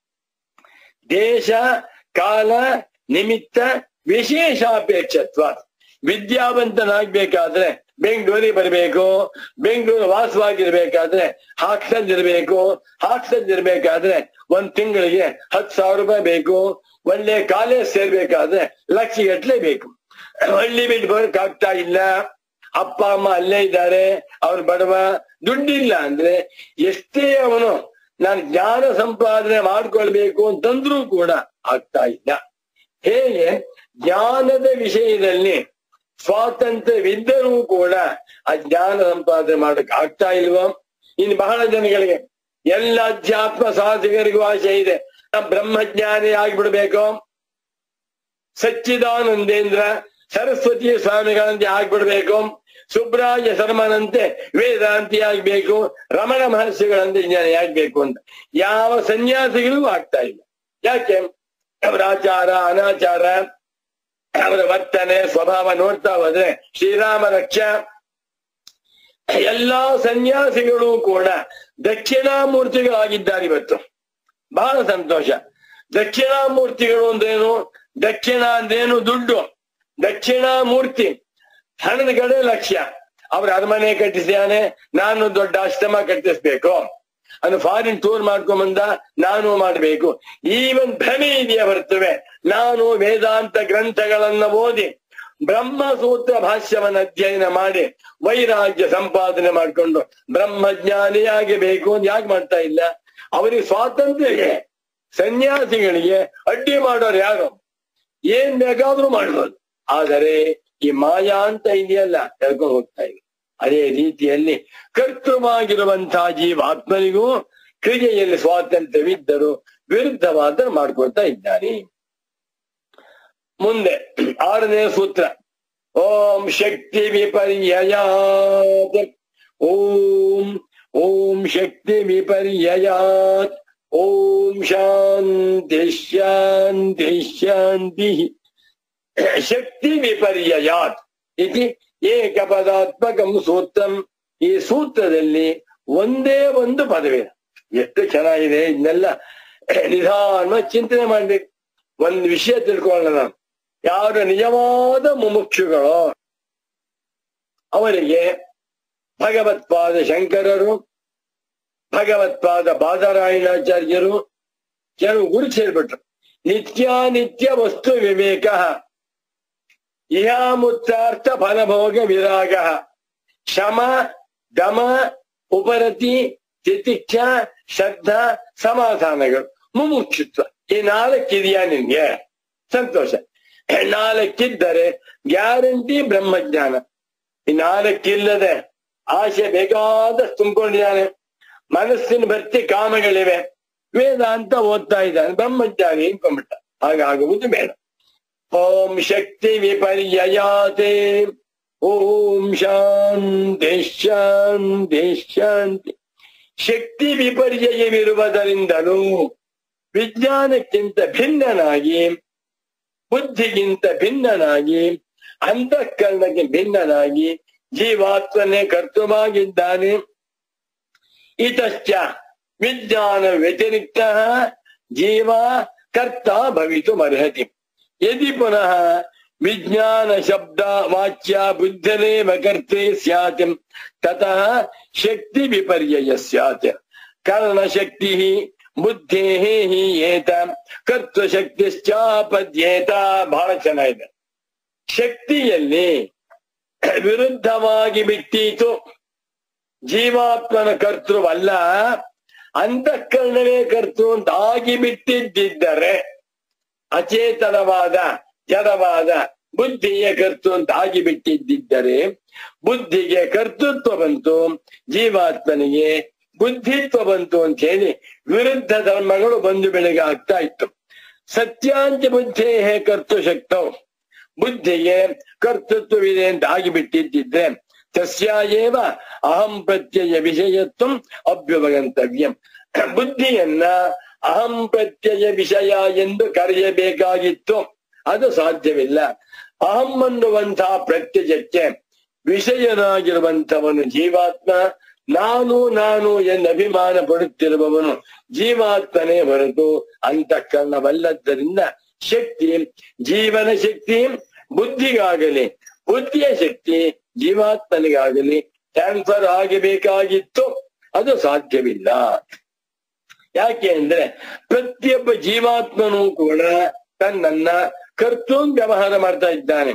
ದೇಶ ಕಾಲ ನಿಮಿತ್ತ ವಿಶೇಷಾಪೇಕ್ಷತ್ವ ವಿದ್ಯಾವಂತನಾಗ್ಬೇಕಾದ್ರೆ ಬೆಂಗಳೂರಿಗೆ ಬರಬೇಕು ಬೆಂಗಳೂರು ವಾಸವಾಗಿರ್ಬೇಕಾದ್ರೆ ಹಾಸ್ಟೆಲ್ ಇರ್ಬೇಕು ಹಾಸ್ಟೆಲ್ ಇರ್ಬೇಕಾದ್ರೆ ಒಂದ್ ತಿಂಗಳಿಗೆ ಹತ್ತು ಸಾವಿರ ರೂಪಾಯಿ ಬೇಕು ಒಳ್ಳೆ ಕಾಲೇಜ್ ಸೇರ್ಬೇಕಾದ್ರೆ ಲಕ್ಷ ಗಟ್ಲೆ ಬೇಕು ಹಳ್ಳಿ ಬಿಟ್ಟು ಬರಕ್ ಆಗ್ತಾ ಇಲ್ಲ ಅಪ್ಪ ಅಮ್ಮ ಅಲ್ಲೇ ಇದ್ದಾರೆ ಅವ್ರು ಬಡವ ದುಡ್ಡಿಲ್ಲ ಅಂದ್ರೆ ಎಷ್ಟೇ ಅವನು ನಾನು ಜ್ಞಾನ ಸಂಪಾದನೆ ಮಾಡ್ಕೊಳ್ಬೇಕು ಅಂತಂದ್ರೂ ಕೂಡ ಆಗ್ತಾ ಇಲ್ಲ ಹೇಗೆ ಜ್ಞಾನದ ವಿಷಯದಲ್ಲಿ ಸ್ವಾತಂತ್ರ್ಯವಿದ್ದರೂ ಕೂಡ ಆ ಜ್ಞಾನ ಸಂಪಾದನೆ ಮಾಡಕ್ ಆಗ್ತಾ ಇಲ್ವೋ ಇನ್ನು ಬಹಳ ಜನಗಳಿಗೆ ಎಲ್ಲ ಅಧ್ಯಾತ್ಮ ಸಾಧಕರಿಗೂ ಆಸೆ ಇದೆ ನಾವು ಬ್ರಹ್ಮಜ್ಞಾನಿ ಆಗ್ಬಿಡ್ಬೇಕು ಸಚ್ಚಿದಾನಂದೇಂದ್ರ ಸರಸ್ವತಿ ಸ್ವಾಮಿಗಳಂತೆ ಆಗ್ಬಿಡ್ಬೇಕು ಸುಬ್ರಾಯ ಶರ್ಮನಂತೆ ವೇದಾಂತಿ ಆಗ್ಬೇಕು ರಮಣ ಮಹರ್ಷಿಗಳಂತೆ ಜ್ಞಾನಿ ಆಗ್ಬೇಕು ಅಂತ ಯಾವ ಸನ್ಯಾಸಿಗಳಿಗೂ ಆಗ್ತಾ ಇಲ್ಲ ಯಾಕೆ ಅವರ ಆಚಾರ ಅನಾಚಾರ ಅವರ ವರ್ತನೆ ಸ್ವಭಾವ ನೋಡ್ತಾ ಹೋದ್ರೆ ಶ್ರೀರಾಮ ರಕ್ಷ ಎಲ್ಲಾ ಸನ್ಯಾಸಿಗಳು ಕೂಡ ದಕ್ಷಿಣಾಮೂರ್ತಿಗಳಾಗಿದ್ದಾರೆ ಇವತ್ತು ಬಹಳ ಸಂತೋಷ ದಕ್ಷಿಣಾಮೂರ್ತಿಗಳು ಅಂದ್ರೇನು ದಕ್ಷಿಣ ಅಂದ್ರೇನು ದುಡ್ಡು ದಕ್ಷಿಣಾಮೂರ್ತಿ ಹಣದ ಕಡೆ ಲಕ್ಷ್ಯ ಅವ್ರ ಅರಮನೆ ಕಟ್ಟಿಸಿದಾನೆ ನಾನು ದೊಡ್ಡ ಆಶ್ರಮ ಕಟ್ಟಿಸ್ಬೇಕು ಅದು ಫಾರಿನ್ ಟೂರ್ ಮಾಡ್ಕೊಂಬಂದ ನಾನು ಮಾಡಬೇಕು ಈ ಒಂದು ಭ್ರಮೆ ಇದೆಯಾ ಬರ್ತವೆ ನಾನು ವೇದಾಂತ ಗ್ರಂಥಗಳನ್ನ ಓದಿ ಬ್ರಹ್ಮಸೂತ್ರ ಭಾಷ್ಯವನ್ನ ಅಧ್ಯಯನ ಮಾಡಿ ವೈರಾಗ್ಯ ಸಂಪಾದನೆ ಮಾಡ್ಕೊಂಡು ಬ್ರಹ್ಮಜ್ಞಾನಿಯಾಗಿ ಬೇಕು ಅಂತ ಯಾಕೆ ಮಾಡ್ತಾ ಇಲ್ಲ ಅವರಿಗೆ ಸ್ವಾತಂತ್ರ್ಯ ಇದೆ ಸನ್ಯಾಸಿಗಳಿಗೆ ಅಡ್ಡಿ ಮಾಡೋರು ಯಾರು ಏನ್ ಬೇಕಾದ್ರೂ ಮಾಡ್ಬೋದು ಆದರೆ ಈ ಮಾಯಾ ಅಂತ ಇದೆಯಲ್ಲ ಹೇಳ್ಕೊಂಡು ಹೋಗ್ತಾ ಇದೆ ಅದೇ ರೀತಿಯಲ್ಲಿ ಕರ್ತೃವಾಗಿರುವಂತಹ ಜೀವಾತ್ಮನಿಗೂ ಕ್ರಿಯೆಯಲ್ಲಿ ಸ್ವಾತಂತ್ರ್ಯವಿದ್ದರು ವಿರುದ್ಧವಾದ ಮಾಡ್ಕೊಳ್ತಾ ಇದ್ದಾರೆ ಮುಂದೆ ಆರನೇ ಸೂತ್ರ ಓಂ ಶಕ್ತಿ ವಿಪರ್ಯಯಾತ್ ಓಂ ಓಂ ಶಕ್ತಿ ವಿಪರ್ಯಯಾತ್ ಓಂ ಶಾಂತಿ ಶಾಂತಿ ಶಾಂತಿ ಶಕ್ತಿ ವಿಪರ್ಯಯಾತ್ ಇತಿ ಏಕಪದಾತ್ಮಕಂ ಸೂತ್ರಂ ಈ ಸೂತ್ರದಲ್ಲಿ ಒಂದೇ ಒಂದು ಪದವಿದೆ ಎಷ್ಟು ಚೆನ್ನಾಗಿದೆ ಇದನ್ನೆಲ್ಲ ನಿಧಾನ ಚಿಂತನೆ ಮಾಡ್ಬೇಕು ಒಂದು ವಿಷಯ ತಿಳ್ಕೊಳ್ಳೋಣ ನಾವು ಯಾರು ನಿಜವಾದ ಮುಮುಕ್ಷುಗಳು ಅವರಿಗೆ ಭಗವತ್ಪಾದ ಶಂಕರರು ಭಗವತ್ಪಾದ ಬಾದರಾಯಣಾಚಾರ್ಯರು ಕೆಲವು ಗುರು ಸೇರ್ಬಿಟ್ರು ನಿತ್ಯಾನಿತ್ಯ ವಸ್ತು ವಿವೇಕ ಇಹಾಮುತ್ತಾರ್ಥ ಫಲಭೋಗ ವಿರಾಗ ಶಮ ದಮ ಉಪರತಿ ತಿತಿಕ್ಷ ಶ್ರದ್ಧಾ ಸಮಾಧಾನಗಳು ಮುಮುಕ್ಷುತ್ವ ಈ ನಾಲ್ಕಿದೆಯಾ ನಿನ್ಗೆ ಸಂತೋಷ ನಾಲ್ಕಿದ್ದರೆ ಗ್ಯಾರಂಟಿ ಬ್ರಹ್ಮಜ್ಞಾನ ಈ ನಾಲ್ಕಿಲ್ಲದೆ ಆಸೆ ಬೇಕಾದಷ್ಟು ತುಂಬಿಕೊಂಡಿದ್ದಾನೆ ಮನಸ್ಸಿನ ಭರ್ತಿ ಕಾಮಗಳಿವೆ ವೇದಾಂತ ಓದ್ತಾ ಇದ್ದಾನೆ ಬ್ರಹ್ಮಜ್ಞಾನಿ ಅಂದ್ಕೊಂಡ್ಬಿಟ್ಟ ಹಾಗಾಗುವುದು ಬೇಡ ಓಂ ಶಕ್ತಿ ವಿಪರ್ಯಯಾತೆ ಓಂ ಶಾಂತಿ ಶಾಂತಿ ಶಾಂತಿ ಶಕ್ತಿ ವಿಪರ್ಯಯವಿರುವುದರಿಂದಲೂ ವಿಜ್ಞಾನಕ್ಕಿಂತ ಭಿನ್ನನಾಗಿ ಬುದ್ಧಿಗಿಂತ ಭಿನ್ನನಾಗಿ ಅಂತಃಕರಣಕ್ಕೆ ಭಿನ್ನನಾಗಿ ಜೀವಾತ್ಮನೇ ಕರ್ತೃವಾಗಿದ್ದಾನೆ ಇತಶ್ಚ ವಿಜ್ಞಾನ ವ್ಯತಿರಿಕ್ತ ಜೀವ ಕರ್ತ ಭವಿತುಮರ್ಹತಿ ಯದಿ ಪುನಃ ವಿಜ್ಞಾನ ಶಬ್ದ ವಾಚ್ಯ ಬುದ್ಧರೇವ ಕರ್ತೆ ಸ್ಯಾತ್ ತತಃ ಶಕ್ತಿ ವಿಪರ್ಯಯ ಸ್ಯಾತ್ ಕರ್ಣಶಕ್ತಿ ಬುದ್ಧೇ ಹಿ ಏತ ಕರ್ತೃಶಕ್ತಿಶ್ಚಾಪದ್ಯೇತ ಬಹಳ ಚೆನ್ನಾಗಿದೆ ಶಕ್ತಿಯಲ್ಲಿ ವಿರುದ್ಧವಾಗಿ ಬಿಟ್ಟೀತು ಜೀವಾತ್ಮನ ಕರ್ತೃವಲ್ಲ ಅಂತಃಕರಣವೇ ಕರ್ತೃ ಅಂತ ಆಗಿ ಬಿಟ್ಟಿದ್ದರೆ ಅಚೇತನವಾದ ಜಡವಾದ ಬುದ್ಧಿಯ ಕರ್ತೃ ಅಂತ ಆಗಿ ಬಿಟ್ಟಿದ್ದರೆ ಬುದ್ಧಿಗೆ ಕರ್ತೃತ್ವ ಬಂತು ಜೀವಾತ್ಮನಿಗೆ ಬುದ್ಧಿತ್ವ ಬಂತು ಅಂತ ಹೇಳಿ ವಿರುದ್ಧ ಧರ್ಮಗಳು ಬಂದು ಬೆಳಗ್ಗೆ ಆಗ್ತಾ ಇತ್ತು ಸತ್ಯಾಂಚ ಬುದ್ಧೇ ಕರ್ತು ಶಕ್ತವು ಬುದ್ಧಿಗೆ ಕರ್ತೃತ್ವವಿದೆ ಅಂತ ಆಗಿಬಿಟ್ಟಿದ್ದಿದ್ರೆ ತಸ್ಯಾಯೇವ ಅಹಂ ಪ್ರತ್ಯಯ ವಿಷಯತ್ವ ಅಭ್ಯುಪಗಂತವ್ಯಂ ಬುದ್ಧಿಯನ್ನ ಅಹಂ ಪ್ರತ್ಯಯ ವಿಷಯ ಎಂದು ಕರೆಯಬೇಕಾಗಿತ್ತು ಅದು ಸಾಧ್ಯವಿಲ್ಲ ಅಹಂ ಅನ್ನುವಂತಹ ಪ್ರತ್ಯಯಕ್ಕೆ ವಿಷಯನಾಗಿರುವಂತವನು ಜೀವಾತ್ಮ ನಾನು ನಾನು ಎಂದು ಅಭಿಮಾನ ಪಡುತ್ತಿರುವವನು ಜೀವಾತ್ಮನೇ ಹೊರತು ಅಂತಃಕರಣವಲ್ಲದ್ದರಿಂದ ಶಕ್ತಿ ಜೀವನ ಶಕ್ತಿ ಬುದ್ಧಿಗಾಗಲಿ ಬುದ್ಧಿಯ ಶಕ್ತಿ ಜೀವಾತ್ಮನಿಗಾಗಲಿ ಟ್ರಾನ್ಸ್ಫರ್ ಆಗಬೇಕಾಗಿತ್ತು ಅದು ಸಾಧ್ಯವಿಲ್ಲ ಯಾಕೆ ಅಂದ್ರೆ ಪ್ರತಿಯೊಬ್ಬ ಜೀವಾತ್ಮನೂ ಕೂಡ ತನ್ನನ್ನ ಕರ್ತೃ ವ್ಯವಹಾರ ಮಾಡ್ತಾ ಇದ್ದಾನೆ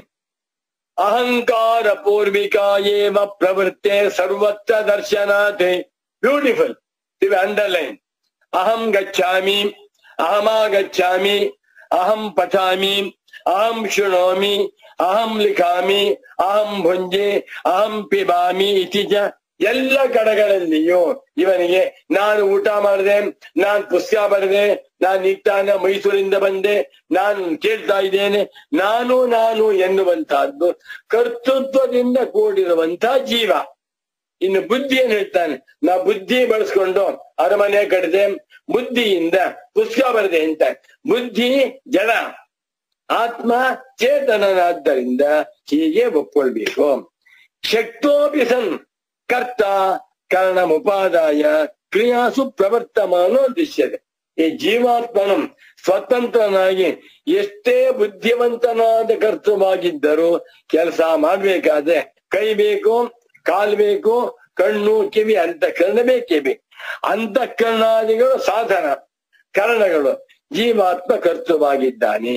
ಅಹಂಕಾರ ಪೂರ್ವಿಕಾಯೇವ ಪ್ರವೃತ್ತೆ ಸರ್ವತ್ರ ದರ್ಶನಾತ್ ಬ್ಯೂಟಿಫುಲ್ ಇವೆ ಅಂಡರ್ಲೈನ್ ಅಹಂ ಗಚ್ಚಾಮಿ ಅಹಮಾಗಚ್ಚಾಮಿ ಅಹಂ ಪಠಾಮಿ ಅಹಂ ಶೃಣೋಮಿ ಅಹಂ ಲಿಖಾಮಿ ಅಹಂ ಭುಂಜೆ ಅಹಂ ಪಿಬಾಮಿ ಇತಿ ಚ ಎಲ್ಲ ಕಡೆಗಳಲ್ಲಿಯೂ ಇವನಿಗೆ ನಾನು ಊಟ ಮಾಡಿದೆ ನಾನ್ ಪುಸ್ತಕ ಬರೆದೆ ನಾನು ಈಗ ಮೈಸೂರಿಂದ ಬಂದೆ ನಾನು ಕೇಳ್ತಾ ಇದ್ದೇನೆ ನಾನು ನಾನು ಎನ್ನುವಂತಹದ್ದು ಕರ್ತೃತ್ವದಿಂದ ಕೂಡಿರುವಂತ ಜೀವ ಇನ್ನು ಬುದ್ಧಿ ಏನ್ ಹೇಳ್ತಾನೆ ನಾ ಬುದ್ಧಿ ಬಳಸ್ಕೊಂಡು ಅರಮನೆ ಕಟ್ಟಿದೆ ಬುದ್ಧಿಯಿಂದ ಪುಸ್ತಕ ಬರೆದೆ ಅಂತ ಬುದ್ಧಿ ಜಡ ಆತ್ಮ ಚೇತನನಾದ್ದರಿಂದ ಹೀಗೆ ಒಪ್ಕೊಳ್ಬೇಕು ಶಕ್ತೋಪಿ ಸನ್ ಕರ್ತ ಕಾರಣಮುಪಾದಾಯ ಕ್ರಿಯಾಸು ಪ್ರವರ್ತಮಾನೋ ದೃಶ್ಯತೆ ಈ ಜೀವಾತ್ಮನು ಸ್ವತಂತ್ರನಾಗಿ ಎಷ್ಟೇ ಬುದ್ಧಿವಂತನಾದ ಕರ್ತೃವಾಗಿದ್ದರೂ ಕೆಲಸ ಮಾಡ್ಬೇಕಾದ್ರೆ ಕೈ ಬೇಕು ಕಾಲ್ ಬೇಕು ಕಣ್ಣು ಕಿವಿ ಅಂತಃಕರಣ ಬೇಕೇ ಬೇಕು ಅಂತಃಕರಣಾದಿಗಳು ಸಾಧನ ಕರಣಗಳು ಜೀವಾತ್ಮ ಕರ್ತೃವಾಗಿದ್ದಾನೆ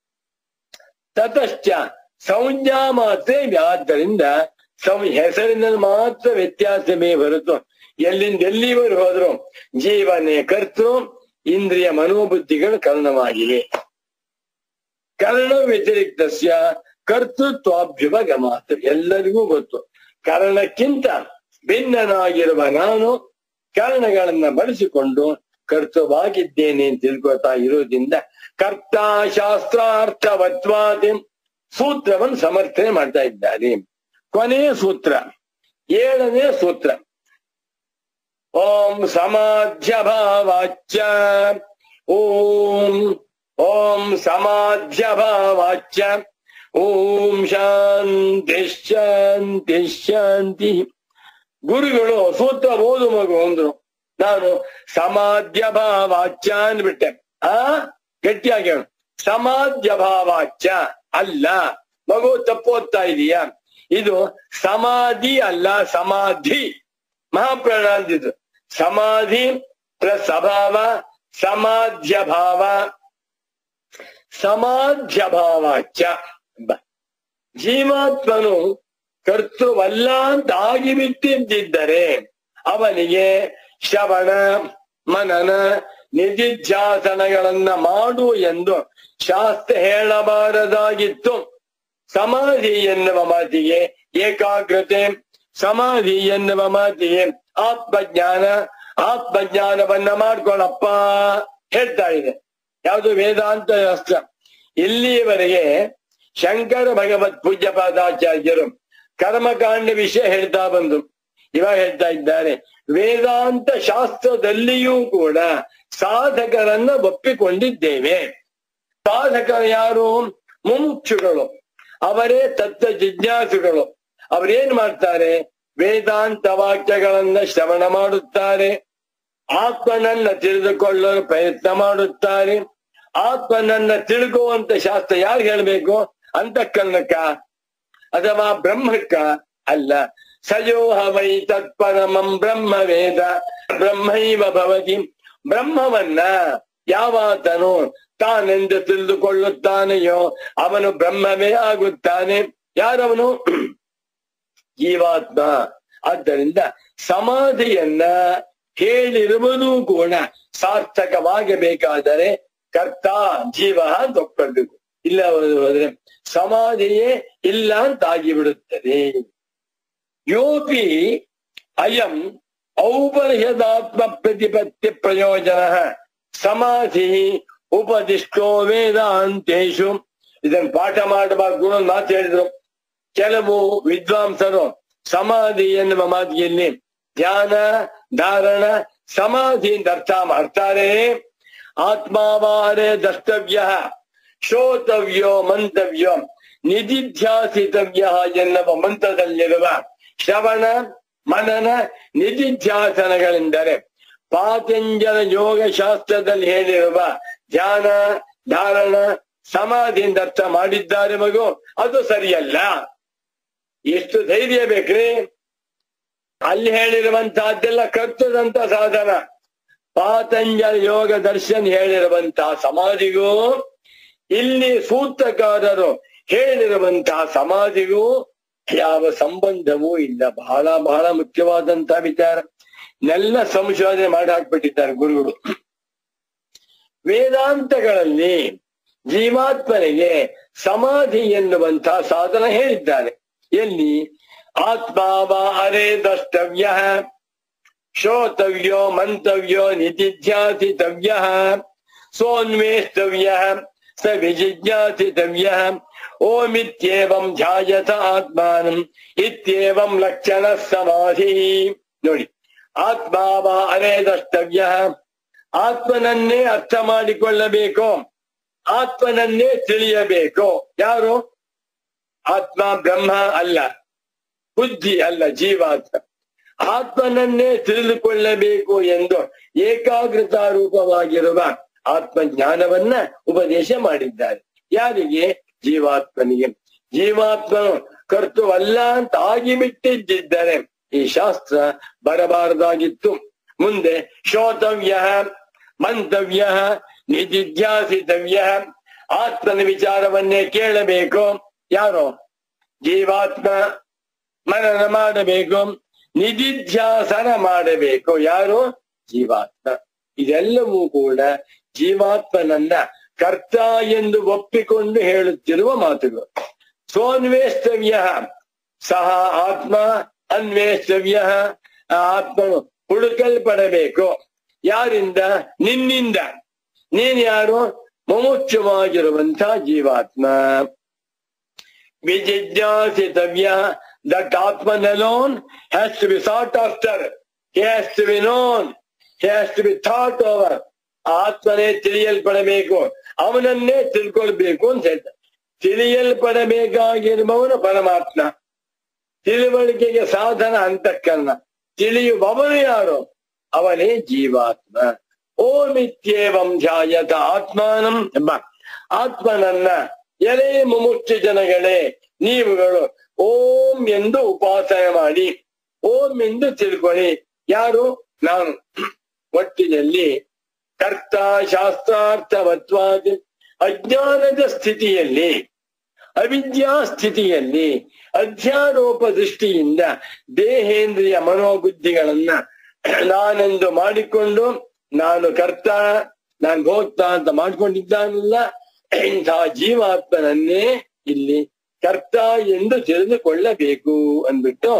ತತಶ್ಚ ಸಂಜ್ಞಾ ಮಾತ್ರ ಆದ್ದರಿಂದ ಸಂ ಹೆಸರಿನಲ್ಲಿ ಮಾತ್ರ ವ್ಯತ್ಯಾಸವೇ ಹೊರತು ಎಲ್ಲಿಂದ ಎಲ್ಲಿವರು ಹೋದ್ರು ಜೀವನೇ ಕರ್ತೃ ಇಂದ್ರಿಯ ಮನೋಬುದ್ಧಿಗಳು ಕರ್ಣವಾಗಿವೆ ಕರ್ಣ ವ್ಯತಿರಿಕ್ತಸ್ಯ ಕರ್ತೃತ್ವಾಭ್ಯುಪಗ ಮಾತ್ರ ಎಲ್ಲರಿಗೂ ಗೊತ್ತು ಕರ್ಣಕ್ಕಿಂತ ಭಿನ್ನನಾಗಿರುವ ನಾನು ಕರ್ಣಗಳನ್ನ ಬಳಸಿಕೊಂಡು ಕರ್ತೃವಾಗಿದ್ದೇನೆ ಅಂತ ತಿಳ್ಕೊತಾ ಇರೋದ್ರಿಂದ ಕರ್ತ ಶಾಸ್ತ್ರಾರ್ಥವತ್ವಾದಿ ಸೂತ್ರವನ್ನು ಸಮರ್ಥನೆ ಮಾಡ್ತಾ ಇದ್ದಾರೆ ಕೊನೆಯ ಸೂತ್ರ ಏಳನೇ ಸೂತ್ರ ಓಂ ಸಮಾಧ್ಯ ಭಾವಾಚ್ಯ ಓಂ ಓಂ ಸಮಾಧ್ಯ ಭಾವಾಚ್ಯ ಓಂ ಶಾಂತಿ ಶಾಂತಿ ಶಾಂತಿ ಗುರುಗಳು ಸೂತ್ರ ಓದು ಮಗು ಅಂದ್ರು ನಾನು ಸಮಾಧ್ಯ ಭಾವಾಚ್ಯ ಅಂದ್ಬಿಟ್ಟೆ ಆ ಗಟ್ಟಿಯಾಗಿ ಹೇಳು ಸಮಾಧ್ಯ ಭಾವಾಚ್ಯ ಅಲ್ಲ ಮಗು ತಪ್ಪು ಓದ್ತಾ ಇದೀಯಾ ಇದು ಸಮಾಧಿ ಅಲ್ಲ ಸಮಾಧಿ ಮಹಾಪ್ರಾಣ ಅಂದಿದ್ದು ಸಮಾಧಿ ಪ್ಲಸ್ ಅಭಾವ ಸಮಾಧ್ಯ ಭಾವ ಸಮಾಧ್ಯ ಭಾವಾಚ್ಯ ಬ ಜೀವಾತ್ಮನು ಕರ್ತೃವಲ್ಲ ಅಂತ ಆಗಿಬಿಟ್ಟಿದ್ದರೆ ಅವನಿಗೆ ಶ್ರವಣ ಮನನ ನಿಧಿಧ್ಯಾಸನಗಳನ್ನ ಮಾಡು ಎಂದು ಶಾಸ್ತ್ರ ಹೇಳಬಾರದಾಗಿತ್ತು ಸಮಾಧಿ ಎನ್ನುವ ಮಾತಿಗೆ ಏಕಾಗ್ರತೆ ಸಮಾಧಿ ಎನ್ನುವ ಮಾತಿಗೆ ಆತ್ಮಜ್ಞಾನ ಆತ್ಮಜ್ಞಾನವನ್ನ ಮಾಡ್ಕೊಳಪ್ಪ ಹೇಳ್ತಾ ಇದೆ ಯಾವುದು ವೇದಾಂತ ಶಾಸ್ತ್ರ ಇಲ್ಲಿಯವರೆಗೆ ಶಂಕರ ಭಗವತ್ ಪೂಜ್ಯ ಪಾದಾಚಾರ್ಯರು ಕರ್ಮಕಾಂಡ ವಿಷಯ ಹೇಳ್ತಾ ಬಂದು ಇವಾಗ ಹೇಳ್ತಾ ಇದ್ದಾರೆ ವೇದಾಂತ ಶಾಸ್ತ್ರದಲ್ಲಿಯೂ ಕೂಡ ಸಾಧಕರನ್ನ ಒಪ್ಪಿಕೊಂಡಿದ್ದೇವೆ ಸಾಧಕರು ಯಾರು ಮುಮುಕ್ಷುಗಳು ಅವರೇ ತತ್ವ ಜಿಜ್ಞಾಸುಗಳು ಅವರೇನ್ ಮಾಡ್ತಾರೆ ವೇದಾಂತ ವಾಕ್ಯಗಳನ್ನ ಶ್ರವಣ ಮಾಡುತ್ತಾರೆ ಆತ್ಮನನ್ನ ತಿಳಿದುಕೊಳ್ಳಲು ಪ್ರಯತ್ನ ಮಾಡುತ್ತಾರೆ ಆತ್ಮನನ್ನ ತಿಳ್ಕುವಂತ ಶಾಸ್ತ್ರ ಯಾರು ಹೇಳ್ಬೇಕು ಅಂತಃಕರಣಕ್ಕ ಅಥವಾ ಬ್ರಹ್ಮಕ್ಕ ಅಲ್ಲ ಸಯೋಹ ವೈ ತತ್ಪರಮಂ ಬ್ರಹ್ಮ ವೇದ ಬ್ರಹ್ಮೈವ ಭವತಿ ಬ್ರಹ್ಮವನ್ನ ಯಾವಾತನು ತಾನೆಂದು ತಿಳಿದುಕೊಳ್ಳುತ್ತಾನೆಯೋ ಅವನು ಬ್ರಹ್ಮವೇ ಆಗುತ್ತಾನೆ ಯಾರವನು ಜೀವಾತ್ಮ ಆದ್ದರಿಂದ ಸಮಾಧಿಯನ್ನ ಹೇಳಿರುವುದು ಕೂಡ ಸಾರ್ಥಕವಾಗಬೇಕಾದರೆ ಕರ್ತ ಜೀವ ಅಂತ ಒಪ್ಕೊಳ್ಬೇಕು ಇಲ್ಲ ಹೋದ್ರೆ ಸಮಾಧಿಯೇ ಇಲ್ಲ ಅಂತ ಆಗಿಬಿಡುತ್ತದೆ ಯೋಪಿ ಅಯಂ ಔಪನಿಷದಾತ್ಮ ಪ್ರತಿಪತ್ತಿ ಪ್ರಯೋಜನ ಸಮಾಧಿ ಉಪದಿಷ್ಟೋ ವೇದಾಂತೇಶು ಇದನ್ನು ಪಾಠ ಮಾಡಬಾರ್ದು ಅನ್ನೋ ಮಾತು ಹೇಳಿದ್ರು ಕೆಲವು ವಿದ್ವಾಂಸರು ಸಮಾಧಿ ಎನ್ನುವ ಮಾತಿಗೆಯಲ್ಲಿ ಧ್ಯಾನ ಧಾರಣ ಸಮಾಧಿ ಅಂತ ಅರ್ಥ ಮಾಡ್ತಾರೆ ಆತ್ಮಾವಾರೇ ದ್ರಷ್ಟವ್ಯ ಶ್ರೋತವ್ಯೋ ಮಂತವ್ಯೋ ನಿಧಿಧ್ಯಾಸಿತವ್ಯ ಎನ್ನುವ ಮಂತ್ರದಲ್ಲಿರುವ ಶ್ರವಣ ಮನನ ನಿಧಿಧ್ಯಾಸನಗಳೆಂದರೆ ಪಾತಂಜಲ ಯೋಗ ಶಾಸ್ತ್ರದಲ್ಲಿ ಹೇಳಿರುವ ಧ್ಯಾನ ಧಾರಣ ಸಮಾಧಿಯಿಂದ ಅರ್ಥ ಮಾಡಿದ್ದಾರೆ ಮಗು ಅದು ಸರಿಯಲ್ಲ ಎಷ್ಟು ಧೈರ್ಯ ಬೇಕ್ರಿ ಅಲ್ಲಿ ಹೇಳಿರುವಂತಹದ್ದೆಲ್ಲ ಕರ್ತದಂತ ಸಾಧನ ಪಾತಂಜಲ ಯೋಗ ದರ್ಶನ್ ಹೇಳಿರುವಂತಹ ಸಮಾಧಿಗೂ ಇಲ್ಲಿ ಸೂತ್ರಕಾರರು ಹೇಳಿರುವಂತಹ ಸಮಾಧಿಗೂ ಯಾವ ಸಂಬಂಧವೂ ಇಲ್ಲ ಬಹಳ ಬಹಳ ಮುಖ್ಯವಾದಂತಹ ವಿಚಾರ ನೆಲ್ಲ ಸಂಶೋಧನೆ ಮಾಡಿ ಹಾಕ್ಬಿಟ್ಟಿದ್ದಾರೆ ಗುರುಗಳು ವೇದಾಂತಗಳಲ್ಲಿ ಜೀವಾತ್ಮನಿಗೆ ಸಮಾಧಿ ಎನ್ನುವಂತಹ ಸಾಧನ ಹೇಳಿದ್ದಾನೆ ಎಲ್ಲಿ ಆತ್ಮಾವ ಅರೆ ದ್ರಷ್ಟವ್ಯ ಶ್ರೋತವ್ಯೋ ಮಂತವ್ಯೋ ನಿಧಿಧ್ಯಾಸಿತವ್ಯ ಸೋನ್ವೇಷ್ಟವ್ಯ ಸ ವಿಜಿಜ್ಞಾಸಿತವ್ಯ ಓಮಿತ್ಯೇವಂ ಧ್ಯಾಯತ ಆತ್ಮಾನಂ ಇತ್ಯೇವಂ ಲಕ್ಷಣ ಸಮಾಧಿ ನೋಡಿ ಆತ್ಮಾವ ಅರೆ ದ್ರಷ್ಟವ್ಯ ಆತ್ಮನನ್ನೇ ಅರ್ಥ ಮಾಡಿಕೊಳ್ಳಬೇಕು ಆತ್ಮನನ್ನೇ ತಿಳಿಯಬೇಕು ಯಾರು ಆತ್ಮ ಬ್ರಹ್ಮ ಅಲ್ಲ ಬುದ್ಧಿ ಅಲ್ಲ ಜೀವಾತ್ಮ ಆತ್ಮನನ್ನೇ ತಿಳಿದುಕೊಳ್ಳಬೇಕು ಎಂದು ಏಕಾಗ್ರತಾ ರೂಪವಾಗಿರುವ ಆತ್ಮಜ್ಞಾನವನ್ನ ಉಪದೇಶ ಮಾಡಿದ್ದಾರೆ ಯಾರಿಗೆ ಜೀವಾತ್ಮನಿಗೆ ಜೀವಾತ್ಮನು ಕರ್ತುವಲ್ಲ ಅಂತ ಆಗಿಬಿಟ್ಟಿದ್ದರೆ ಈ ಶಾಸ್ತ್ರ ಬರಬಾರದಾಗಿತ್ತು ಮುಂದೆ ಶ್ರೋತವ್ಯ ಮಂತವ್ಯ ನಿಧಿಧ್ಯಾಸಿತವ್ಯ ಆತ್ಮನ ವಿಚಾರವನ್ನೇ ಕೇಳಬೇಕು ಯಾರು ಜೀವಾತ್ಮ ಮನನ ಮಾಡಬೇಕು ನಿಧಿಧ್ಯಾಸನ ಮಾಡಬೇಕು ಯಾರು ಜೀವಾತ್ಮ ಇದೆಲ್ಲವೂ ಕೂಡ ಜೀವಾತ್ಮನನ್ನ ಕರ್ತ ಎಂದು ಒಪ್ಪಿಕೊಂಡು ಹೇಳುತ್ತಿರುವ ಮಾತುಗಳು ಸೋನ್ವೇಷ್ಟವ್ಯ ಸಹ ಆತ್ಮ ಅನ್ವೇಷ್ಟವ್ಯ ಆ ಆತ್ಮನು ಹುಡುಕಲ್ಪಡಬೇಕು ಯಾರಿಂದ ನಿನ್ನಿಂದ ನೀನ್ ಯಾರು ಮುಮುಕ್ಷವಾಗಿರುವಂತ ಜೀವಾತ್ಮ ವಿಜಿಜ್ಞಾಸಿತವ್ಯ that atman alone has to be sought after. He has to be known. He has to be thought over. ಆತ್ಮನೇ ತಿಳಿಯಲ್ಪಡಬೇಕು ಅವನನ್ನೇ ತಿಳ್ಕೊಳ್ಬೇಕು ಅಂತ ಹೇಳ್ತಾರೆ ತಿಳಿಯಲ್ಪಡಬೇಕಾಗಿರುವವನು ಪರಮಾತ್ಮ ತಿಳುವಳಿಕೆಗೆ ಸಾಧನ ಅಂತಃಕರಣ ತಿಳಿಯುವವನು ಯಾರು ಅವನೇ ಜೀವಾತ್ಮ ಓಮಿತ್ಯೇವಂ ಧ್ಯಾಯತ ಆತ್ಮಾನಂ ಎಂಬ ಆತ್ಮನನ್ನ ಎಲೆ ಮುಮುಕ್ಷ ಜನಗಳೇ ನೀವುಗಳು ಓಂ ಎಂದು ಉಪಾಸನೆ ಮಾಡಿ ಓಂ ಎಂದು ತಿಳ್ಕೊಳ್ಳಿ ಯಾರು ನಾನು ಒಟ್ಟಿನಲ್ಲಿ ಕರ್ತ ಶಾಸ್ತ್ರಾರ್ಥವತ್ವಾದ ಅಜ್ಞಾನದ ಸ್ಥಿತಿಯಲ್ಲಿ ಅವಿದ್ಯಾ ಸ್ಥಿತಿಯಲ್ಲಿ ಅಧ್ಯಾರೋಪ ದೃಷ್ಟಿಯಿಂದ ದೇಹೇಂದ್ರಿಯ ಮನೋಬುದ್ಧಿಗಳನ್ನ ನಾನೆಂದು ಮಾಡಿಕೊಂಡು ನಾನು ಕರ್ತ ನಾನು ಭೋಕ್ತ ಅಂತ ಮಾಡ್ಕೊಂಡಿದ್ದಾನಲ್ಲ ಇಂತಹ ಜೀವಾತ್ಮನನ್ನೇ ಇಲ್ಲಿ ಕರ್ತ ಎಂದು ತಿಳಿದುಕೊಳ್ಳಬೇಕು ಅಂದ್ಬಿಟ್ಟು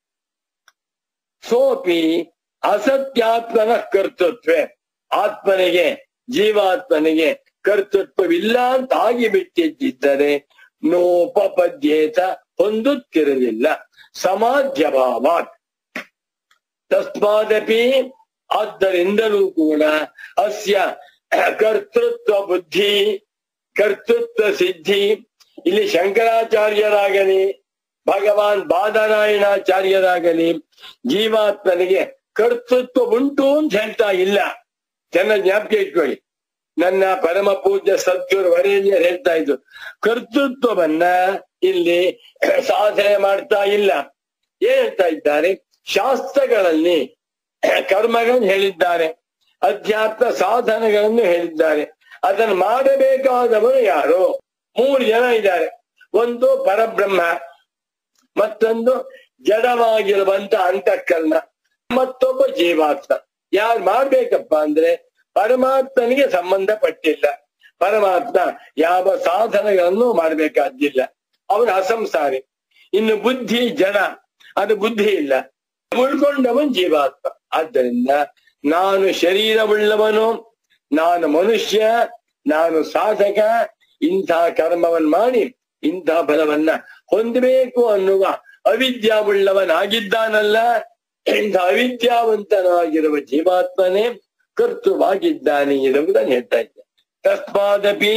ಸೋಪಿ ಅಸತ್ಯಾತ್ಮನ ಕರ್ತೃತ್ವ ಆತ್ಮನಿಗೆ ಜೀವಾತ್ಮನಿಗೆ ಕರ್ತೃತ್ವವಿಲ್ಲ ಅಂತ ಆಗಿಬಿಟ್ಟಿದ್ದರೆ ನೋಪಪದ್ಯೇತ ಹೊಂದುತ್ತಿರಲಿಲ್ಲ ಸಮಾಧ್ಯಭಾವಾತ್ ತಸ್ಮಾದಪಿ ಆದ್ದರಿಂದಲೂ ಕೂಡ ಅಸ್ಯ ಕರ್ತೃತ್ವ ಬುದ್ಧಿ ಕರ್ತೃತ್ವ ಸಿದ್ಧಿ ಇಲ್ಲಿ ಶಂಕರಾಚಾರ್ಯರಾಗಲಿ ಭಗವಾನ್ ಬಾದರಾಯಣಾಚಾರ್ಯರಾಗಲಿ ಜೀವಾತ್ಮನಿಗೆ ಕರ್ತೃತ್ವ ಉಂಟು ಅಂತ ಹೇಳ್ತಾ ಇಲ್ಲ ಚೆನ್ನಾಗಿ ಜ್ಞಾಪಕ ಇಟ್ಕೊಳ್ಳಿ ನನ್ನ ಪರಮ ಪೂಜ್ಯ ಸದ್ಗುರು ವರೇಣ್ಯರು ಹೇಳ್ತಾ ಇದ್ರು ಕರ್ತೃತ್ವವನ್ನ ಇಲ್ಲಿ ಸಾಧನೆ ಮಾಡ್ತಾ ಇಲ್ಲ ಏನ್ ಹೇಳ್ತಾ ಇದ್ದಾರೆ ಶಾಸ್ತ್ರಗಳಲ್ಲಿ ಕರ್ಮಗಳನ್ನು ಹೇಳಿದ್ದಾರೆ ಅಧ್ಯಾತ್ಮ ಸಾಧನೆಗಳನ್ನು ಹೇಳಿದ್ದಾರೆ ಅದನ್ನು ಮಾಡಬೇಕಾದವರು ಯಾರು ಮೂರು ಜನ ಇದ್ದಾರೆ ಒಂದು ಪರಬ್ರಹ್ಮ ಮತ್ತೊಂದು ಜಡವಾಗಿರುವಂತ ಅಂತಃಕರಣ ಮತ್ತೊಬ್ಬ ಜೀವಾತ್ಮ ಯಾರು ಮಾಡ್ಬೇಕಪ್ಪ ಅಂದ್ರೆ ಪರಮಾತ್ಮನಿಗೆ ಸಂಬಂಧಪಟ್ಟಿಲ್ಲ ಪರಮಾತ್ಮ ಯಾವ ಸಾಧನೆಗಳನ್ನು ಮಾಡಬೇಕಾದ್ದಿಲ್ಲ ಅವನು ಅಸಂಸಾರಿ ಇನ್ನು ಬುದ್ಧಿ ಜಡ ಅದು ಬುದ್ಧಿ ಇಲ್ಲ ಉಳ್ಕೊಂಡವನ್ ಜೀವಾತ್ಮ ಆದ್ದರಿಂದ ನಾನು ಶರೀರವುಳ್ಳವನು ನಾನು ಮನುಷ್ಯ ನಾನು ಸಾಧಕ ಇಂಥ ಕರ್ಮವನ್ನು ಮಾಡಿ ಇಂಥ ಫಲವನ್ನ ಹೊಂದಬೇಕು ಅನ್ನುವ ಅವಿದ್ಯಾವುಳ್ಳವನಾಗಿದ್ದಾನಲ್ಲ ಇಂಥ ಅವಿದ್ಯಾವಂತನಾಗಿರುವ ಜೀವಾತ್ಮನೇ ಕರ್ತೃವಾಗಿದ್ದಾನೆ ಎನ್ನುವುದನ್ನು ಹೇಳ್ತಾ ಇದ್ದೆ ತಸ್ಮಾದಪಿ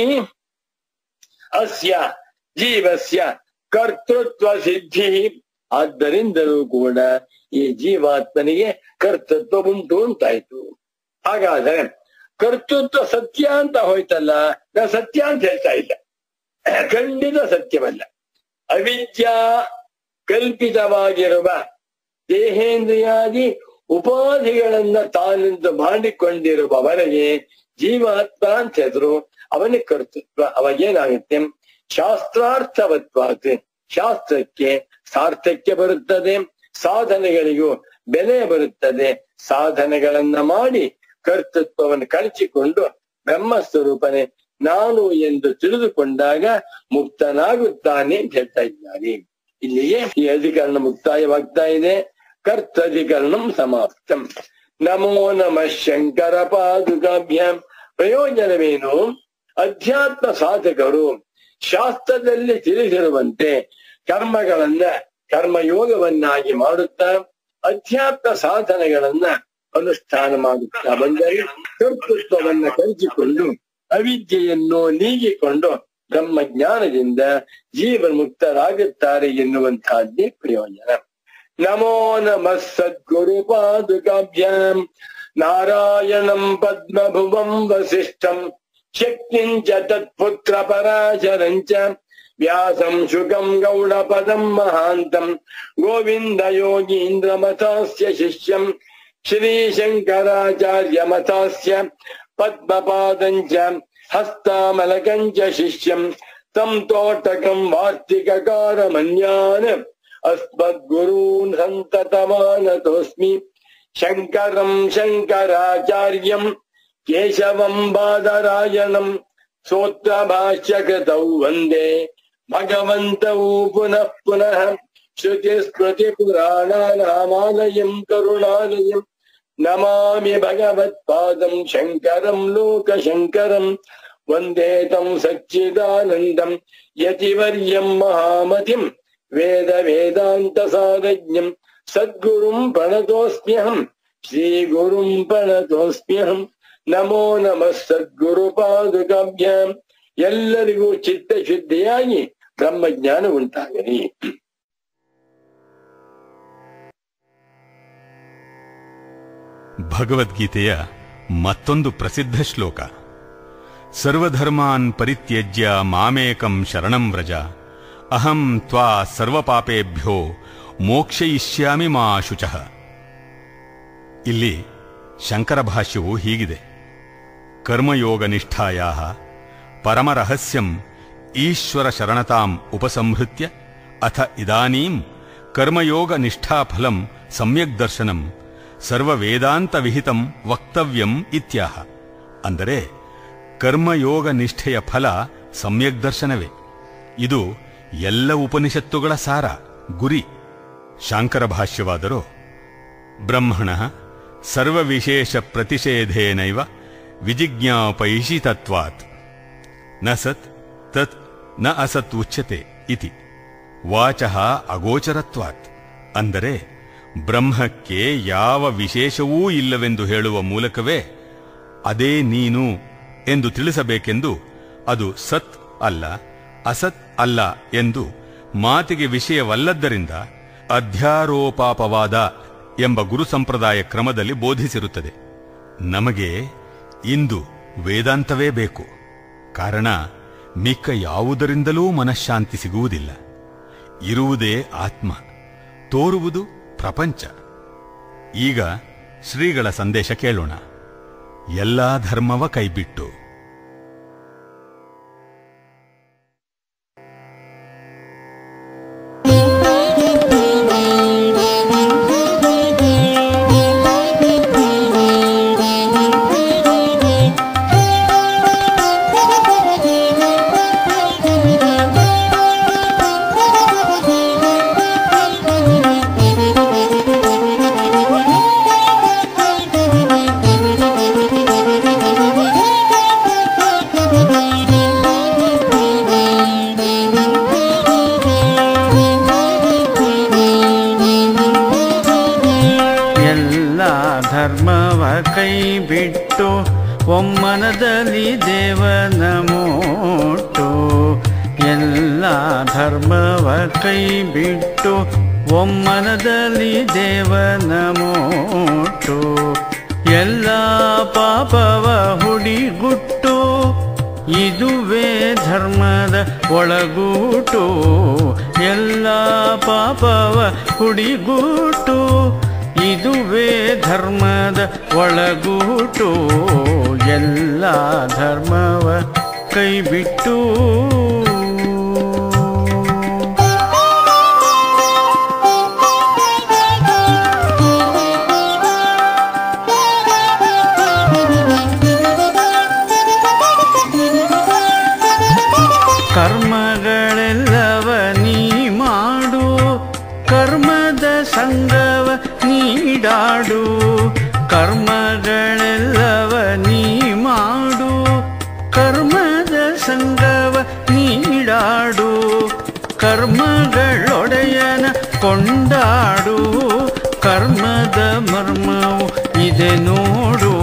ಅಸ್ಯ ಜೀವಸ್ಯ ಕರ್ತೃತ್ವ ಸಿದ್ಧಿ ಆದ್ದರಿಂದಲೂ ಕೂಡ ಈ ಜೀವಾತ್ಮನಿಗೆ ಕರ್ತೃತ್ವ ಉಂಟು ಅಂತಾಯ್ತು ಹಾಗಾದರೆ ಕರ್ತೃತ್ವ ಸತ್ಯ ಅಂತ ಹೋಯ್ತಲ್ಲ ನಾ ಸತ್ಯ ಅಂತ ಹೇಳ್ತಾ ಇಲ್ಲ ಖಂಡಿತ ಸತ್ಯವಲ್ಲ ಅವಿದ್ಯಾ ಕಲ್ಪಿತವಾಗಿರುವ ದೇಹೇಂದ್ರಿಯಾದಿ ಉಪಾಧಿಗಳನ್ನ ತಾನೆಂದು ಮಾಡಿಕೊಂಡಿರುವವರೆಗೆ ಜೀವಾತ್ಮ ಅಂತ ಹೆಸರು ಅವನಿಗೆ ಕರ್ತೃತ್ವ ಅವಾಗೇನಾಗುತ್ತೆ ಶಾಸ್ತ್ರಾರ್ಥವತ್ವಾತ್ ಶಾಸ್ತ್ರಕ್ಕೆ ಸಾರ್ಥಕ್ಯ ಬರುತ್ತದೆ ಸಾಧನೆಗಳಿಗೂ ಬೆಲೆ ಬರುತ್ತದೆ ಸಾಧನೆಗಳನ್ನ ಮಾಡಿ ಕರ್ತೃತ್ವವನ್ನು ಕಳಚಿಕೊಂಡು ಬ್ರಹ್ಮಸ್ವರೂಪನೇ ನಾನು ಎಂದು ತಿಳಿದುಕೊಂಡಾಗ ಮುಕ್ತನಾಗುತ್ತಾನೆ ಅಂತ ಹೇಳ್ತಾ ಇದ್ದಾರೆ ಇಲ್ಲಿಗೆ ಈ ಅಧಿಕರಣ ಮುಕ್ತಾಯವಾಗ್ತಾ ಇದೆ ಕರ್ತಧಿಕರಣಂ ಸಮಾಪ್ತಂ ನಮೋ ನಮಃ ಶಂಕರ ಪಾದುಕಾಭ್ಯಾಂ ಪ್ರಯೋಜನವೇನು ಅಧ್ಯಾತ್ಮ ಸಾಧಕರು ಶಾಸ್ತ್ರದಲ್ಲಿ ತಿಳಿಸಿರುವಂತೆ ಕರ್ಮಗಳನ್ನ ಕರ್ಮಯೋಗವನ್ನಾಗಿ ಮಾಡುತ್ತಾ ಅಧ್ಯಾತ್ಮ ಸಾಧನೆಗಳನ್ನ ಅನುಷ್ಠಾನ ಮಾಡುತ್ತಾ ಬಂದರೆ ಕರ್ತೃತ್ವವನ್ನ ಕಲಿಸಿಕೊಂಡು ಅವಿದ್ಯೆಯನ್ನು ನೀಗಿಕೊಂಡು ಬ್ರಹ್ಮ ಜ್ಞಾನದಿಂದ ಜೀವನ್ ಮುಕ್ತರಾಗುತ್ತಾರೆ ಎನ್ನುವಂತಹದ್ದೇ ಪ್ರಯೋಜನ ನಮೋ ನಮಃ ಸದ್ಗುರು ಪಾದುಕಾಭ್ಯಾಂ ನಾರಾಯಣಂ ಪದ್ಮಭುವಂ ವಸಿಷ್ಠಂ ಶಕ್ತಿಂಚ ತತ್ಪುತ್ರ ಪರಾಶರಂಚ ವ್ಯಾಸಂ ಶುಕಂ ಗೌಡಪದಂ ಮಹಾಂತಂ ಗೋವಿಂದ ಯೋಗೀಂದ್ರ ಮತಾಸ್ಯ ಶಿಷ್ಯಂ ಶ್ರೀಶಂಕರಾಚಾರ್ಯ ಮತಾಸ್ಯ ಪದ್ಮಪಾದಂಚ ಹಸ್ತಾಮಲಕಂಚ ಶಿಷ್ಯಂ ತಂ ತೋಟಕಂ ವಾರ್ತಿಕಕಾರಮನ್ಯಾನ್ ಅಸ್ಮದ್ಗುರೂನ್ ಸಂತತಮಾನತೋಸ್ಮಿ ಶಂಕರಂ ಶಂಕರಾಚಾರ್ಯಂ ಕೇಶವಂ ಬಾದರಾಯಣಂ ಸೂತ್ರಭಾಷ್ಯಕೃತೌ ವಂದೇ ಭಗವಂತೌ ಪುನಃ ಪುನಃ ಶ್ರುತಿ ಸ್ಮೃತಿ ಪುರಾಣಾನಾಮಾಲಯಂ ಕರುಣಾಲಯಂ ನಮಾಮಿ ಭಗವತ್ಪಾದಂ ಶಂಕರಂ ಲೋಕಶಂಕರಂ ವಂದೇ तं ಸಚ್ಚಿದಾನಂದಂ ಯತಿವರ್ಯಂ ಮಹಾಮತಿಂ ವೇದ ವೇದಾಂತ ಸಾರಜ್ಞಂ ಸದ್ಗುರುಂ ಪ್ರಣತೋಸ್ಮ್ಯಹಂ ಶ್ರೀಗುರುಂ ಪ್ರಣತೋಸ್ಮ್ಯಹಂ ನಮೋ ನಮಃ ಸದ್ಗುರು ಪಾದುಕಾಭ್ಯಾಂ ಎಲ್ಲರಿಗೂ ಚಿತ್ತ ಶುದ್ಧಿಯಾಗಿ ಬ್ರಹ್ಮಜ್ಞಾನ ಉಂಟಾಗಲಿ ಭಗವದ್ಗೀತೆಯ ಮತ್ತೊಂದು ಪ್ರಸಿದ್ಧ ಶ್ಲೋಕ ಸರ್ವಧರ್ಮಾನ್ ಪರಿತ್ಯಜ್ಯ ಮಾಮೇಕಂ ಶರಣಂ ವ್ರಜ ಅಹಂ ತ್ವಾ ಸರ್ವಪಾಪೇಭ್ಯೋ ಮೋಕ್ಷಯಿಷ್ಯಾಮಿ ಮಾ ಶುಚಃ ಇಲ್ಲಿ ಶಂಕರ ಭಾಷ್ಯವು ಹೀಗಿದೆ ಕರ್ಮಯೋಗ ನಿಷ್ಠಾಯಾ ಪರಮರಹಸ್ಯಂ ಈಶ್ವರ ಶರಣತಾಂ ಉಪಸಂಹೃತ್ಯ ಅಥ ಇದಾನೀಂ ಕರ್ಮಯೋಗ ನಿಷ್ಠಾಫಲಂ ಸಮ್ಯಕ್ ದರ್ಶನಂ ಸರ್ವವೇದಾಂತ ವಿಹಿತಂ ವಕ್ತವ್ಯಂ ಇತ್ಯಾಹ ಅಂದರೆ ಕರ್ಮಯೋಗ ನಿಷ್ಠೆಯ ಫಲ ಸಮ್ಯಕ್ ದರ್ಶನವೇ ಇದು ಎಲ್ಲ ಉಪನಿಷತ್ತುಗಳ ಸಾರ ಗುರಿ ಶಾಂಕರ ಭಾಷ್ಯವಾದರೂ ಬ್ರಹ್ಮಣ ಸರ್ವವಿಶೇಷ ಪ್ರತಿಷೇಧೇನೈವ ವಿಜಿಜ್ಞಾಪಯಿಷಿ ತತ್ವಾತ್ ನ ಸತ್ ತತ್ ನ ಅಸತ್ ಉಚ್ಯತೆ ಇತಿ ವಾಚಃ ಅಗೋಚರತ್ವಾತ್ ಅಂದರೆ ಬ್ರಹ್ಮಕ್ಕೆ ಯಾವ ವಿಶೇಷವೂ ಇಲ್ಲವೆಂದು ಹೇಳುವ ಮೂಲಕವೇ ಅದೇ ನೀನು ಎಂದು ತಿಳಿಸಬೇಕೆಂದು ಅದು ಸತ್ ಅಲ್ಲ ಅಸತ್ ಅಲ್ಲ ಎಂದು ಮಾತಿಗೆ ವಿಷಯವಲ್ಲದ್ದರಿಂದ ಅಧ್ಯಾರೋಪಾಪವಾದ ಎಂಬ ಗುರು ಸಂಪ್ರದಾಯ ಕ್ರಮದಲ್ಲಿ ಬೋಧಿಸಿರುತ್ತದೆ ನಮಗೆ ಇಂದು ವೇದಾಂತವೇ ಬೇಕು ಕಾರಣ ಮಿಕ್ಕ ಯಾವುದರಿಂದಲೂ ಮನಃಶಾಂತಿ ಸಿಗುವುದಿಲ್ಲ ಇರುವುದೇ ಆತ್ಮ ತೋರುವುದು ಪ್ರಪಂಚ ಈಗ ಶ್ರೀಗಳ ಸಂದೇಶ ಕೇಳೋಣ ಎಲ್ಲಾ ಧರ್ಮವ ಕೈಬಿಟ್ಟು ಎಲ್ಲ ಧರ್ಮವ ಕೈ ಬಿಟ್ಟು ಒಮ್ಮನದಲ್ಲಿ ದೇವನ ಮೋಟು ಎಲ್ಲ ಧರ್ಮವ ಕೈ ಬಿಟ್ಟು ಒಮ್ಮನದಲ್ಲಿ ದೇವನ ಮೋಟು ಎಲ್ಲ ಪಾಪವ ಹುಡಿಗುಟ್ಟು ಇದುವೇ ಧರ್ಮದ ಒಳಗೂಟು ಎಲ್ಲ ಪಾಪವ ಹುಡಿಗೂಟು ಇದುವೇ ಧರ್ಮದ ಒಳಗೂಟು ಎಲ್ಲ ಧರ್ಮವ ಕೈಬಿಟ್ಟು ಕರ್ಮಗಳೆಲ್ಲವ ನೀ ಮಾಡು ಕರ್ಮದ ಸಂಗವ ನೀಡಾಡು ಕರ್ಮಗಳೆಲ್ಲವ ನೀ ಮಾಡು ಕರ್ಮದ ಸಂಗವ ನೀಡಾಡು ಕರ್ಮಗಳೊಡೆಯನ ಕೊಂಡಾಡು ಕರ್ಮದ ಮರ್ಮವು ಇದೆ ನೋಡು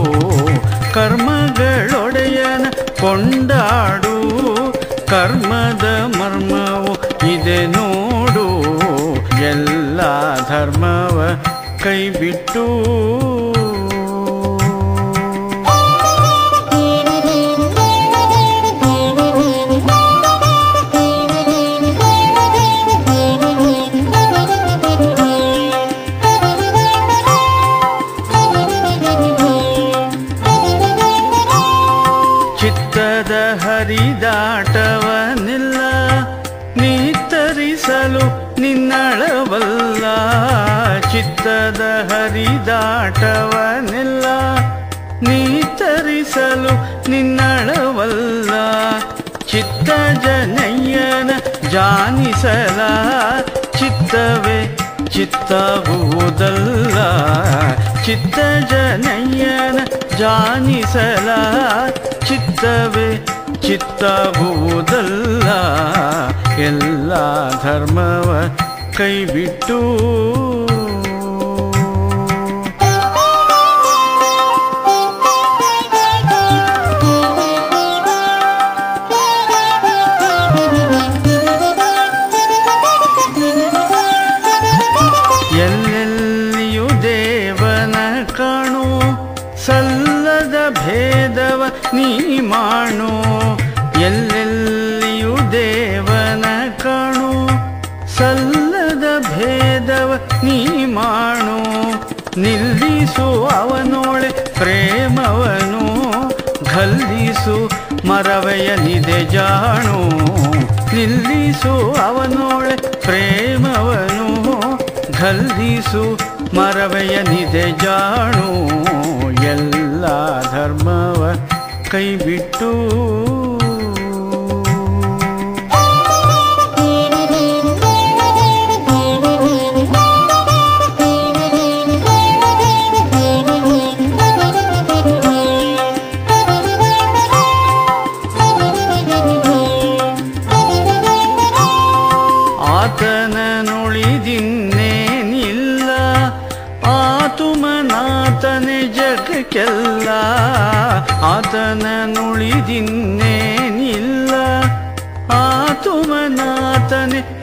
ಕರ್ಮಗಳೊಡೆಯನ ಕೊಂಡಾಡು ಕರ್ಮದ ಮರ್ಮವು ಇದೆ ನೋಡು ಎಲ್ಲ ಧರ್ಮವ ಕೈಬಿಟ್ಟು ಚಿತ್ತದ ಹರಿದಾಟವನಿಲ್ಲ ನೀತರಿಸಲು ನಿನ್ನಳವಲ್ಲ ಚಿತ್ತದ ಹರಿದಾಟವನಿಲ್ಲ ನೀತರಿಸಲು ನಿನ್ನಳವಲ್ಲ ಚಿತ್ತ ಜನಯ್ಯನ ಜಾನಿಸಲ ಚಿತ್ತವೇ ಚಿತ್ತಾಗುವುದಲ್ಲ ಚಿತ್ತ ಜನಯ್ಯನ ಜಾನಿಸಲ ಚಿತ್ತವೇ ಚಿತ್ತಾಗುವುದಲ್ಲ ಎಲ್ಲ ಧರ್ಮವ ಕೈಬಿಟ್ಟು ಎಲ್ಲೆಲ್ಲಿಯೂ ದೇವನ ಕಾಣು ಸಲ್ಲದ ಭೇದವ ನೀ ಮಾಡು ಎಲ್ಲೆಲ್ಲಿಯೂ ದೇವನ ಕಾಣು ಸಲ್ಲದ ಭೇದವ ನೀ ಮಾಡು ನಿಲ್ಲಿಸು ಅವನೊಳೆ ಪ್ರೇಮವನು ಗಲ್ಲಿಸು ಮರವೆಯನಿದೆ ಜಾಣು ನಿಲ್ಲಿಸು ಅವನೊಳೆ ಪ್ರೇಮವನು ಗಲ್ಲಿಸು ಮರವೆಯನಿದೆ ಜಾಣು ಎಲ್ಲ ಧರ್ಮವ ಕೈಬಿಟ್ಟು ಆತನ ನುಳಿದಿನ್ನೇನಿಲ್ಲ ಆತುಮನಾತನೆ ಜಗಕ್ಕೆಲ್ಲ ಆತನ ನುಳಿದಿನ್ನೇನಿಲ್ಲ ಆತು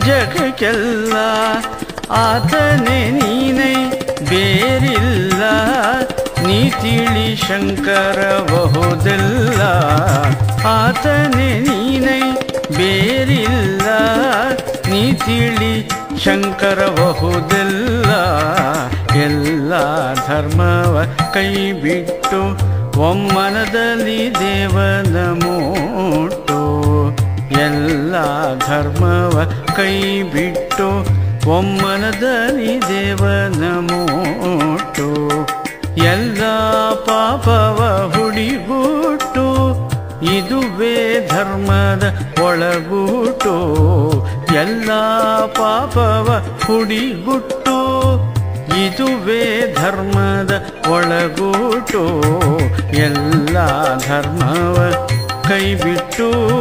ಜಗಕ್ಕೆಲ್ಲ ಆತನೇ ನೀನೈ ಬೇರಿಲ್ಲ ನೀ ತಿಳಿ ಶಂಕರ ಬಹುದೆಲ್ಲ ಆತನೇ ನೀನೈ ಬೇರಿಲ್ಲ ನೀ ತಿಳಿ ಶಂಕರ ಬಹುದೆಲ್ಲ ಎಲ್ಲ ಧರ್ಮವ ಕೈ ಬಿಟ್ಟು ಒಮ್ಮನದಲ್ಲಿ ದೇವನ ಮೂಟು ಎಲ್ಲ ಧರ್ಮವ ಕೈ ಬಿಟ್ಟು ಒಮ್ಮನದಲ್ಲಿ ದೇವನ ಮೂಟು ಎಲ್ಲ ಪಾಪವ ಹುಡಿಗುಟ್ಟು ಇದುವೇ ಧರ್ಮದ ಒಳಗೂಟು ಎಲ್ಲ ಪಾಪವ ಹುಡಿಗುಟ್ಟು ಇದುವೇ ಧರ್ಮದ ಒಳಗೂಟು ಎಲ್ಲ ಧರ್ಮವ ಕೈಬಿಟ್ಟು